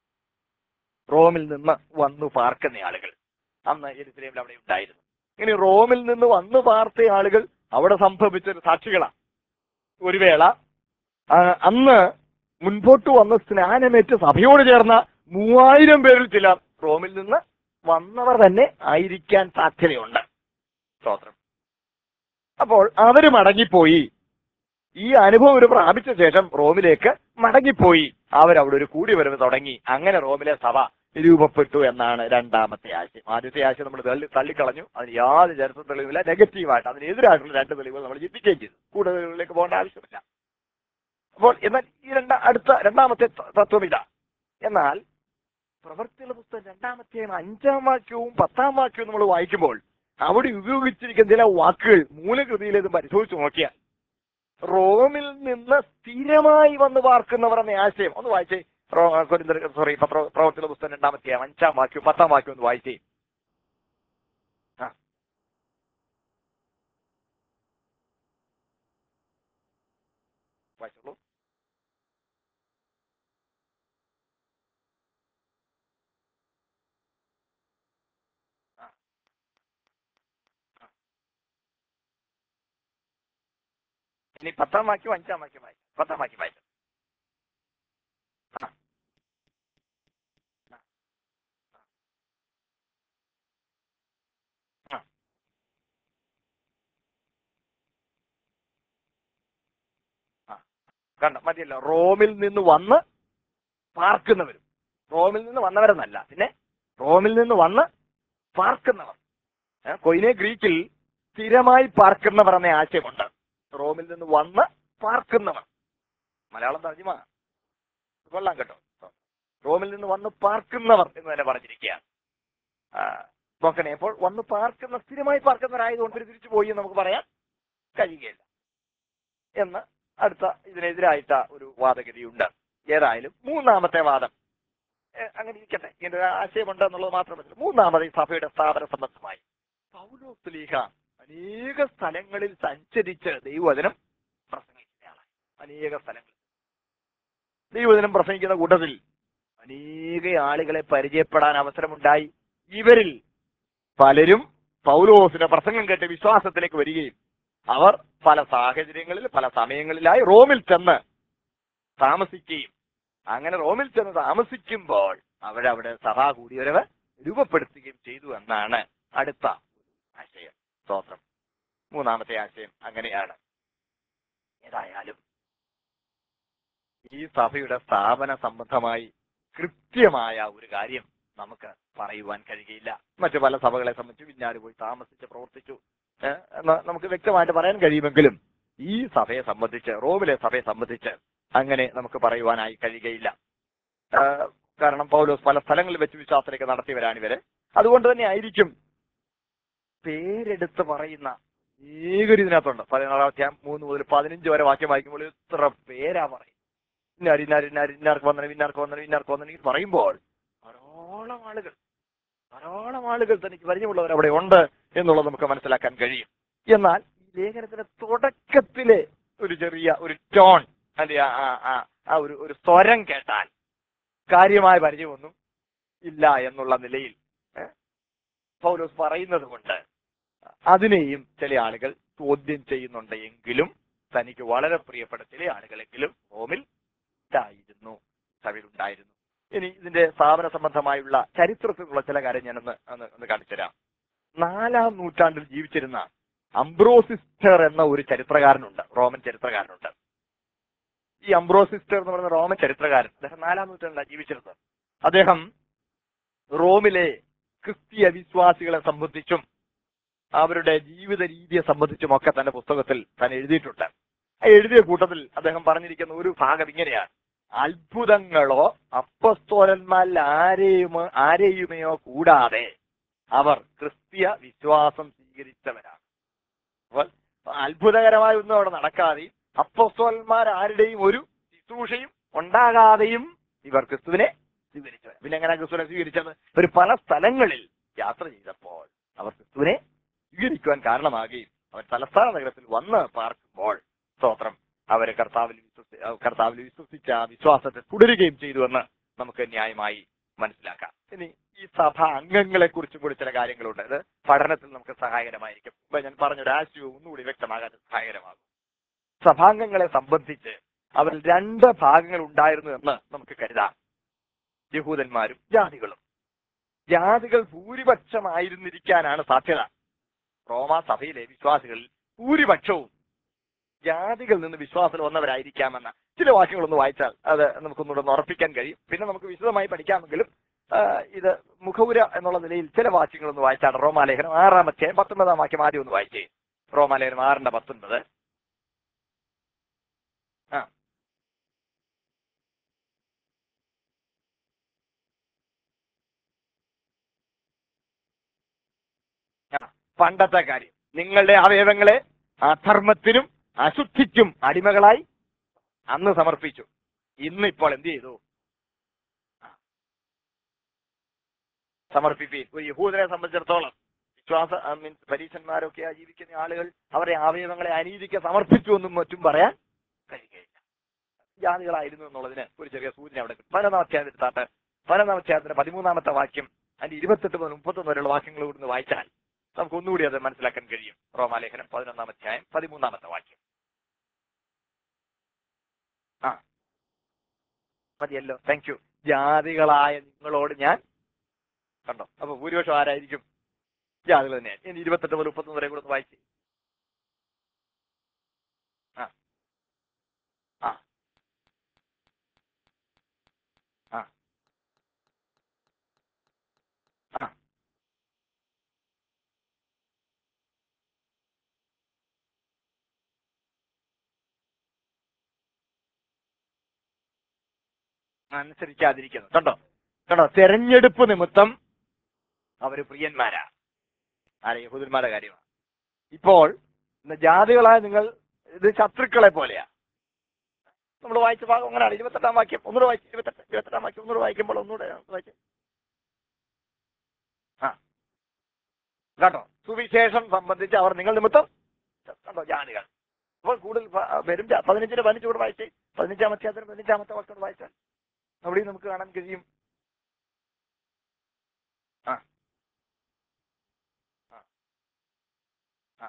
റോമിൽ നിന്ന് വന്നു പാർക്കുന്ന ആളുകൾ അന്ന് എരുസലേമിൽ അവിടെ ഉണ്ടായിരുന്നു ഇനി റോമിൽ നിന്ന് വന്നു പാർത്ത ആളുകൾ അവിടെ സംഭവിച്ചൊരു സാക്ഷികളാണ് ഒരു വേള ആ, അന്ന് മുൻപോട്ട് വന്ന് സ്നാനമേറ്റ് സഭയോട് ചേർന്ന മൂവായിരം പേരിൽ ചിലർ റോമിൽ നിന്ന് വന്നവർ തന്നെ ആയിരിക്കാൻ സാധ്യതയുണ്ട് സ്തോത്രം അപ്പോൾ അവര് മടങ്ങിപ്പോയി ഈ അനുഭവം ഒരു പ്രാപിച്ച ശേഷം റോമിലേക്ക് മടങ്ങിപ്പോയി അവരവിടെ ഒരു കൂടിവരവ് തുടങ്ങി അങ്ങനെ റോമിലെ സഭ രൂപപ്പെട്ടു എന്നാണ് രണ്ടാമത്തെ ആശയം ആദ്യത്തെ ആശയം നമ്മൾ തള്ളി തള്ളിക്കളഞ്ഞു അതിന് യാതൊരു ചരിത്ര തെളിവില്ല നെഗറ്റീവായിട്ട് അതിനെതിരായിട്ടുള്ള രണ്ട് തെളിവുകൾ നമ്മൾ ചിന്തിക്കുകയും ചെയ്തു കൂടുതലുകളിലേക്ക് പോകേണ്ട ആവശ്യമില്ല അപ്പോൾ എന്നാൽ ഈ രണ്ട അടുത്ത രണ്ടാമത്തെ ത- തത്വം ഇതാ എന്നാൽ പ്രവർത്തിയുള്ള പുസ്തകം രണ്ടാമത്തെ അഞ്ചാം വാക്യവും പത്താം വാക്യവും നമ്മൾ വായിക്കുമ്പോൾ അവിടെ ഉപയോഗിച്ചിരിക്കുന്ന ചില വാക്കുകൾ മൂലകൃതിയിൽ ഇത് പരിശോധിച്ച് നോക്കിയാൽ റോമിൽ നിന്ന് സ്ഥിരമായി വന്ന് പാർക്കുന്നവർ എന്ന ആശയം ഒന്ന് വായിച്ചേ സോറി പ്രവർത്തിയുള്ള പുസ്തകം രണ്ടാമത്തെ അഞ്ചാം വാക്യവും പത്താം വാക്യവും ഒന്ന് വായിച്ചേ ആ വായിച്ചോളൂ ആ. ആ. ഇനി പത്താം വാക്യം അഞ്ചാം വാക്യം വായിക്കും പത്താം വാക്യം വായിക്കും ആ. ആ. ആ. ആ. കണ്ട മതിയല്ലോ റോമിൽ നിന്ന് വന്ന് പാർക്കുന്നവരും റോമിൽ നിന്ന് വന്നവരെന്നല്ല പിന്നെ റോമിൽ നിന്ന് വന്ന് പാർക്കുന്നവർ ഏ, കൊയിനെ ഗ്രീക്കിൽ സ്ഥിരമായി പാർക്കുന്നവർ എന്ന ആശയമുണ്ട് റോമിൽ നിന്ന് വന്ന് പാർക്കുന്നവർ മലയാളം തർജ്ജിമ കൊള്ളാം കേട്ടോ റോമിൽ നിന്ന് വന്ന് പാർക്കുന്നവർ എന്ന് തന്നെ പറഞ്ഞിരിക്കുകയാണ് ആ, നോക്കണേ അപ്പോൾ വന്ന് പാർക്കുന്ന സ്ഥിരമായി പാർക്കുന്നവരായതുകൊണ്ട് ഇവര് തിരിച്ചു പോയി എന്ന് നമുക്ക് പറയാൻ കഴിയുകയില്ല എന്ന് അടുത്ത ഇതിനെതിരായിട്ട് ഒരു വാദഗതിയുണ്ട് ഏതായാലും മൂന്നാമത്തെ വാദം ഏ, അങ്ങനെ ഇരിക്കട്ടെ ഇങ്ങനെ ഒരു ആശയമുണ്ട് എന്നുള്ളത് മാത്രമല്ല മൂന്നാമത് ഈ സഭയുടെ സ്ഥാപന സംബന്ധമായി പൗലോസ് ലീഹ അനേക സ്ഥലങ്ങളിൽ സഞ്ചരിച്ച് ദൈവവചനം പ്രസംഗിക്കുന്നയാളാണ് അനേക സ്ഥലങ്ങളിൽ ദൈവവചനം പ്രസംഗിക്കുന്ന കൂട്ടത്തിൽ അനേക ആളുകളെ പരിചയപ്പെടാൻ അവസരമുണ്ടായി ഇവരിൽ പലരും പൗലോസിന്റെ പ്രസംഗം കേട്ട് വിശ്വാസത്തിലേക്ക് വരികയും അവർ പല സാഹചര്യങ്ങളിൽ പല സമയങ്ങളിലായി റോമിൽ ചെന്ന് താമസിക്കുകയും അങ്ങനെ റോമിൽ ചെന്ന് താമസിക്കുമ്പോൾ അവരവിടെ സഭാ കൂടിയവരവ് രൂപപ്പെടുത്തുകയും ചെയ്തു എന്നാണ് അടുത്ത ആശയം സ്തോത്രം മൂന്നാമത്തെ ആശയം അങ്ങനെയാണ് ഏതായാലും ഈ സഭയുടെ സ്ഥാപന സംബന്ധമായി കൃത്യമായ ഒരു കാര്യം നമുക്ക് പറയുവാൻ കഴിയുകയില്ല മറ്റു പല സഭകളെ സംബന്ധിച്ച് വിഞ്ഞാറ് പോയി താമസിച്ച് പ്രവർത്തിച്ചു ഏഹ് എന്ന് നമുക്ക് വ്യക്തമായിട്ട് പറയാൻ കഴിയുമെങ്കിലും ഈ സഭയെ സംബന്ധിച്ച് റോമിലെ സഭയെ സംബന്ധിച്ച് അങ്ങനെ നമുക്ക് പറയുവാനായി കഴിയുകയില്ല ആ, കാരണം പൗലോസ് പല സ്ഥലങ്ങളിൽ വെച്ച് വിശ്വാസത്തിലേക്ക് നടത്തിയവരാണ് ഇവര് അതുകൊണ്ട് തന്നെ ആയിരിക്കും പേരെടുത്ത് പറയുന്ന ഏകൊരു ഇതിനകത്തുണ്ട് പതിനാറാം അധ്യായം മൂന്ന് മുതൽ പതിനഞ്ച് വരെ വാക്യം വായിക്കുമ്പോൾ ഇത്ര പേരാ പറയും ഇന്നാർ ഇന്നാർ ഇന്നാർ ഇന്നാർക്ക് വന്നണം ഇന്നാർക്ക് വന്നണം ഇന്നാർക്ക് വന്നണം എന്ന് പറയുമ്പോൾ ധാരാളം ആളുകൾ ധാരാളം ആളുകൾ തനിക്ക് പരിചയമുള്ളവർ അവിടെ ഉണ്ട് എന്നുള്ളത് നമുക്ക് മനസ്സിലാക്കാൻ കഴിയും എന്നാൽ ഈ ലേഖനത്തിന്റെ തുടക്കത്തിലെ ഒരു ചെറിയ ഒരു ടോൺ അല്ലെ ആ ആ- ആ- ആ ഒരു ഒരു സ്വരം കേട്ടാൽ കാര്യമായ പരിചയമൊന്നും ഇല്ല എന്നുള്ള നിലയിൽ ഏ, പൗലോസ് പറയുന്നത് കൊണ്ട് അതിനെയും ചില ആളുകൾ ചോദ്യം ചെയ്യുന്നുണ്ട് എങ്കിലും തനിക്ക് വളരെ പ്രിയപ്പെട്ട ചില ആളുകളെങ്കിലും റോമിൽ ഉണ്ടായിരുന്നു സഭയിലുണ്ടായിരുന്നു ഇനി ഇതിന്റെ സ്ഥാപന സംബന്ധമായുള്ള ചരിത്രത്തിലുള്ള ചില കാര്യം ഞാനൊന്ന് ഒന്ന് ഒന്ന് കാണിച്ചു തരാം നാലാം നൂറ്റാണ്ടിൽ ജീവിച്ചിരുന്ന അംബ്രോസിസ്റ്റർ എന്ന ഒരു ചരിത്രകാരനുണ്ട് റോമൻ ചരിത്രകാരനുണ്ട് ഈ അംബ്രോസിസ്റ്റർ എന്ന് പറയുന്ന റോമൻ ചരിത്രകാരൻ അദ്ദേഹം നാലാം നൂറ്റാണ്ടിലാണ് ജീവിച്ചിരുന്നത് അദ്ദേഹം റോമിലെ ക്രിസ്തീയ വിശ്വാസികളെ സംബന്ധിച്ചും അവരുടെ ജീവിത രീതിയെ സംബന്ധിച്ചും ഒക്കെ തന്റെ പുസ്തകത്തിൽ താൻ എഴുതിയിട്ടുണ്ട് ആ എഴുതിയ കൂട്ടത്തിൽ അദ്ദേഹം പറഞ്ഞിരിക്കുന്ന ഒരു ഭാഗം ഇങ്ങനെയാണ് അത്ഭുതങ്ങളോ അപ്പസ്തോലന്മാരിൽ ആരെയും ആരെയുമയോ കൂടാതെ അവർ ക്രിസ്തീയ വിശ്വാസം സ്വീകരിച്ചവരാണ് അപ്പോൾ അത്ഭുതകരമായ ഒന്നും അവിടെ നടക്കാതെയും അപ്പസ്തോലന്മാർ ആരുടെയും ഒരു ശുശ്രൂഷയും ഉണ്ടാകാതെയും ഇവർ ക്രിസ്തുവിനെ സ്വീകരിച്ചവർ പിന്നെ എങ്ങനെ ക്രിസ്തുവിനെ സ്വീകരിച്ചത് ഒരു പല സ്ഥലങ്ങളിൽ യാത്ര ചെയ്തപ്പോൾ അവർ ക്രിസ്തുവിനെ സ്വീകരിക്കുവാൻ കാരണമാകുകയും അവർ തലസ്ഥാന നഗരത്തിൽ വന്ന് പാർക്കുമ്പോൾ സ്തോത്രം അവര് കർത്താവിൽ വിശ്വസി അഹ് കർത്താവിൽ വിശ്വസിച്ച ആ വിശ്വാസത്തെ തുടരുകയും ചെയ്തുവെന്ന് നമുക്ക് ന്യായമായി മനസ്സിലാക്കാം ഇനി ഈ സഭ അംഗങ്ങളെ കുറിച്ചും കൂടി ചില കാര്യങ്ങളുണ്ട് ഇത് പഠനത്തിൽ നമുക്ക് സഹായകരമായിരിക്കും ഇപ്പൊ ഞാൻ പറഞ്ഞ ഒരു ആശയവും ഒന്നുകൂടി വ്യക്തമാകാൻ സഹായകരമാകും സഭാംഗങ്ങളെ സംബന്ധിച്ച് അവർ രണ്ട് ഭാഗങ്ങൾ ഉണ്ടായിരുന്നു എന്ന് നമുക്ക് കരുതാം യഹൂദന്മാരും ജാതികളും ജാതികൾ ഭൂരിപക്ഷമായിരുന്നിരിക്കാനാണ് സാധ്യത റോമാ സഭയിലെ വിശ്വാസികളിൽ ഭൂരിപക്ഷവും ജാതികളിൽ നിന്ന് വിശ്വാസത്തിൽ വന്നവരായിരിക്കാമെന്ന ചില വാക്യങ്ങളൊന്ന് വായിച്ചാൽ അത് നമുക്കൊന്നുകൂടെ ഒന്ന് ഉറപ്പിക്കാൻ കഴിയും പിന്നെ നമുക്ക് വിശദമായി പഠിക്കാമെങ്കിലും ആ, ഇത് മുഖവുര എന്നുള്ള നിലയിൽ ചില വാക്യങ്ങളൊന്ന് വായിച്ചാൽ റോമാലേഖനം ആറാമത്തെ പത്തൊൻപതാം വാക്യം ആദ്യം ഒന്ന് വായിച്ചേ റോമാലേഖനം ആറിന്റെ പത്തൊൻപത് ആ ആ, പണ്ടത്തെ കാര്യം നിങ്ങളുടെ അവയവങ്ങളെ അധർമ്മത്തിനും അശുദ്ധിക്കും അടിമകളായി അന്ന് സമർപ്പിച്ചു ഇന്ന് ഇപ്പോൾ എന്ത് ചെയ്തു ആ. സമർപ്പിപ്പീൻ ഒരു യഹൂദനെ സംബന്ധിച്ചിടത്തോളം വിശ്വാസ മീൻസ് പരീക്ഷന്മാരൊക്കെ ജീവിക്കുന്ന ആളുകൾ അവരുടെ അവയവങ്ങളെ അനീതിക്ക് സമർപ്പിച്ചു എന്നും മറ്റും പറയാൻ കഴിയുകയില്ല ജാതികളായിരുന്നു എന്നുള്ളതിന് ഒരു ചെറിയ സൂചന അവിടെ കിട്ടും പതിനൊന്നാം അധ്യായത്തിൽ താട്ട് പതിനൊന്നാം അധ്യായത്തിന്റെ പതിമൂന്നാമത്തെ വാക്യം അതിന്റെ ഇരുപത്തെട്ട് മുതൽ മുപ്പത്തൊന്ന് വരെയുള്ള വാക്യങ്ങൾ ഇവിടുന്ന് വായിച്ചാൽ നമുക്ക് ഒന്നുകൂടി അത് മനസ്സിലാക്കാൻ കഴിയും റോമാലേഖനം പതിനൊന്നാം അധ്യായം പതിമൂന്നാമത്തെ വാക്യം ആ മതിയല്ലോ താങ്ക് യു ജാതികളായ നിങ്ങളോട് ഞാൻ കണ്ടോ അപ്പൊ ഭൂരിപക്ഷം ആരായിരിക്കും ജാതികൾ തന്നെയാണ് ഇനി ഇരുപത്തെട്ട് മുതൽ മുപ്പത്തൊന്ന് വരെ കൂടെ ഒന്ന് വായിച്ച് ആ ആ ആ ആ അനുസരിക്കാതിരിക്കുന്നു കണ്ടോ കണ്ടോ തെരഞ്ഞെടുപ്പ് നിമിത്തം അവര് പ്രിയന്മാരാ ആരെ യഹൂദന്മാരുടെ കാര്യമാണ് ഇപ്പോൾ ഇന്ന് ജാതികളായ നിങ്ങൾ ഇത് ശത്രുക്കളെ പോലെയാ നമ്മൾ വായിച്ച ഭാഗം അങ്ങനെയാണ് ഇരുപത്തെട്ടാം വാക്യം ഒന്നുകൂടെ വായിച്ചു ഇരുപത്തെട്ട് ഇരുപത്തെട്ടാം വാക്യം ഒന്നുകൂടെ വായിക്കുമ്പോൾ ഒന്നുകൂടെ വായിച്ചു ആ കേട്ടോ സുവിശേഷം സംബന്ധിച്ച് അവർ നിങ്ങൾ നിമിത്തം കണ്ടോ ജാതികൾ അപ്പോൾ കൂടുതൽ പ- വരും ജാ- പതിനഞ്ചിന് പതിനഞ്ച് കൂടെ വായിച്ചേ പതിനഞ്ചാം അധ്യായത്തിന് പതിനഞ്ചാമത്തെ വാക്യം കൂടെ വായിച്ചാൽ അവിടെയും നമുക്ക് കാണാൻ കഴിയും ആ ആ ആ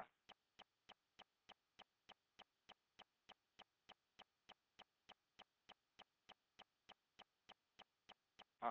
ആ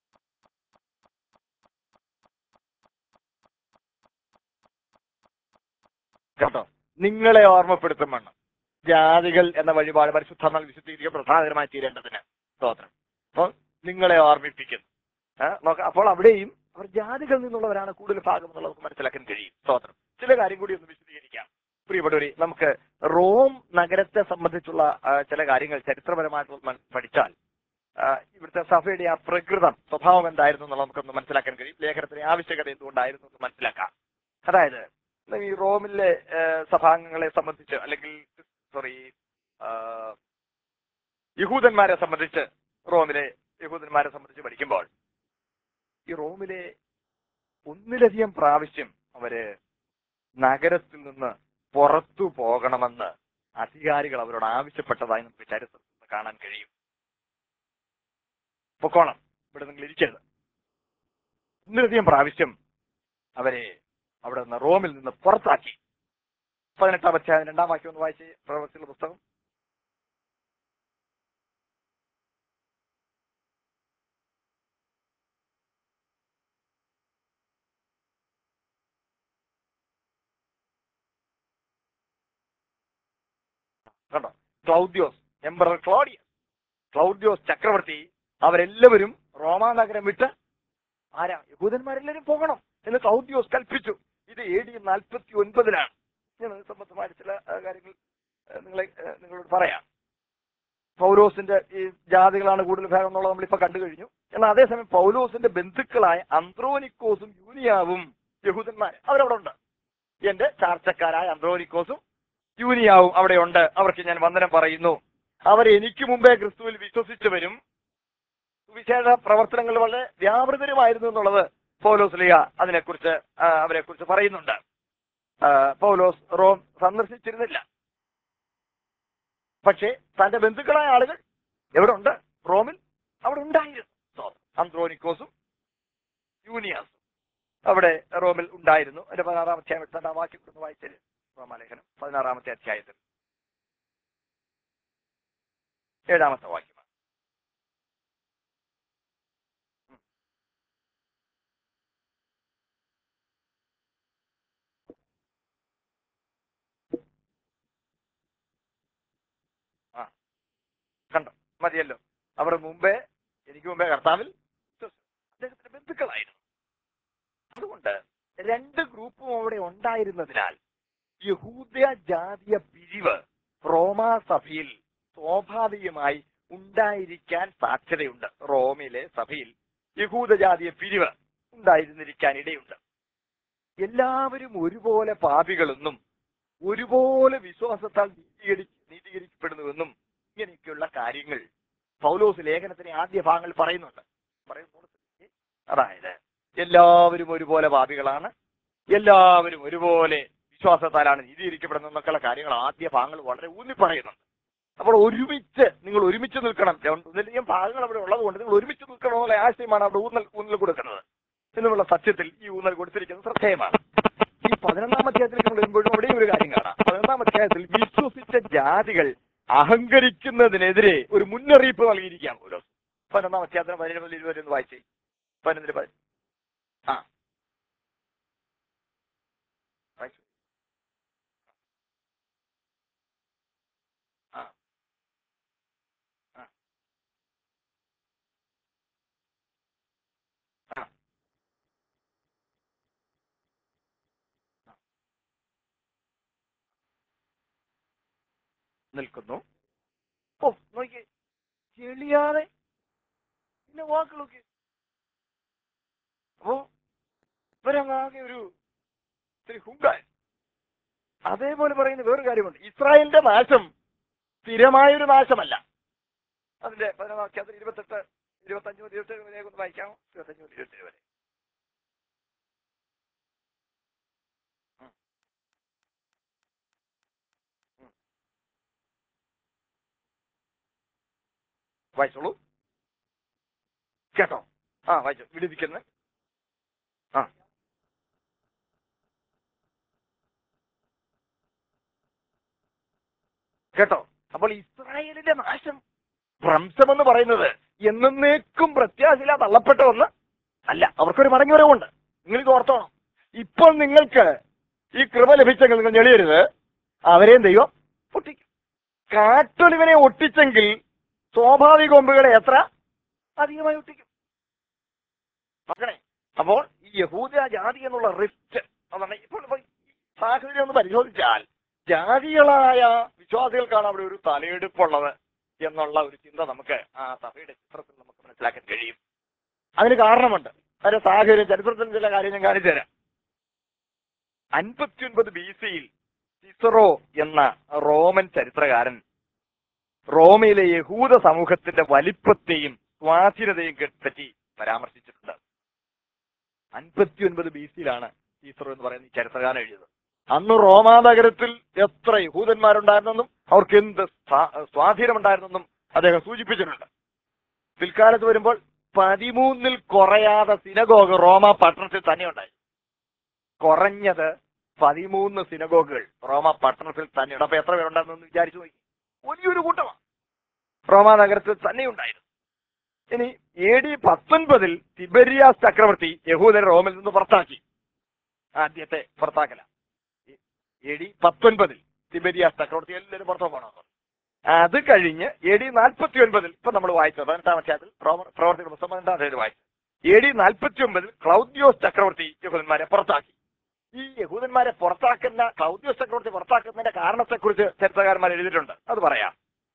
കേട്ടോ നിങ്ങളെ ഓർമ്മപ്പെടുത്തും വണ്ണം ജാതികൾ എന്ന വഴിപാട് പരിശുദ്ധങ്ങൾ വിശുദ്ധീകരിക്കുക പ്രധാനമായി തീരേണ്ടതിന് സ്തോത്രം അപ്പോൾ നിങ്ങളെ ഓർമ്മിപ്പിക്കുന്നു ആ, നോക്ക അപ്പോൾ അവിടെയും അവർ ജാതികളിൽ നിന്നുള്ളവരാണ് കൂടുതൽ ഭാഗം എന്നുള്ളത് നമുക്ക് മനസ്സിലാക്കാൻ കഴിയും സ്തോത്രം ചില കാര്യം കൂടി ഒന്ന് വിശദീകരിക്കാം പ്രിയപ്പെട്ടവരെ നമുക്ക് റോം നഗരത്തെ സംബന്ധിച്ചുള്ള ആ, ചില കാര്യങ്ങൾ ചരിത്രപരമായിട്ട് മൻ- പഠിച്ചാൽ ആ, ഇവിടുത്തെ സഭയുടെ ആ പ്രകൃതം സ്വഭാവം എന്തായിരുന്നു എന്നുള്ളത് നമുക്കൊന്ന് മനസ്സിലാക്കാൻ കഴിയും ലേഖനത്തിന്റെ ആവശ്യകത എന്തുകൊണ്ടായിരുന്നു എന്ന് മനസ്സിലാക്കാം അതായത് ഈ റോമിലെ ആ, സഭാംഗങ്ങളെ സംബന്ധിച്ച് അല്ലെങ്കിൽ സോറി യഹൂദന്മാരെ സംബന്ധിച്ച് റോമിലെ യഹൂദന്മാരെ സംബന്ധിച്ച് പഠിക്കുമ്പോൾ ഈ റോമിലെ ഒന്നിലധികം പ്രാവശ്യം അവര് നഗരത്തിൽ നിന്ന് പുറത്തു പോകണമെന്ന് അധികാരികൾ അവരോട് ആവശ്യപ്പെട്ടതായി നമുക്ക് ചരിത്രത്തിൽ നിന്ന് കാണാൻ കഴിയും പൊക്കോണം ഇവിടെ നിങ്ങൾ ഇരിക്കരുത് ഒന്നിലധികം പ്രാവശ്യം അവരെ അവിടെ നിന്ന് റോമിൽ നിന്ന് പുറത്താക്കി പതിനെട്ടാം അധ്യായം രണ്ടാം വാക്യം ഒന്ന് വായിച്ച് പ്രവർത്തിയുള്ള പുസ്തകം കണ്ടോ ക്ലൗദ്യോസ് എംബറർ ക്ലോഡിയസ് ക്ലൗദ്യോസ് ചക്രവർത്തി അവരെല്ലാവരും റോമാ നഗരം വിട്ട് ആരാ യഹൂദന്മാരെല്ലാവരും പോകണം എന്ന് ക്ലൗദ്യോസ് കൽപ്പിച്ചു ഇത് എ ഡി നാൽപ്പത്തി ഒൻപതിലാണ് ഞാൻ അത് സംബന്ധമായ ചില ആ, കാര്യങ്ങൾ ആ, നിങ്ങളെ ആ, നിങ്ങളോട് പറയാം പൗലോസിന്റെ ഈ ജാതികളാണ് കൂടുതൽ ഭാഗം എന്നുള്ളത് നമ്മളിപ്പോ കണ്ടു കഴിഞ്ഞു എന്നാൽ അതേസമയം പൗലോസിന്റെ ബന്ധുക്കളായ അന്ത്രോനിക്കോസും യൂനിയാവും യഹൂദന്മാർ അവരവിടെ ഉണ്ട് എന്റെ ചാർച്ചക്കാരായ അന്ത്രോനിക്കോസും യൂനിയാവും അവിടെയുണ്ട് അവർക്ക് ഞാൻ വന്ദനം പറയുന്നു അവർ എനിക്ക് മുമ്പേ ക്രിസ്തുവിൽ വിശ്വസിച്ചവരും സുവിശേഷ പ്രവർത്തനങ്ങൾ വളരെ വ്യാപൃതരുമായിരുന്നു എന്നുള്ളത് പൗലോസ് ലിയ അതിനെക്കുറിച്ച് ആ, അവരെക്കുറിച്ച് പറയുന്നുണ്ട് ആ, പൗലോസ് റോം സന്ദർശിച്ചിരുന്നില്ല പക്ഷേ തന്റെ ബന്ധുക്കളായ ആളുകൾ എവിടെ ഉണ്ട് റോമിൽ അവിടെ ഉണ്ടായിരുന്നു So, അന്ത്രോനിക്കോസും യൂനിയാസും അവിടെ റോമിൽ ഉണ്ടായിരുന്നു അതിന്റെ പതിനാറാം അധ്യായം എട്ടാം വാക്യം കൊടുത്ത് വായിച്ചത് റോമാലേഖനം പതിനാറാമത്തെ അധ്യായത്തിൽ ഏഴാമത്തെ വാക്യമാണ് ആ കണ്ടോ മതിയല്ലോ അവർ മുമ്പേ എനിക്ക് മുമ്പേ കർത്താവിൽ വിശ്വസിച്ചു. അദ്ദേഹത്തിന്റെ ബന്ധുക്കളായിരുന്നു അതുകൊണ്ട് രണ്ട് ഗ്രൂപ്പും അവിടെ ഉണ്ടായിരുന്നതിനാൽ യഹൂദ ജാതീയ പിരിവ് റോമാ സഭയിൽ സ്വാഭാവികമായി ഉണ്ടായിരിക്കാൻ സാധ്യതയുണ്ട് റോമിലെ സഭയിൽ യഹൂദ ജാതീയ പിരിവ് ഉണ്ടായിരുന്നിരിക്കാൻ ഇടയുണ്ട് എല്ലാവരും ഒരുപോലെ പാപികളെന്നും ഒരുപോലെ വിശ്വാസത്താൽ നീതീകരി നീതീകരിക്കപ്പെടുന്നുവെന്നും ഇങ്ങനെയൊക്കെയുള്ള കാര്യങ്ങൾ പൗലോസ് ലേഖനത്തിന്റെ ആദ്യ ഭാഗങ്ങൾ പറയുന്നുണ്ട് പറയുന്നുണ്ട് അതായത് എല്ലാവരും ഒരുപോലെ പാപികളാണ് എല്ലാവരും ഒരുപോലെ വിശ്വാസത്താലാണ് നീതീകരിക്കപ്പെടുന്നത് എന്നൊക്കെയുള്ള കാര്യങ്ങൾ ആദ്യ ഭാഗങ്ങൾ വളരെ ഊന്നി പറയുന്നുണ്ട് അപ്പോൾ ഒരുമിച്ച് നിങ്ങൾ ഒരുമിച്ച് നിൽക്കണം ഒന്നിലധികം ഭാഗങ്ങൾ അവിടെ ഉള്ളതുകൊണ്ട് നിങ്ങൾ ഒരുമിച്ച് നിൽക്കണം എന്നുള്ള ആശയമാണ് അവിടെ ഊന്നൽ ഊന്നൽ കൊടുക്കുന്നത് എന്നുള്ള സത്യത്തിൽ ഈ ഊന്നൽ കൊടുത്തിരിക്കുന്നത് ശ്രദ്ധേയമാണ് ഈ പതിനൊന്നാം അധ്യായത്തിലേക്ക് നമ്മൾ വരുമ്പോഴും അവിടെയും ഒരു കാര്യം കാണാം പതിനൊന്നാം അധ്യായത്തിൽ വിശ്വസിച്ച ജാതികൾ അഹങ്കരിക്കുന്നതിനെതിരെ ഒരു മുന്നറിയിപ്പ് നൽകിയിരിക്കുകയാണ് ഓരോ പതിനൊന്നാം അധ്യായത്തിന് പതിനേഴ് മുതൽ ഇരുപത് ഒന്ന് വായിച്ചേ പതിനൊന്നിന് പതി ആ വായിച്ചു. ആ ആ ആ നിൽക്കുന്നു ഓ നോക്കി ചെളിയാതെ പിന്നെ വാക്കുകളൊക്കെ അപ്പോ ഇവരങ്ങാകെ ഒരു ഇത്തിരി ഹുങ്കാൻ അതേപോലെ പറയുന്ന വേറൊരു കാര്യമുണ്ട് ഇസ്രായേലിന്റെ നാശം സ്ഥിരമായ ഒരു നാശമല്ല അതിന്റെ പതിനൊന്നാം ഇരുപത്തെട്ട് ഇരുപത്തഞ്ച് മുതൽ ഇരുപത്തേഴ് വരെ ഒന്ന് വായിക്കാമോ ഇരുപത്തഞ്ച് മുതൽ ഇരുപത്തേഴ് വരെ ഉം. ഉം. വായിച്ചോളൂ കേട്ടോ ആ വായിച്ചു വിടുവിക്കുന്ന ആ കേട്ടോ അപ്പോൾ ഇസ്രായേലിന്റെ നാശം ഭ്രംശം എന്ന് പറയുന്നത് എന്നേക്കും പ്രത്യാശയില്ല തള്ളപ്പെട്ടവന്ന് അല്ല അവർക്കൊരു മടങ്ങി വരവുണ്ട് നിങ്ങൾ ഇത് ഓർത്തോണം ഇപ്പോൾ നിങ്ങൾക്ക് ഈ കൃപ ലഭിച്ചെങ്കിൽ നിങ്ങൾ ഞെളിയരുത് അവരെയും ദൈവം ഒട്ടിക്കും കാട്ടൊലിവിനെ ഒട്ടിച്ചെങ്കിൽ സ്വാഭാവിക കൊമ്പുകളെ എത്ര അധികമായി ഒട്ടിക്കും നോക്കണേ അപ്പോൾ ഈ യഹൂദ ജാതി എന്നുള്ള റിഫ്റ്റ് അതാണ് ഇപ്പോൾ ഇപ്പോൾ ഈ സാഹചര്യം ഒന്ന് പരിശോധിച്ചാൽ ജാതികളായ വിശ്വാസികൾക്കാണ് അവിടെ ഒരു തലയെടുപ്പുള്ളത് എന്നുള്ള ഒരു ചിന്ത നമുക്ക് ആ സഭയുടെ ചിത്രത്തിൽ നമുക്ക് മനസ്സിലാക്കാൻ കഴിയും അതിന് കാരണമുണ്ട് അതിന്റെ സാഹചര്യം ചരിത്രത്തിൽ ചില കാര്യം ഞാൻ കാണിച്ചു തരാം അൻപത്തിയൊൻപത് ബി സിയിൽ സിസറോ എന്ന റോമൻ ചരിത്രകാരൻ റോമയിലെ യഹൂദ സമൂഹത്തിന്റെ വലിപ്പത്തെയും സ്വാധീനതയും കെ- പറ്റി പരാമർശിച്ചിട്ടുണ്ട് അൻപത്തിയൊൻപത് ബി സിയിലാണ് സീസറോ എന്ന് പറയുന്ന ഈ ചരിത്രകാരൻ എഴുതിയത് അന്ന് റോമാ നഗരത്തിൽ എത്ര യഹൂദന്മാരുണ്ടായിരുന്നെന്നും അവർക്ക് എന്ത് സ്വാ- സ്വാധീനമുണ്ടായിരുന്നെന്നും അദ്ദേഹം സൂചിപ്പിച്ചിട്ടുണ്ട് പിൽക്കാലത്ത് വരുമ്പോൾ പതിമൂന്നിൽ കുറയാതെ സിനഗോഗ് റോമ പട്ടണത്തിൽ തന്നെ ഉണ്ടായി കുറഞ്ഞത് പതിമൂന്ന് സിനഗോഗുകൾ റോമ പട്ടണത്തിൽ തന്നെ ഉണ്ട് അപ്പൊ എത്ര പേരുണ്ടായിരുന്നു വിചാരിച്ചു നോക്കി വലിയൊരു കൂട്ടമാണ് റോമ നഗരത്തിൽ തന്നെ ഉണ്ടായിരുന്നു ഇനി എ ഡി പത്തൊൻപതിൽ തിബരിയാസ് ചക്രവർത്തി യഹൂദരെ റോമിൽ നിന്ന് പുറത്താക്കി ആദ്യത്തെ പുറത്താക്കല എ ഡി പത്തൊൻപതിൽ തിബരിയാസ് ചക്രവർത്തി എല്ലാവരും പുറത്തു പോകണം അത് കഴിഞ്ഞ് എ ഡി നാൽപ്പത്തി ഒൻപതിൽ ഇപ്പൊ നമ്മൾ വായിച്ചത് പതിനെട്ടാം അധ്യായത്തിൽ റോമർ പ്രവർത്തിക്കുന്ന പുസ്തകം പതിനെട്ടാം അധ്യായത്തിൽ വായിച്ചു എ ഡി നാൽപ്പത്തി ഒമ്പതിൽ ക്ലൗദ്യോസ് ചക്രവർത്തി യഹൂദന്മാരെ പുറത്താക്കി ഈ യഹൂദന്മാരെ പുറത്താക്കുന്ന ക്ലൗദ്യോസ് ചക്രവർത്തി പുറത്താക്കുന്നതിന്റെ കാരണത്തെക്കുറിച്ച് ചരിത്രകാരന്മാർ എഴുതിയിട്ടുണ്ട് അത് പറയാം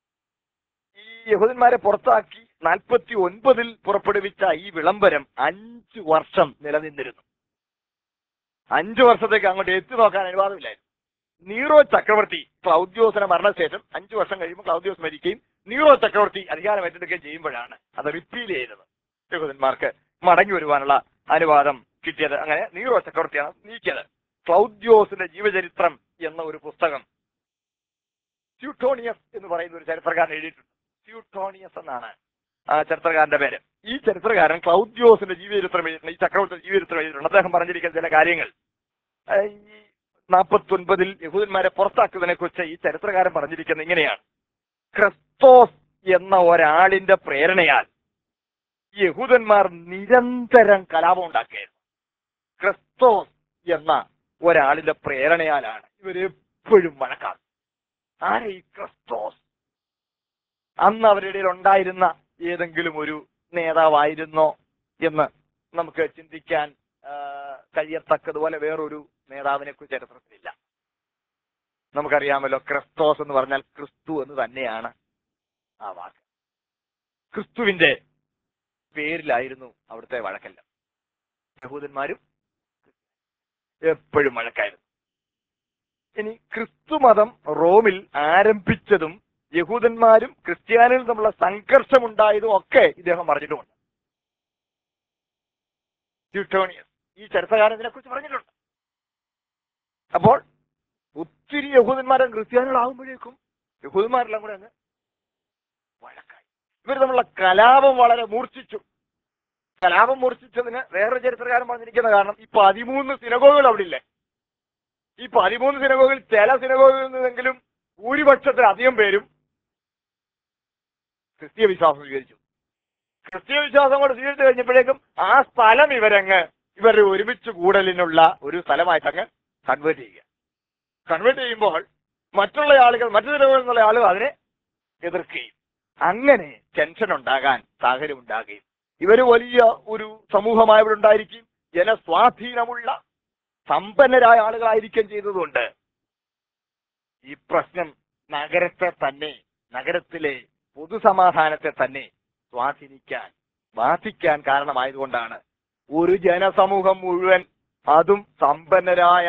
ഈ യഹൂദന്മാരെ പുറത്താക്കി നാൽപ്പത്തി ഒൻപതിൽ പുറപ്പെടുവിച്ച ഈ വിളംബരം അഞ്ചു വർഷം നിലനിന്നിരുന്നു അഞ്ചു വർഷത്തേക്ക് അങ്ങോട്ട് എത്തി നോക്കാൻ അനുവാദമില്ലായിരുന്നു നീറോ ചക്രവർത്തി ക്ലൗദ്യോസിന്റെ മരണശേഷം അഞ്ചു വർഷം കഴിയുമ്പോൾ ക്ലൗദ്യോസ് മരിക്കുകയും നീറോ ചക്രവർത്തി അധികാരം ഏറ്റെടുക്കുകയും ചെയ്യുമ്പോഴാണ് അത് റിപ്പീൽ ചെയ്തത് യഹൂദന്മാർക്ക് മടങ്ങി വരുവാനുള്ള അനുവാദം കിട്ടിയത് അങ്ങനെ നീറോ ചക്രവർത്തിയാണ് നീക്കിയത് ക്ലൗദ്യോസിന്റെ ജീവചരിത്രം എന്ന ഒരു പുസ്തകം സ്യൂട്ടോണിയസ് എന്ന് പറയുന്ന ഒരു ചരിത്രകാരൻ എഴുതിയിട്ടുണ്ട് സ്യൂട്ടോണിയസ് എന്നാണ് ആ ചരിത്രകാരന്റെ പേര് ഈ ചരിത്രകാരൻ ക്ലൗദ്യോസിന്റെ ജീവചരിത്രം എഴുതിയിട്ടുണ്ട് ഈ ചക്രവർത്തി ജീവചരിത്രം എഴുതിയിട്ടുണ്ട് അദ്ദേഹം പറഞ്ഞിരിക്കുന്ന ചില കാര്യങ്ങൾ ആ, ഈ നാൽപ്പത്തി ഒൻപതിൽ യഹൂദന്മാരെ പുറത്താക്കുന്നതിനെ കുറിച്ച് ഈ ചരിത്രകാരൻ പറഞ്ഞിരിക്കുന്നത് ഇങ്ങനെയാണ് ക്രിസ്തോസ് എന്ന ഒരാളിന്റെ പ്രേരണയാൽ യഹൂദന്മാർ നിരന്തരം കലാപം ഉണ്ടാക്കിയായിരുന്നു ക്രിസ്തോസ് എന്ന ഒരാളിന്റെ പ്രേരണയാലാണ് ഇവരെപ്പോഴും വഴക്കാറ് ആരെ ഈ ക്രിസ്തോസ് അന്ന് അവരുടെ ഇടയിൽ ഉണ്ടായിരുന്ന ഏതെങ്കിലും ഒരു നേതാവായിരുന്നോ എന്ന് നമുക്ക് ചിന്തിക്കാൻ ആ, കഴിയത്തക്കതുപോലെ വേറൊരു നേതാവിനെ കുറിച്ച് ചരിത്രത്തിലില്ല നമുക്കറിയാമല്ലോ ക്രിസ്തോസ് എന്ന് പറഞ്ഞാൽ ക്രിസ്തു എന്ന് തന്നെയാണ് ആ വാക്ക് ക്രിസ്തുവിന്റെ പേരിലായിരുന്നു അവിടുത്തെ വഴക്കെല്ലാം യഹൂദന്മാരും എപ്പോഴും വഴക്കായിരുന്നു ഇനി ക്രിസ്തു മതം റോമിൽ ആരംഭിച്ചതും യഹൂദന്മാരും ക്രിസ്ത്യാനികളും തമ്മിലുള്ള സംഘർഷമുണ്ടായതും ഒക്കെ ഇദ്ദേഹം പറഞ്ഞിട്ടുമുണ്ട് ട്യൂട്ടോണിയസ് ഈ ചരിത്രകാരൻ ഇതിനെ കുറിച്ച് പറഞ്ഞിട്ടുണ്ട് അപ്പോൾ ഒത്തിരി യഹൂദന്മാരും ക്രിസ്ത്യാനികളാകുമ്പോഴേക്കും യഹൂദന്മാരെല്ലാം കൂടെ അങ്ങ് വഴക്കായി ഇവർ തമ്മിലുള്ള കലാപം വളരെ മൂർച്ഛിച്ചു കലാപം മൂർച്ഛിച്ചതിന് വേറൊരു ചരിത്രകാരൻ പറഞ്ഞിരിക്കുന്ന കാരണം ഈ പതിമൂന്ന് സിനഗോഗുകൾ അവിടെ ഇല്ലേ ഈ പതിമൂന്ന് സിനഗോഗിൽ ചില സിനഗോഗിൽ നിന്നെങ്കിലും ഭൂരിപക്ഷത്തിലധികം പേരും ക്രിസ്തീയ വിശ്വാസം സ്വീകരിച്ചു ക്രിസ്തീയ വിശ്വാസം കൊണ്ട് സ്വീകരിച്ചു കഴിഞ്ഞപ്പോഴേക്കും ആ സ്ഥലം ഇവരങ്ങ് ഇവരുടെ ഒരുമിച്ച് കൂടലിനുള്ള ഒരു സ്ഥലമായിട്ട് അങ്ങ് കൺവേർട്ട് ചെയ്യുക കൺവേർട്ട് ചെയ്യുമ്പോൾ മറ്റുള്ള ആളുകൾ മറ്റു നിലകളിൽ നിന്നുള്ള ആളുകൾ അതിനെ എതിർക്കുകയും അങ്ങനെ ടെൻഷൻ ഉണ്ടാകാൻ സാഹചര്യം ഉണ്ടാകുകയും ഇവര് വലിയ ഒരു സമൂഹമായി ഇവിടെ ഉണ്ടായിരിക്കും ജനസ്വാധീനമുള്ള സമ്പന്നരായ ആളുകളായിരിക്കും ചെയ്തതുകൊണ്ട് ഈ പ്രശ്നം നഗരത്തെ തന്നെ നഗരത്തിലെ പൊതുസമാധാനത്തെ തന്നെ സ്വാധീനിക്കാൻ ബാധിക്കാൻ കാരണമായതുകൊണ്ടാണ് ഒരു ജനസമൂഹം മുഴുവൻ അതും സമ്പന്നരായ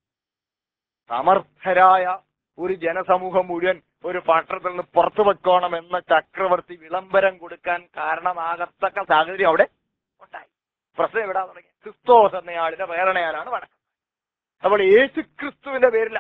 സമർത്ഥരായ ഒരു ജനസമൂഹം മുഴുവൻ ഒരു പട്ടണത്തിൽ നിന്ന് പുറത്തു വെക്കോണം എന്ന ചക്രവർത്തി വിളംബരം കൊടുക്കാൻ കാരണമാകത്തക്ക സാഹചര്യം അവിടെ ഉണ്ടായി പ്രശ്നം എവിടാ തുടങ്ങി ക്രിസ്തോസ് എന്നയാളിന്റെ പ്രേരണയാലാണ് വടക്കം അപ്പോൾ യേശു ക്രിസ്തുവിന്റെ പേരില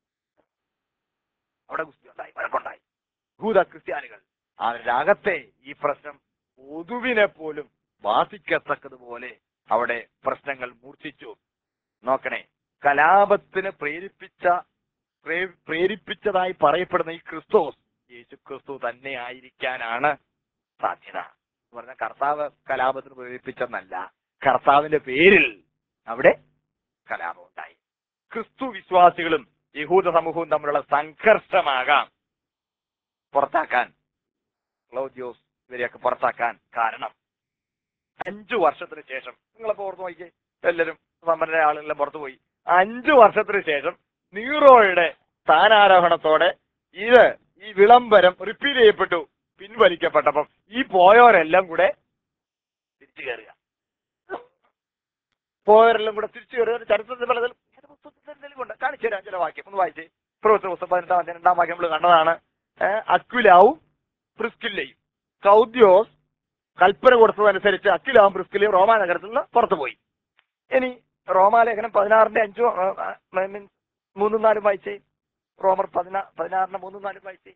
അവിടെ കുസ്തി ഉണ്ടായി വഴക്കുണ്ടായി ഭൂത ക്രിസ്ത്യാനികൾ അവരുടെ അകത്തെ ഈ പ്രശ്നം പൊതുവിനെ പോലും ബാധിക്കത്തക്കതുപോലെ അവിടെ പ്രശ്നങ്ങൾ മൂർച്ഛിച്ചു നോക്കണേ കലാപത്തിന് പ്രേരിപ്പിച്ച പ്രേ- പ്രേരിപ്പിച്ചതായി പറയപ്പെടുന്ന ഈ ക്രിസ്തോസ് യേശു ക്രിസ്തു തന്നെ ആയിരിക്കാനാണ് സാധ്യത എന്ന് പറഞ്ഞാൽ കർത്താവ് കലാപത്തിന് പ്രേരിപ്പിച്ചെന്നല്ല കർത്താവിന്റെ പേരിൽ അവിടെ കലാപം ഉണ്ടായി ക്രിസ്തു വിശ്വാസികളും യഹൂദ സമൂഹവും തമ്മിലുള്ള സംഘർഷമാകാം പുറത്താക്കാൻ ക്ലൗദ്യോസ് ഇവരെയൊക്കെ പുറത്താക്കാൻ കാരണം അഞ്ചു വർഷത്തിന് ശേഷം നിങ്ങളപ്പോ ഓർത്ത് നോക്കിയേ എല്ലാവരും സമ്പന്നരായ ആളുകളെല്ലാം പുറത്തുപോയി അഞ്ചു വർഷത്തിന് ശേഷം നീറോയുടെ സ്ഥാനാരോഹണത്തോടെ ഇത് ഈ വിളംബരം റിപ്പീറ്റ് ചെയ്യപ്പെട്ടു പിൻവലിക്കപ്പെട്ടപ്പം ഈ പോയവരെല്ലാം കൂടെ തിരിച്ചു കയറുക പോയവരെല്ലാം കൂടെ തിരിച്ചു കയറുക ചരിത്രത്തിൽ പലതിൽ ഏത് പുസ്തകത്തിൽ തെളിവുണ്ട് കാണിച്ചു തരാം ചില വാക്യം ഒന്ന് വായിച്ചേ പ്രവൃത്തി പുസ്തകം പതിനെട്ടാം അധ്യായം രണ്ടാം വാക്യം നമ്മൾ കണ്ടതാണ് ഏഹ് അക്വിലാവും പ്രിസ്കില്ലയും കൗദ്യോസ് കൽപ്പന കൊടുത്തതനുസരിച്ച് അക്വിലാവും പ്രിസ്കില്ലയും റോമാ നഗരത്തിൽ നിന്ന് പുറത്തു പോയി ഇനി റോമാലേഖനം പതിനാറിന്റെ അഞ്ചോ മീൻസ് മൂന്നും നാലും വായിച്ചേ റോമർ പതിനാ പതിനാറിന് മൂന്നും നാലും വായിച്ചേ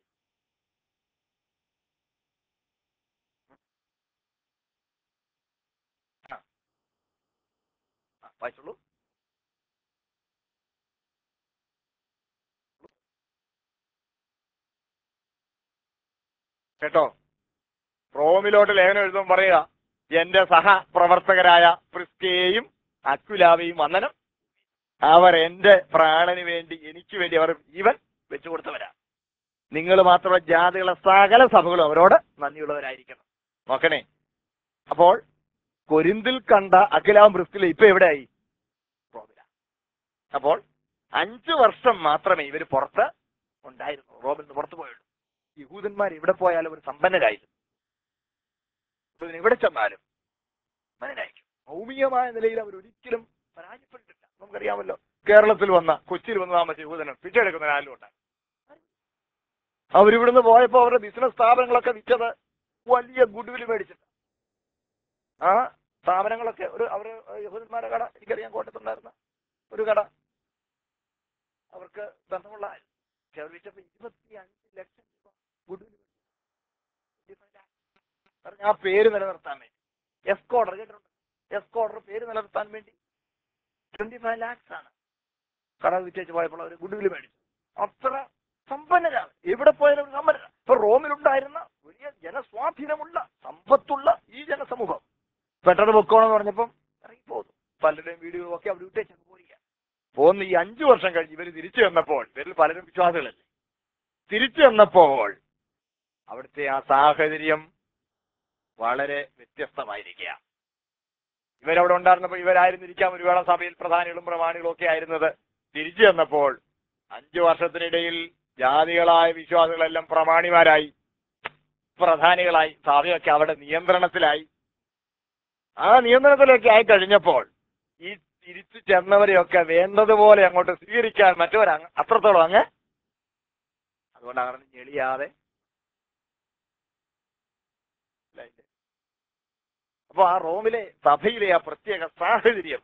ആ. ആ, വായിച്ചോളൂ കേട്ടോ റോമിലോട്ട് ലേഖനം എഴുതുമ്പോൾ പറയുക എന്റെ സഹപ്രവർത്തകരായ പ്രിസ്കയെയും അക്വിലാവയും വന്ദനം അവർ എന്റെ പ്രാണന് വേണ്ടി എനിക്ക് വേണ്ടി അവർ ജീവൻ വെച്ചു കൊടുത്തവരാ നിങ്ങൾ മാത്രമല്ല ജാതികളെ സകല സഭകളും അവരോട് നന്ദിയുള്ളവരായിരിക്കണം നോക്കണേ അപ്പോൾ കൊരിന്തിൽ കണ്ട അഖിലാവും പ്രിസ്കില ഇപ്പൊ എവിടെയായി റോമില അപ്പോൾ അഞ്ചു വർഷം മാത്രമേ ഇവർ പുറത്ത് ഉണ്ടായിരുന്നു റോമിൽ നിന്ന് പുറത്തു പോയുള്ളൂ യഹൂദന്മാർ എവിടെ പോയാലും ഒരു സമ്പന്നരായിരുന്നു അപ്പൊ ഇതിന് എവിടെ ചെന്നാലും മനനായിരിക്കും ഭൗമികമായ നിലയിൽ അവർ ഒരിക്കലും പരാജയപ്പെട്ടിട്ടില്ല നമുക്കറിയാമല്ലോ കേരളത്തിൽ വന്ന കൊച്ചിയിൽ വന്ന താമസിച്ച യഹൂദനം പിച്ചെടുക്കുന്ന ആരും ഉണ്ടായി അവരിവിടുന്ന് പോയപ്പോ അവരുടെ ബിസിനസ് സ്ഥാപനങ്ങളൊക്കെ വിറ്റത് വലിയ ഗുഡ്വിൽ മേടിച്ചിട്ട് ആ സ്ഥാപനങ്ങളൊക്കെ ഒരു അവര് യഹൂദന്മാരുടെ കട എനിക്കറിയാൻ കോട്ടയത്തുണ്ടായിരുന്ന ഒരു കട അവർക്ക് ബന്ധമുള്ള പക്ഷെ അവർ വിറ്റപ്പോ ഇരുപത്തി അഞ്ച് ലക്ഷം രൂപ ഗുഡ്വിൽ പറഞ്ഞ ആ പേര് നിലനിർത്താൻ വേണ്ടി എസ്കോഡർ കേട്ടിട്ടുണ്ട് എസ്കോഡർ പേര് നിലനിർത്താൻ വേണ്ടി ട്വന്റി ഫൈവ് ലാക്സ് ആണ് കട വിറ്റേച്ച് പോയപ്പോൾ അവർ ഗുഡ്വിൽ മേടിച്ചു അത്ര സമ്പന്നരാണ് എവിടെ പോയാലും അവർ സമ്പന്നരാണ് ഇപ്പൊ റോമിലുണ്ടായിരുന്ന വലിയ ജനസ്വാധീനമുള്ള സമ്പത്തുള്ള ഈ ജനസമൂഹം പെട്ടെന്ന് പൊക്കോണെന്ന് പറഞ്ഞപ്പം ഇറങ്ങി പോകുന്നു പലരുടെയും വീടുകളും ഒക്കെ അവർ വിട്ടേച്ച് പോയിരിക്കുക പോന്ന് ഈ അഞ്ചു വർഷം കഴിഞ്ഞ് ഇവർ തിരിച്ചു വന്നപ്പോൾ ഇവരിൽ പലരും വിശ്വാസികളല്ലേ തിരിച്ചു വന്നപ്പോൾ അവിടുത്തെ ആ സാഹചര്യം വളരെ വ്യത്യസ്തമായിരിക്കുക ഇവരവിടെ ഉണ്ടായിരുന്നപ്പോൾ ഇവരായിരുന്നിരിക്കാം ഒരു വേള സഭയിൽ പ്രധാനികളും പ്രമാണികളും ഒക്കെ ആയിരുന്നത് തിരിച്ചു വന്നപ്പോൾ അഞ്ചു വർഷത്തിനിടയിൽ ജാതികളായ വിശ്വാസികളെല്ലാം പ്രമാണിമാരായി പ്രധാനികളായി സഭയൊക്കെ അവിടെ നിയന്ത്രണത്തിലായി ആ നിയന്ത്രണത്തിലൊക്കെ ആയി കഴിഞ്ഞപ്പോൾ ഈ തിരിച്ചു ചെന്നവരെയൊക്കെ വേണ്ടതുപോലെ അങ്ങോട്ട് സ്വീകരിക്കാൻ മറ്റവർ അത്രത്തോളം അങ്ങ് അതുകൊണ്ട് അങ്ങനെ ഞെളിയാതെ അപ്പൊ ആ റോമിലെ സഭയിലെ ആ പ്രത്യേക സാഹചര്യം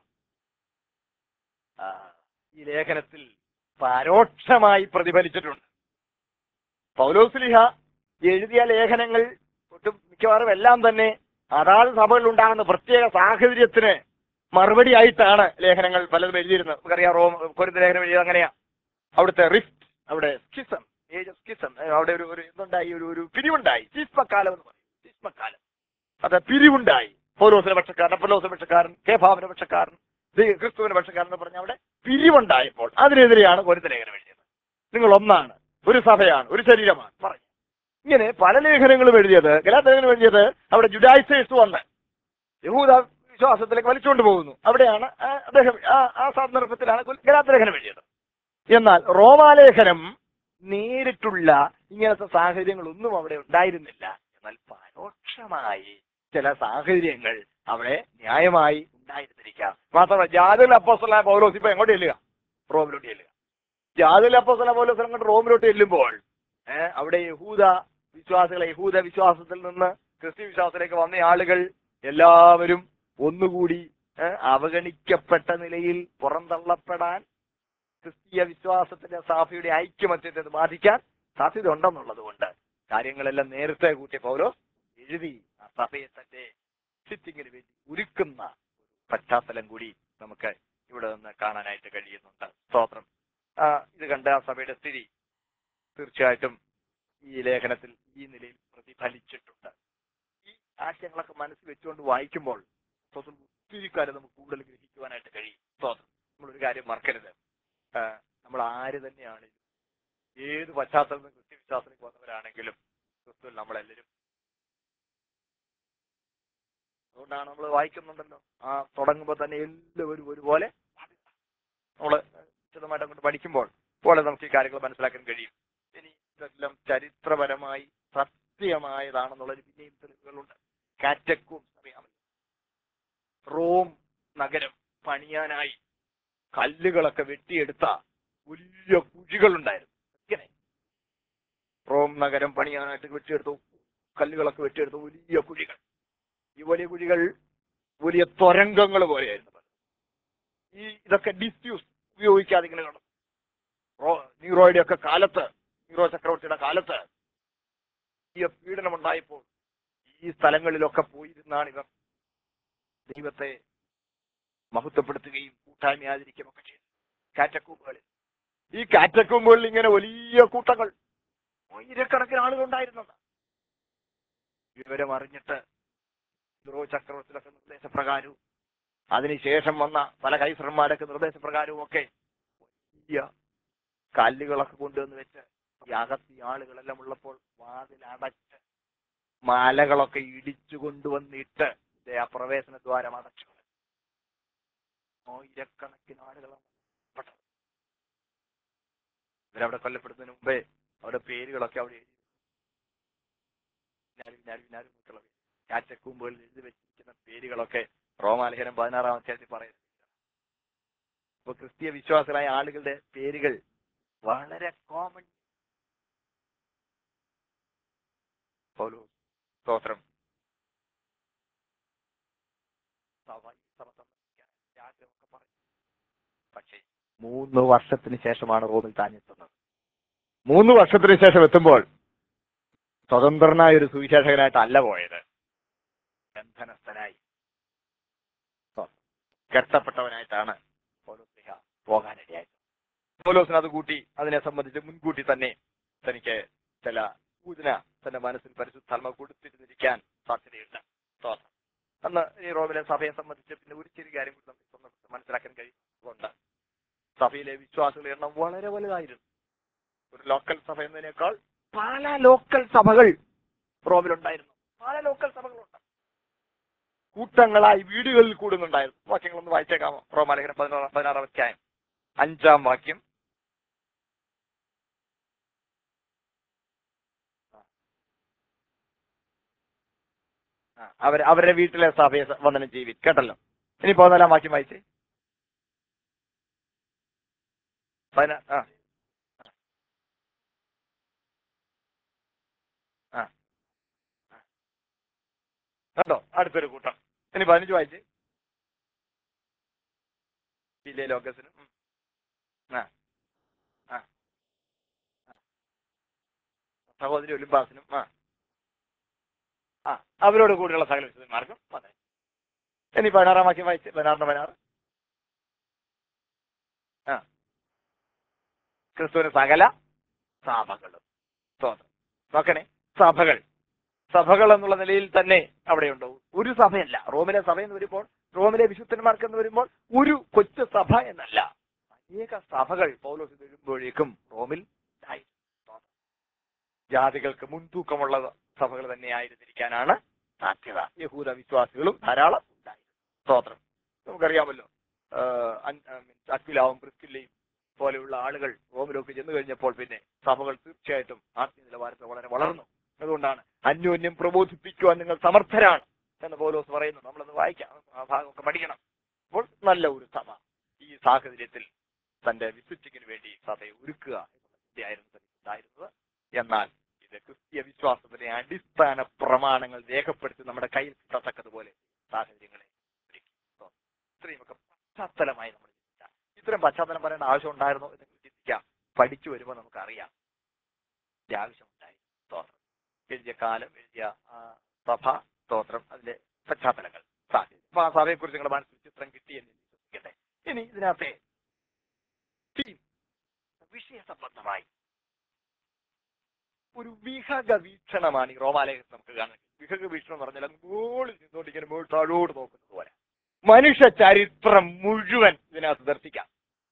ആ, ഈ ലേഖനത്തിൽ പരോക്ഷമായി പ്രതിഫലിച്ചിട്ടുണ്ട് പൗലോസ്ലിഹ എഴുതിയ ലേഖനങ്ങൾ ഒട്ടും മിക്കവാറും എല്ലാം തന്നെ അതാത് സഭകളിൽ ഉണ്ടാകുന്ന പ്രത്യേക സാഹചര്യത്തിന് മറുപടി ആയിട്ടാണ് ലേഖനങ്ങൾ പലതും എഴുതിയിരുന്നത് നമുക്കറിയാം റോം കൊരിന്ത ലേഖനം എഴുതിയത് അങ്ങനെയാ അവിടുത്തെ റിഫ്റ്റ് അവിടെ സ്കിസം ഏജ് ഓഫ് സ്കിസം അവിടെ ഒരു ഒരു ഇതുണ്ടായി ഒരു ഒരു പിരിവുണ്ടായി ചീസ്മക്കാലം എന്ന് പറയും ചീസ്മക്കാലം അത് പിരിവുണ്ടായി പൗലോസിന്റെ പക്ഷക്കാരൻ അപ്പലോസിന്റെ പക്ഷക്കാരൻ കേഭാവിന്റെ പക്ഷക്കാരൻ ദൈ- ക്രിസ്തുവിന്റെ പക്ഷക്കാരൻ എന്ന് പറഞ്ഞ അവിടെ പിരിവുണ്ടായപ്പോൾ അതിനെതിരെയാണ് കൊരിന്ത ലേഖനം എഴുതിയത് നിങ്ങൾ ഒന്നാണ് ഒരു സഭയാണ് ഒരു ശരീരമാണ് പറഞ്ഞു ഇങ്ങനെ പല ലേഖനങ്ങളും എഴുതിയത് ഗലാത്ത ലേഖനം എഴുതിയത് അവിടെ ജുഡായിസേഴ്സ് വന്ന് യഹൂദ വിശ്വാസത്തിലേക്ക് വലിച്ചുകൊണ്ട് പോകുന്നു അവിടെയാണ് ആ അദ്ദേഹം ആ ആ സന്ദർഭത്തിലാണ് ഗലാത്ത ലേഖനം എഴുതിയത് എന്നാൽ റോമാലേഖനം നേരിട്ടുള്ള ഇങ്ങനത്തെ സാഹചര്യങ്ങളൊന്നും അവിടെ ഉണ്ടായിരുന്നില്ല എന്നാൽ പരോക്ഷമായി ചില സാഹചര്യങ്ങൾ അവിടെ ന്യായമായി ഉണ്ടായിരുന്നിരിക്കാം മാത്രമല്ല ജാതിൽ അപ്പോസ്തല പൗലോസ് ഇപ്പൊ എങ്ങോട്ട് ചെല്ലുക റോമിലോട്ട് ചെല്ലുക ജാതിൽ അപ്പോസ്തല പൗലോസ് അങ്ങോട്ട് റോമിലോട്ട് ചെല്ലുമ്പോൾ ഏഹ് അവിടെ യഹൂദ വിശ്വാസികളെ യഹൂദ വിശ്വാസത്തിൽ നിന്ന് ക്രിസ്ത്യ വിശ്വാസത്തിലേക്ക് വന്ന ആളുകൾ എല്ലാവരും ഒന്നുകൂടി ഏഹ് അവഗണിക്കപ്പെട്ട നിലയിൽ പുറന്തള്ളപ്പെടാൻ ക്രിസ്തീയ വിശ്വാസത്തിന്റെ സാഫിയുടെ ഐക്യമത്യത്തെ അത് ബാധിക്കാൻ സാധ്യത ഉണ്ടെന്നുള്ളത് കൊണ്ട് കാര്യങ്ങളെല്ലാം നേരത്തെ കൂട്ടിയ പൗലോ എഴുതി ആ സഭയെ തന്റെ സിറ്റിങ്ങിന് വേണ്ടി ഒരുക്കുന്ന പശ്ചാത്തലം കൂടി നമുക്ക് ഇവിടെ നിന്ന് കാണാനായിട്ട് കഴിയുന്നുണ്ട് സ്തോത്രം ആ, ഇത് കണ്ട ആ സഭയുടെ സ്ഥിതി തീർച്ചയായിട്ടും ഈ ലേഖനത്തിൽ ഈ നിലയിൽ പ്രതിഫലിച്ചിട്ടുണ്ട് ഈ ആശയങ്ങളൊക്കെ മനസ്സിൽ വെച്ചുകൊണ്ട് വായിക്കുമ്പോൾ സ്തോത്രം ഒത്തിരി കാര്യം നമുക്ക് കൂടുതൽ ഗ്രഹിക്കുവാനായിട്ട് കഴിയും സ്തോത്രം നമ്മളൊരു കാര്യം മറക്കരുത് ആ, നമ്മൾ ആര് തന്നെയാണെങ്കിലും ഏത് പശ്ചാത്തലത്തിൽ ക്രിസ്ത്യവിശ്വാസത്തിലേക്ക് വന്നവരാണെങ്കിലും ക്രിസ്തുവിൽ നമ്മളെല്ലാവരും അതുകൊണ്ടാണ് നമ്മൾ വായിക്കുന്നുണ്ടല്ലോ ആ തുടങ്ങുമ്പോൾ തന്നെ എല്ലാവരും ഒരുപോലെ നമ്മൾ വിശദമായിട്ട് അങ്ങോട്ട് പഠിക്കുമ്പോൾ പോലെ നമുക്ക് ഈ കാര്യങ്ങൾ മനസ്സിലാക്കാൻ കഴിയും ഇനി ഇതെല്ലാം ചരിത്രപരമായി സത്യമായതാണെന്നുള്ളൊരു പിന്നെയും തെളിവുകളുണ്ട് കാറ്റക്കും അറിയാമല്ലോ റോം നഗരം പണിയാനായി കല്ലുകളൊക്കെ വെട്ടിയെടുത്ത വലിയ കുഴികളുണ്ടായിരുന്നു ഇങ്ങനെ റോം നഗരം പണിയാനായിട്ട് വെട്ടിയെടുത്തു കല്ലുകളൊക്കെ വെട്ടിയെടുത്തു വലിയ കുഴികൾ ഈ വലിയ കുഴികൾ വലിയ തുരങ്കങ്ങൾ പോലെയായിരുന്നു ഈ ഇതൊക്കെ ഡിസ്യൂസ് ഉപയോഗിക്കാതെ ഇങ്ങനെ കിടന്നു റോ നീറോയുടെ ഒക്കെ കാലത്ത് നീറോ ചക്രവർത്തിയുടെ കാലത്ത് ഈ പീഡനം ഉണ്ടായപ്പോൾ ഈ സ്ഥലങ്ങളിലൊക്കെ പോയിരുന്നാണ് ഇവർ ദൈവത്തെ മഹത്വപ്പെടുത്തുകയും കൂട്ടായ്മ ആചരിക്കുകയും ഒക്കെ ചെയ്തു കാറ്റക്കൂമ്പുകളിൽ ഈ കാറ്റക്കൂമ്പുകളിൽ ഇങ്ങനെ വലിയ കൂട്ടങ്ങൾ ആയിരക്കണക്കിന് ആളുകൾ ഉണ്ടായിരുന്നത് വിവരം അറിഞ്ഞിട്ട് ദ്രോ ചക്രവർത്തിയുടെ നിർദ്ദേശപ്രകാരവും അതിനുശേഷം വന്ന പല കൈസർമാരൊക്കെ നിർദ്ദേശപ്രകാരവും ഒക്കെ വലിയ കല്ലുകളൊക്കെ കൊണ്ടുവന്ന് വെച്ച് ഈ അകത്ത് ഈ ആളുകളെല്ലാം ഉള്ളപ്പോൾ വാതിൽ അടച്ച് മാലകളൊക്കെ ഇടിച്ചു കൊണ്ടുവന്നിട്ട് ദേ ആ പ്രവേശന ദ്വാരം അടച്ചു ആയിരക്കണക്കിന് ആളുകളാണ് പെട്ടത് ഇവരവിടെ കൊല്ലപ്പെടുന്നതിന് മുമ്പേ അവരുടെ പേരുകളൊക്കെ അവിടെ എഴുതി ഇന്നാരും ഇന്നാരും ഇന്നാരും എന്നൊക്കെയുള്ള പേര്. കാറ്റക്കൂമ്പുകളിൽ എഴുതി വെച്ചിരിക്കുന്ന പേരുകളൊക്കെ റോമാലേഖനം പതിനാറാം അധ്യായത്തിൽ പറയുന്നു അപ്പൊ ക്രിസ്തീയ വിശ്വാസികളായ ആളുകളുടെ പേരുകൾ വളരെ കോമൺ പൗലോ സ്തോത്രം സഭ ഈ സഭ സംബന്ധിക്കാൻ ആഗ്രഹമൊക്കെ പറഞ്ഞു പക്ഷേ മൂന്ന് വർഷത്തിന് ശേഷമാണ് റോമിൽ താൻ എത്തുന്നത് മൂന്ന് വർഷത്തിന് ശേഷം എത്തുമ്പോൾ സ്വതന്ത്രനായ ഒരു സുവിശേഷകനായിട്ടല്ല പോയത് ബന്ധനസ്ഥനായി കെട്ടപ്പെട്ടവനായിട്ടാണ് പൗലോസ്ലിഹ പോകാനിടയായത് പൗലോസിന് അത് കൂട്ടി അതിനെ സംബന്ധിച്ച് മുൻകൂട്ടി തന്നെ തനിക്ക് ചില സൂചന തന്റെ മനസ്സിൽ പരിശുദ്ധാത്മ കൊടുത്തിരുന്നിരിക്കാൻ സാധ്യതയുണ്ട് സ്തോത്രം അന്ന് ഈ റോമിലെ സഭയെ സംബന്ധിച്ച് പിന്നെ ഒരു ചെറിയ കാര്യം കൂടി നമുക്ക് സംബന്ധിച്ച് മനസ്സിലാക്കാൻ കഴിയുന്നുണ്ട് സഭയിലെ വിശ്വാസികളുടെ എണ്ണം വളരെ വലുതായിരുന്നു ഒരു ലോക്കൽ സഭ എന്നതിനേക്കാൾ പല ലോക്കൽ സഭകൾ റോമിലുണ്ടായിരുന്നു പല ലോക്കൽ സഭകളുണ്ട് കൂട്ടങ്ങളായി വീടുകളിൽ കൂടുന്നുണ്ടായിരുന്നു വാക്യങ്ങളൊന്ന് വായിച്ചേക്കാമോ റോമാലേഖനം പതിനാറാം പതിനാറാം അധ്യായം അഞ്ചാം വാക്യം ആ, അവർ അവരുടെ വീട്ടിലെ സഭയെ സ- വന്ദനം ചെയ്വി കേട്ടല്ലോ ഇനി പതിനാലാം വാക്യം വായിച്ചേ പതിനാ ആ ആ ആ. കണ്ടോ അടുത്തൊരു കൂട്ടം ഇനി പതിനഞ്ച് വായിച്ച് ജില്ലയിലെ ലോക്കസിനും ഉം. ആ ആ ആ. സഹോദരി ഒലിമ്പാസിനും ആ ആ അവരോട് കൂടിയുള്ള സകല വിശുദ്ധന്മാർക്കും അതെ ഇനി പതിനാറാം വാക്യം വായിച്ച് പതിനാറിന് പതിനാറ് ആ ക്രിസ്തുവിന് സകല സഭകളും സ്തോത്രം നോക്കണേ സഭകൾ സഭകൾ എന്നുള്ള നിലയിൽ തന്നെ അവിടെയുണ്ടോ ഒരു സഭയല്ല റോമിലെ സഭ എന്ന് വരുമ്പോൾ റോമിലെ വിശുദ്ധന്മാർക്ക് എന്ന് വരുമ്പോൾ ഒരു കൊച്ചു സഭ എന്നല്ല അനേക സഭകൾ പൗലോസ് വരുമ്പോഴേക്കും റോമിൽ ഉണ്ടായി ജാതികൾക്ക് മുൻതൂക്കമുള്ള സഭകൾ തന്നെയായിരുന്നിരിക്കാനാണ് സാധ്യത യഹൂദ വിശ്വാസികളും ധാരാളം ഉണ്ടായി സ്തോത്രം നമുക്കറിയാമല്ലോ ആഹ് അൻ- ആ, means അക്വിലാവും പ്രിസ്കില്ലയും പോലെയുള്ള ആളുകൾ റോമിലൊക്കെ ചെന്ന് കഴിഞ്ഞപ്പോൾ പിന്നെ സഭകൾ തീർച്ചയായിട്ടും ആത്മീയ നിലവാരത്തിൽ വളരെ വളർന്നു അതുകൊണ്ടാണ് അന്യോന്യം പ്രബോധിപ്പിക്കുവാൻ നിങ്ങൾ സമർത്ഥരാണ് എന്ന് പൗലോസ് പറയുന്നു നമ്മളത് വായിക്കാം ആ ഭാഗമൊക്കെ പഠിക്കണം അപ്പോൾ നല്ല ഒരു സഭ ഈ സാഹചര്യത്തിൽ തന്റെ വിശുദ്ധിക്കിന് വേണ്ടി സഭയെ ഒരുക്കുക എന്നുള്ള ചിന്തയായിരുന്നു തനിക്ക് ഉണ്ടായിരുന്നത് എന്നാൽ ഇത് ക്രിസ്തീയ വിശ്വാസത്തിലെ അടിസ്ഥാന പ്രമാണങ്ങൾ രേഖപ്പെടുത്തി നമ്മുടെ കയ്യിൽ കിട്ടത്തക്കതുപോലെ സാഹചര്യങ്ങളെ ഒരുക്കി. So, ഇത്രയുമൊക്കെ പശ്ചാത്തലമായി നമ്മൾ ചിന്തിക്കാം ഇത്രയും പശ്ചാത്തലം പറയേണ്ട ആവശ്യം ഉണ്ടായിരുന്നോ എന്ന് ചിന്തിക്കാം പഠിച്ചു വരുമ്പോൾ നമുക്കറിയാം ഇതിന്റെ ആവശ്യമുണ്ടായി സ്തോത്രം എഴുതിയ കാലം എഴുതിയ ആ, സഭ സ്തോത്രം അതിന്റെ പശ്ചാത്തലങ്ങൾ സാധ്യത അപ്പൊ ആ സഭയെ കുറിച്ച് നിങ്ങളുടെ മനസ്സിൽ ചിത്രം കിട്ടി എന്ന് വിശ്വസിക്കട്ടെ ഇനി ഇതിനകത്തെ theme, വിഷയ സംബന്ധമായി ഒരു വിഹക വീക്ഷണമാണ് ഈ റോമാലയത്തിൽ നമുക്ക് കാണുന്നത് വിഹക വീക്ഷണം എന്ന് പറഞ്ഞാൽ മുകളിൽ നിന്നുകൊണ്ട് ഇങ്ങനെ മുകളിൽ താഴോട്ട് നോക്കുന്നത് പോലെ മനുഷ്യ ചരിത്രം മുഴുവൻ ഇതിനകത്ത് ദർശിക്കാം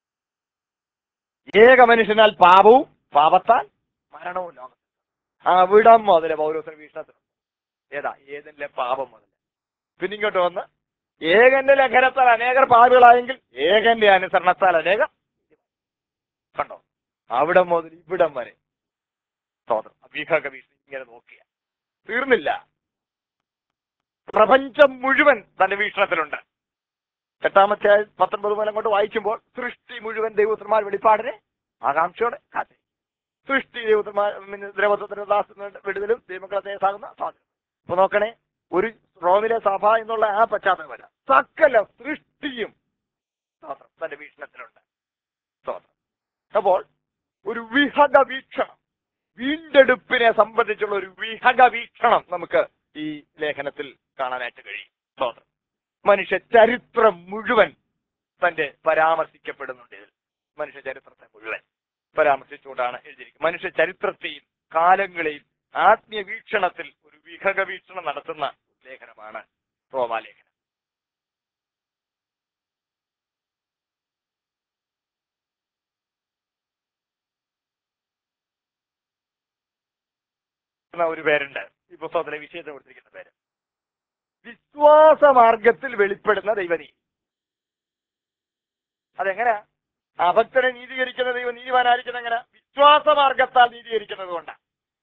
ഏക മനുഷ്യനാൽ പാപവും പാപത്താൽ മരണവും ലോകം അവിടം മുതല് പൗരോസന വീക്ഷണത്തിൽ ഏതാ ഏതിന്റെ പാപം മുതൽ പിന്നെ ഇങ്ങോട്ട് വന്ന് ഏകന്റെ ലംഘനത്താൽ അനേകർ പാപികളായെങ്കിൽ ഏകന്റെ അനുസരണത്താൽ അനേകം കണ്ടോ അവിടെ മുതൽ ഇവിടം വരെ സ്തോത്രം അബീഹക വീക്ഷണം ഇങ്ങനെ നോക്കിയ തീർന്നില്ല പ്രപഞ്ചം മുഴുവൻ തന്റെ വീക്ഷണത്തിലുണ്ട് എട്ടാമത്തെ പത്തൊൻപത് മുതൽ അങ്ങോട്ട് വായിക്കുമ്പോൾ സൃഷ്ടി മുഴുവൻ ദൈവത്തിന്മാർ വെളിപ്പാടിനെ ആകാംക്ഷയോടെ കാത്തി സൃഷ്ടി ദൈവത്തിന്മാർ ദ്രവത്വത്തിന്റെ ദാസ വിടുതലും ദൈവങ്ങളെ സാകുന്ന സാധനം അപ്പൊ നോക്കണേ ഒരു റോമിലെ സഭ എന്നുള്ള ആ പശ്ചാത്തലമല്ല സകല സൃഷ്ടിയും സ്തോത്രം തന്റെ വീക്ഷണത്തിലുണ്ട് സ്തോത്രം അപ്പോൾ ഒരു വിഹക വീക്ഷണം വീണ്ടെടുപ്പിനെ സംബന്ധിച്ചുള്ള ഒരു വിഹക വീക്ഷണം നമുക്ക് ഈ ലേഖനത്തിൽ കാണാനായിട്ട് കഴിയും സ്തോത്രം മനുഷ്യ ചരിത്രം മുഴുവൻ തന്റെ പരാമർശിക്കപ്പെടുന്നുണ്ട് ഇതിൽ മനുഷ്യ ചരിത്രത്തെ മുഴുവൻ പരാമർശിച്ചുകൊണ്ടാണ് എഴുതിയിരിക്കുന്നത് മനുഷ്യ ചരിത്രത്തെയും കാലങ്ങളെയും ആത്മീയ വീക്ഷണത്തിൽ ഒരു വിഹക വീക്ഷണം നടത്തുന്ന ലേഖനമാണ് റോമാലേഖനം എന്ന ഒരു പേരുണ്ട് ഈ പുസ്തകത്തിലെ വിഷയത്തെ കൊടുത്തിരിക്കുന്ന പേര് വിശ്വാസ മാർഗത്തിൽ വെളിപ്പെടുന്ന ദൈവനീതി അതെങ്ങനെയാ അഭക്തനെ നീതീകരിക്കുന്ന ദൈവം നീതിമാനായിരിക്കുന്ന എങ്ങനെ വിശ്വാസ മാർഗത്താൽ നീതീകരിക്കുന്നത് കൊണ്ടാണ്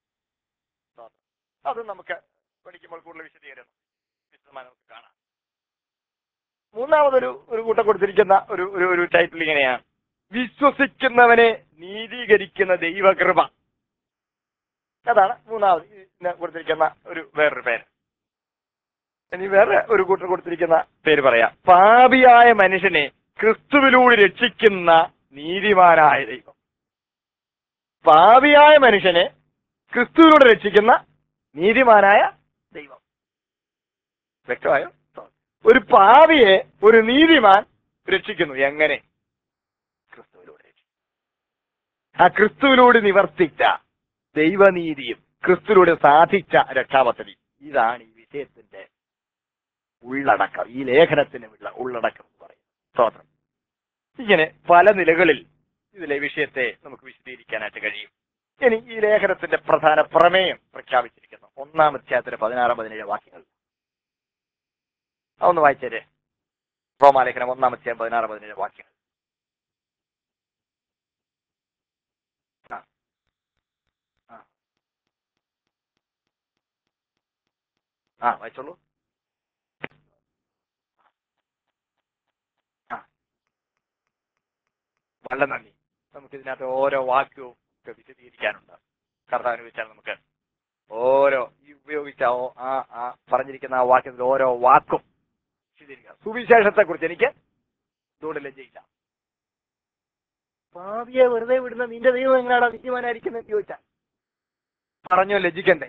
അത് നമുക്ക് പഠിക്കുമ്പോൾ കൂടുതൽ വിശദീകരണം വിശദമായി നമുക്ക് കാണാം മൂന്നാമതൊരു ഒരു കൂട്ടം കൊടുത്തിരിക്കുന്ന ഒരു ഒരു ഒരു ടൈറ്റിൽ ഇങ്ങനെയാണ് വിശ്വസിക്കുന്നവനെ നീതീകരിക്കുന്ന ദൈവകൃപ അതാണ് മൂന്നാമത് ഇതിന് കൊടുത്തിരിക്കുന്ന ഒരു വേറൊരു പേര് ഇനി വേറെ ഒരു കൂട്ടർ കൊടുത്തിരിക്കുന്ന പേര് പറയാം പാപിയായ മനുഷ്യനെ ക്രിസ്തുവിലൂടെ രക്ഷിക്കുന്ന നീതിമാനായ ദൈവം പാപിയായ മനുഷ്യനെ ക്രിസ്തുവിലൂടെ രക്ഷിക്കുന്ന നീതിമാനായ ദൈവം വ്യക്തമായോ ഒരു പാവിയെ ഒരു നീതിമാൻ രക്ഷിക്കുന്നു എങ്ങനെ ക്രിസ്തുവിലൂടെ രക്ഷിക്കുന്നു ആ ക്രിസ്തുവിലൂടെ നിവർത്തിച്ച ദൈവനീതിയും ക്രിസ്തുവിലൂടെ സാധിച്ച രക്ഷാപദ്ധതി ഇതാണ് ഈ വിഷയത്തിന്റെ ഉള്ളടക്കം ഈ ലേഖനത്തിന് ഉള്ള ഉള്ളടക്കം എന്ന് പറയും സ്തോത്രം ഇങ്ങനെ പല നിലകളിൽ ഇതിലെ വിഷയത്തെ നമുക്ക് വിശദീകരിക്കാനായിട്ട് കഴിയും ഇനി ഈ ലേഖനത്തിന്റെ പ്രധാന പ്രമേയം പ്രഖ്യാപിച്ചിരിക്കുന്നു ഒന്നാം അധ്യായത്തിന്റെ പതിനാറാം പതിനേഴ് വാക്യങ്ങൾ അതൊന്ന് വായിച്ചേരെ റോമാലേഖനം ഒന്നാം അധ്യായം പതിനാറ് പതിനേഴ് വാക്യങ്ങൾ ആ. ആ. ആ വായിച്ചോളൂ ആ വളരെ നന്ദി നമുക്ക് ഇതിനകത്ത് ഓരോ വാക്യവും ഒക്കെ വിശദീകരിക്കാനുണ്ട് കർത്താവിന് വെച്ചാൽ നമുക്ക് ഓരോ ഈ ഉപയോഗിച്ച ഓ- ആ ആ പറഞ്ഞിരിക്കുന്ന ആ വാക്യത്തിൽ ഓരോ വാക്കും വിശദീകരിക്കാം സുവിശേഷത്തെ കുറിച്ച് എനിക്ക് ഇതുകൊണ്ട് ലജ്ജയില്ല ഭാവിയെ വെറുതെ വിടുന്ന നിന്റെ ദൈവം എങ്ങനെയാടാ നീതിമാനായിരിക്കുന്നത് ചോദിച്ചാൽ പറഞ്ഞോ ലജ്ജിക്കണ്ടേ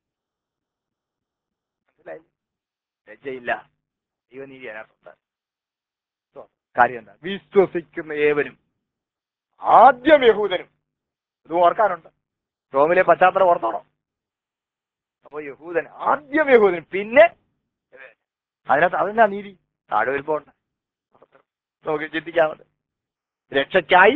മനസ്സിലായി ലജ്ജയില്ല ദൈവനീതി അതിനകത്തുണ്ട് So, കാര്യം എന്താ വിശ്വസിക്കുന്ന ഏവനും ആദ്യം യഹൂദനും ഇത് ഓർക്കാനുണ്ട് റോമിലെ പശ്ചാത്തലം ഓർത്തോണോ അപ്പൊ യഹൂദൻ ആദ്യം യഹൂദൻ പിന്നെ യവനൻ. അതിനകത്ത് അതിനാ നീതി താഴെ വരുമ്പോണ്ട് നമുക്ക് ചിന്തിക്കാമത് രക്ഷയ്ക്കായി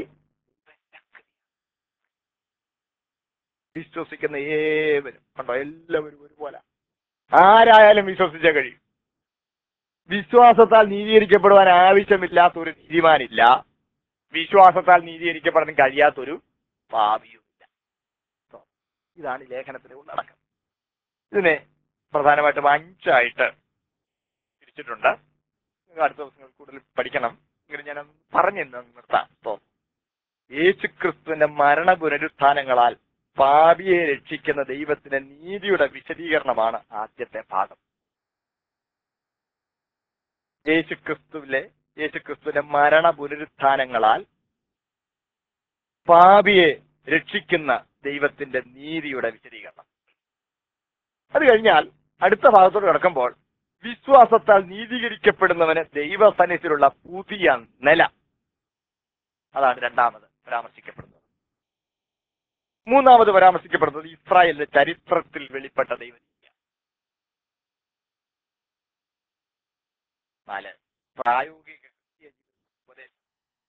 വിശ്വസിക്കുന്ന ഏവരും കണ്ടോ എല്ലാവരും ഒരുപോലെ ആരായാലും വിശ്വസിച്ചേ കഴിയും വിശ്വാസത്താൽ നീതീകരിക്കപ്പെടുവാൻ ആവശ്യമില്ലാത്ത ഒരു നീതിമാനില്ല വിശ്വാസത്താൽ നീതീകരിക്കപ്പെടാൻ കഴിയാത്തൊരു പാപിയുമില്ല So, ഇതാണ് ഈ ലേഖനത്തിന്റെ ഉള്ളടക്കം ഇതിനെ പ്രധാനമായിട്ടും അഞ്ചായിട്ട് തിരിച്ചിട്ടുണ്ട് നിങ്ങൾ അടുത്ത ദിവസങ്ങൾ കൂടുതൽ പഠിക്കണം ഇങ്ങനെ ഞാൻ പറഞ്ഞു നിർത്താം ഇപ്പോ യേശു ക്രിസ്തുവിന്റെ മരണ പുനരുത്ഥാനങ്ങളാൽ പാപിയെ രക്ഷിക്കുന്ന ദൈവത്തിന്റെ നീതിയുടെ വിശദീകരണമാണ് ആദ്യത്തെ ഭാഗം യേശു ക്രിസ്തുവിലെ യേശു ക്രിസ്തുവിന്റെ മരണ പുനരുത്ഥാനങ്ങളാൽ പാപിയെ രക്ഷിക്കുന്ന ദൈവത്തിന്റെ നീതിയുടെ വിശദീകരണം അത് കഴിഞ്ഞാൽ അടുത്ത ഭാഗത്തോട് കിടക്കുമ്പോൾ വിശ്വാസത്താൽ നീതീകരിക്കപ്പെടുന്നവന് ദൈവസന്നിധിയിലുള്ള പുതിയ നില അതാണ് രണ്ടാമത് പരാമർശിക്കപ്പെടുന്നത് മൂന്നാമത് പരാമർശിക്കപ്പെടുന്നത് ഇസ്രായേലിന്റെ ചരിത്രത്തിൽ വെളിപ്പെട്ട ദൈവനീതിയാണ് നാല് പ്രായോഗിക ക്രിസ്തീയ ഉപദേശം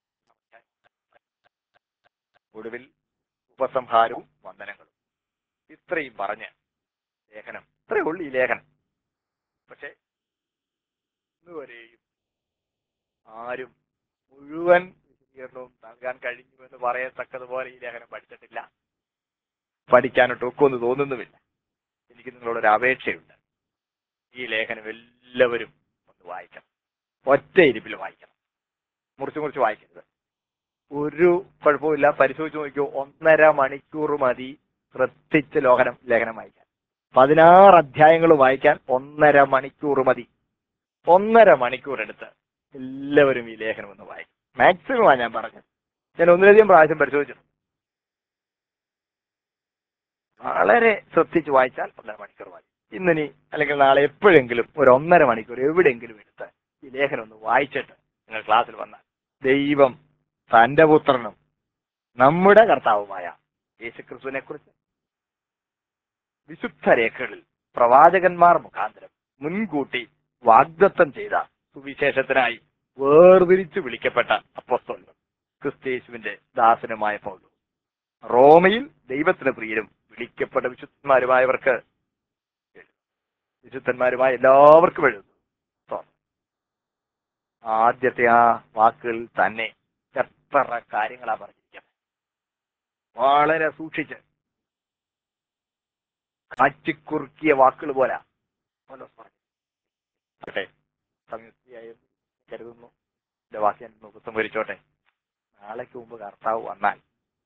ഒടുവിൽ ഉപസംഹാരവും വന്ദനങ്ങളും ഇത്രയും പറഞ്ഞ് ലേഖനം ഇത്രയേ ഉള്ളൂ ഈ ലേഖനം പക്ഷെ ഇന്നുവരെയും ആരും മുഴുവൻ വിശദീകരണവും നൽകാൻ കഴിഞ്ഞു എന്ന് പറയത്തക്കതുപോലെ ഈ ലേഖനം പഠിച്ചിട്ടില്ല പഠിക്കാനൊട്ട് ഒക്കൊന്ന് തോന്നുന്നുമില്ല എനിക്ക് നിങ്ങളോടൊരു അപേക്ഷയുണ്ട് ഈ ലേഖനം എല്ലാവരും ഒന്ന് വായിക്കണം ഒറ്റ ഇരിപ്പിൽ വായിക്കണം മുറിച്ച് മുറിച്ച് വായിക്കരുത് ഒരു കുഴപ്പമില്ല പരിശോധിച്ച് നോക്കിയോ ഒന്നര മണിക്കൂർ മതി ശ്രദ്ധിച്ച് ലോകനം ലേഖനം വായിക്കാൻ പതിനാറ് അധ്യായങ്ങൾ വായിക്കാൻ ഒന്നര മണിക്കൂർ മതി ഒന്നര മണിക്കൂർ എടുത്ത് എല്ലാവരും ഈ ലേഖനം ഒന്ന് വായിക്കും മാക്സിമമാണ് ഞാൻ പറഞ്ഞത് ഞാൻ ഒന്നിലധികം പ്രാവശ്യം പരിശോധിച്ചു വളരെ ശ്രദ്ധിച്ച് വായിച്ചാൽ ഒന്നര മണിക്കൂർ മതി ഇന്നിനി അല്ലെങ്കിൽ നാളെ എപ്പോഴെങ്കിലും ഒരു ഒന്നര മണിക്കൂർ എവിടെയെങ്കിലും എടുത്ത് ഈ ലേഖനം ഒന്ന് വായിച്ചിട്ട് നിങ്ങൾ ക്ലാസ്സിൽ വന്നാൽ ദൈവം തന്റെ പുത്രനും നമ്മുടെ കർത്താവുമായ യേശുക്രിസ്തുവിനെ കുറിച്ച് വിശുദ്ധ രേഖകളിൽ പ്രവാചകന്മാർ മുഖാന്തരം മുൻകൂട്ടി വാഗ്ദത്തം ചെയ്ത സുവിശേഷത്തിനായി വേർതിരിച്ചു വിളിക്കപ്പെട്ട അപ്പോസ്തലനും ക്രിസ്തേശുവിന്റെ ദാസനുമായ പൗലു റോമയിൽ ദൈവത്തിന് പ്രിയരും വിളിക്കപ്പെട്ട വിശുദ്ധന്മാരുമായവർക്ക് എഴുതുന്നു. വിശുദ്ധന്മാരുമായ എല്ലാവർക്കും എഴുതുന്നു സ്തോത്രം. ആദ്യത്തെ ആ വാക്കുകളിൽ തന്നെ എത്ര കാര്യങ്ങളാ പറഞ്ഞിരിക്കുന്നത് വളരെ സൂക്ഷിച്ച് കാറ്റിക്കുറുക്കിയ വാക്കുകൾ പോലെ പൗലോസ് പറഞ്ഞു ആട്ടെ സംയുക്തിയായി കരുതുന്നു എന്റെ വാക്ക് ഞാൻ മുഖത്തും വരിച്ചോട്ടെ നാളേക്ക് മുമ്പ് കർത്താവ് വന്നാൽ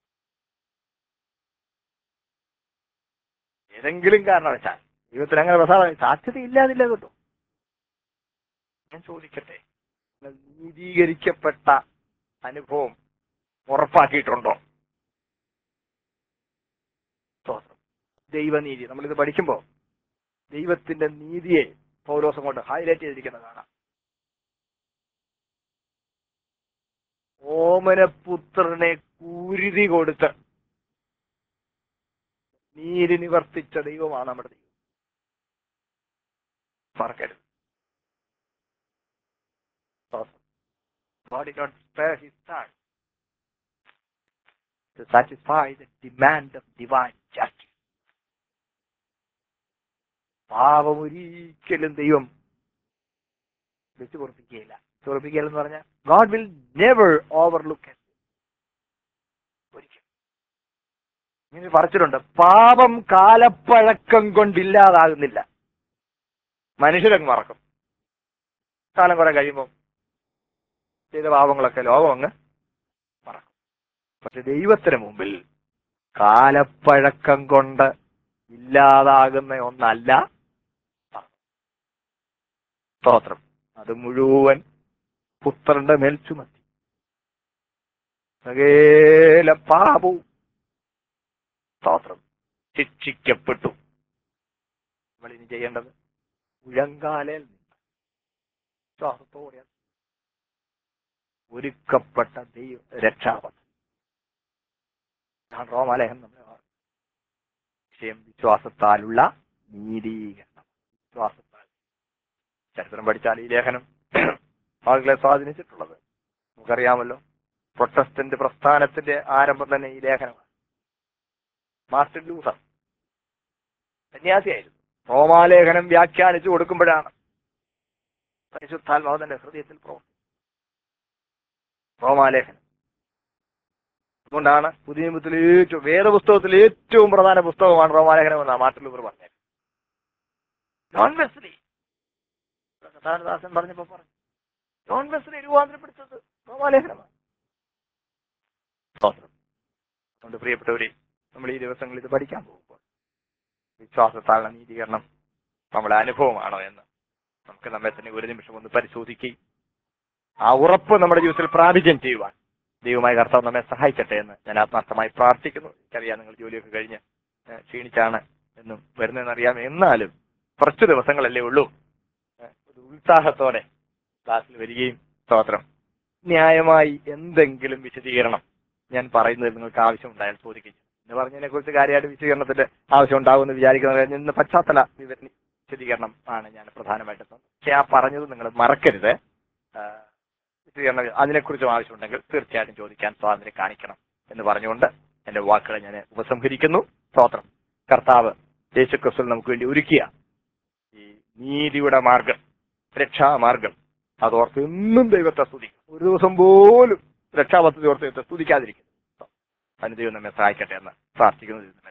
ഏതെങ്കിലും കാരണവശാൽ ജീവിതത്തിൽ അങ്ങനെ പ്രസാദം സാധ്യതയില്ലാതില്ല കേട്ടോ ഞാൻ ചോദിക്കട്ടെ നിങ്ങൾ നീതീകരിക്കപ്പെട്ട അനുഭവം ഉറപ്പാക്കിയിട്ടുണ്ടോ സ്തോത്രം. ദൈവനീതി നമ്മളിത് പഠിക്കുമ്പോൾ ദൈവത്തിന്റെ നീതിയെ പൗലോസം കൊണ്ട് ഹൈലൈറ്റ് ചെയ്തിരിക്കുന്നത് കാണാം ഓമനപുത്രനെ കുരുതി കൊടുത്ത് നീതി നിവർത്തിച്ച ദൈവമാണ് നമ്മുടെ ദൈവം മറക്കരുത് God did not spare his son to satisfy the demand of divine justice. പാപം ഒരിക്കലും ദൈവം വെച്ച് പൊറപ്പിക്കുകയില്ല പൊറപ്പിക്കുകയില്ല എന്ന് പറഞ്ഞാൽ ഗോഡ് വിൽ നെവർ ഓവർലുക്ക് ഒരിക്കലും ഇങ്ങനെ പറച്ചിട്ടുണ്ട് പാപം കാലപ്പഴക്കം കൊണ്ടില്ലാതാകുന്നില്ല മനുഷ്യരങ്ങ് മറക്കും കാലം കുറെ കഴിയുമ്പോൾ ചെയ്ത പാപങ്ങളൊക്കെ ലോകം അങ്ങ് മറക്കും പക്ഷെ ദൈവത്തിന് മുമ്പിൽ കാലപ്പഴക്കം കൊണ്ട് ഇല്ലാതാകുന്ന ഒന്നല്ല പാപം. സ്തോത്രം അത് മുഴുവൻ പുത്രന്റെ മേൽ ചുമത്തി സകേല പാപവും സ്തോത്രം ശിക്ഷിക്കപ്പെട്ടു നമ്മൾ ഇനി ചെയ്യേണ്ടത് ഉഴങ്കാലയിൽ നിന്ന് ശ്വാസത്തോടെ ഒരുക്കപ്പെട്ട ദൈവ രക്ഷാപഥം ഞാൻ റോമാലേഖനം നമ്മളെ വിഷയം വിശ്വാസത്താലുള്ള നീതീകരണം വിശ്വാസത്താൽ ചരിത്രം പഠിച്ചാൽ ഈ ലേഖനം ആളുകളെ സ്വാധീനിച്ചിട്ടുള്ളത് നമുക്കറിയാമല്ലോ പ്രൊട്ടസ്റ്റന്റ് പ്രസ്ഥാനത്തിന്റെ ആരംഭം തന്നെ ഈ ലേഖനമാണ് മാർട്ടിൻ ലൂഥർ സന്യാസിയായിരുന്നു റോമാലേഖനം വ്യാഖ്യാനിച്ചു കൊടുക്കുമ്പോഴാണ് പരിശുദ്ധാത്മാവ് തന്റെ ഹൃദയത്തിൽ പ്രവർത്തി റോമാലേഖനം അതുകൊണ്ടാണ് പുതിയ നിയമത്തിലെ ഏറ്റവും വേദപുസ്തകത്തിലെ ഏറ്റവും പ്രധാന പുസ്തകമാണ് റോമാലേഖനം എന്നാണ് മാർട്ടിൻ ലൂഥർ പറഞ്ഞത് ജോൺ വെസ്ലി കഥാനദാസൻ പറഞ്ഞപ്പോ പറഞ്ഞു ജോൺ വെസ്ലി രൂപാന്തരപ്പെടുത്തത് റോമാലേഖനമാണ് സ്തോത്രം. അതുകൊണ്ട് പ്രിയപ്പെട്ടവരെ നമ്മൾ ഈ ദിവസങ്ങളിൽ ഇത് പഠിക്കാൻ പോകുമ്പോൾ വിശ്വാസത്താലുള്ള നീതീകരണം നമ്മുടെ അനുഭവമാണോ എന്ന് നമുക്ക് നമ്മെ തന്നെ ഒരു നിമിഷം ഒന്ന് പരിശോധിക്കുകയും ആ ഉറപ്പ് നമ്മുടെ ജീവിതത്തിൽ പ്രാപിക്കാൻ ചെയ്യുവാൻ ദൈവമായ കർത്താവ് നമ്മെ സഹായിക്കട്ടെ എന്ന് ഞാൻ ആത്മാർത്ഥമായി പ്രാർത്ഥിക്കുന്നു എനിക്കറിയാം നിങ്ങൾ ജോലിയൊക്കെ കഴിഞ്ഞ് ഏഹ്, ക്ഷീണിച്ചാണ് എന്നും വരുന്നതെന്നറിയാം എന്നാലും കുറച്ച് ദിവസങ്ങളല്ലേ ഉള്ളൂ ഏഹ്, ഒരു ഉത്സാഹത്തോടെ ക്ലാസ്സിൽ വരികയും സ്തോത്രം ന്യായമായി എന്തെങ്കിലും വിശദീകരണം ഞാൻ പറയുന്നത് നിങ്ങൾക്ക് ആവശ്യമുണ്ടായാൽ ചോദിക്കുകയും ചെയ്യും. എന്ന് പറഞ്ഞതിനെ കുറിച്ച് കാര്യമായിട്ട് വിശദീകരണത്തിന്റെ ആവശ്യം ഉണ്ടാകുമെന്ന് വിചാരിക്കുന്നത് ഇന്ന് പശ്ചാത്തല വിവരണ വിശദീകരണം ആണ് ഞാൻ പ്രധാനമായിട്ടും തന്നത്. പക്ഷെ ആ പറഞ്ഞത് നിങ്ങൾ മറക്കരുത് ആ, വിശദീകരണം അതിനെക്കുറിച്ചും ആവശ്യമുണ്ടെങ്കിൽ തീർച്ചയായിട്ടും ചോദിക്കാൻ സ്വാതന്ത്ര്യം കാണിക്കണം എന്ന് പറഞ്ഞുകൊണ്ട് എന്റെ വാക്കുകളെ ഞാൻ ഉപസംഹരിക്കുന്നു സ്തോത്രം കർത്താവ് യേശുക്രിസ്തു നമുക്ക് വേണ്ടി ഒരുക്കിയ ഈ നീതിയുടെ മാർഗം രക്ഷാമാർഗം അതോർത്ത് എന്നും ദൈവത്തെ സ്തുതിക്കും ഒരു ദിവസം പോലും രക്ഷാപദ്ധതി ഓർത്ത് സ്തുതിക്കാതിരിക്കുന്നു അതിന് ദൈവം നമ്മെ സഹായിക്കട്ടെ എന്ന് പ്രാർത്ഥിക്കുന്നു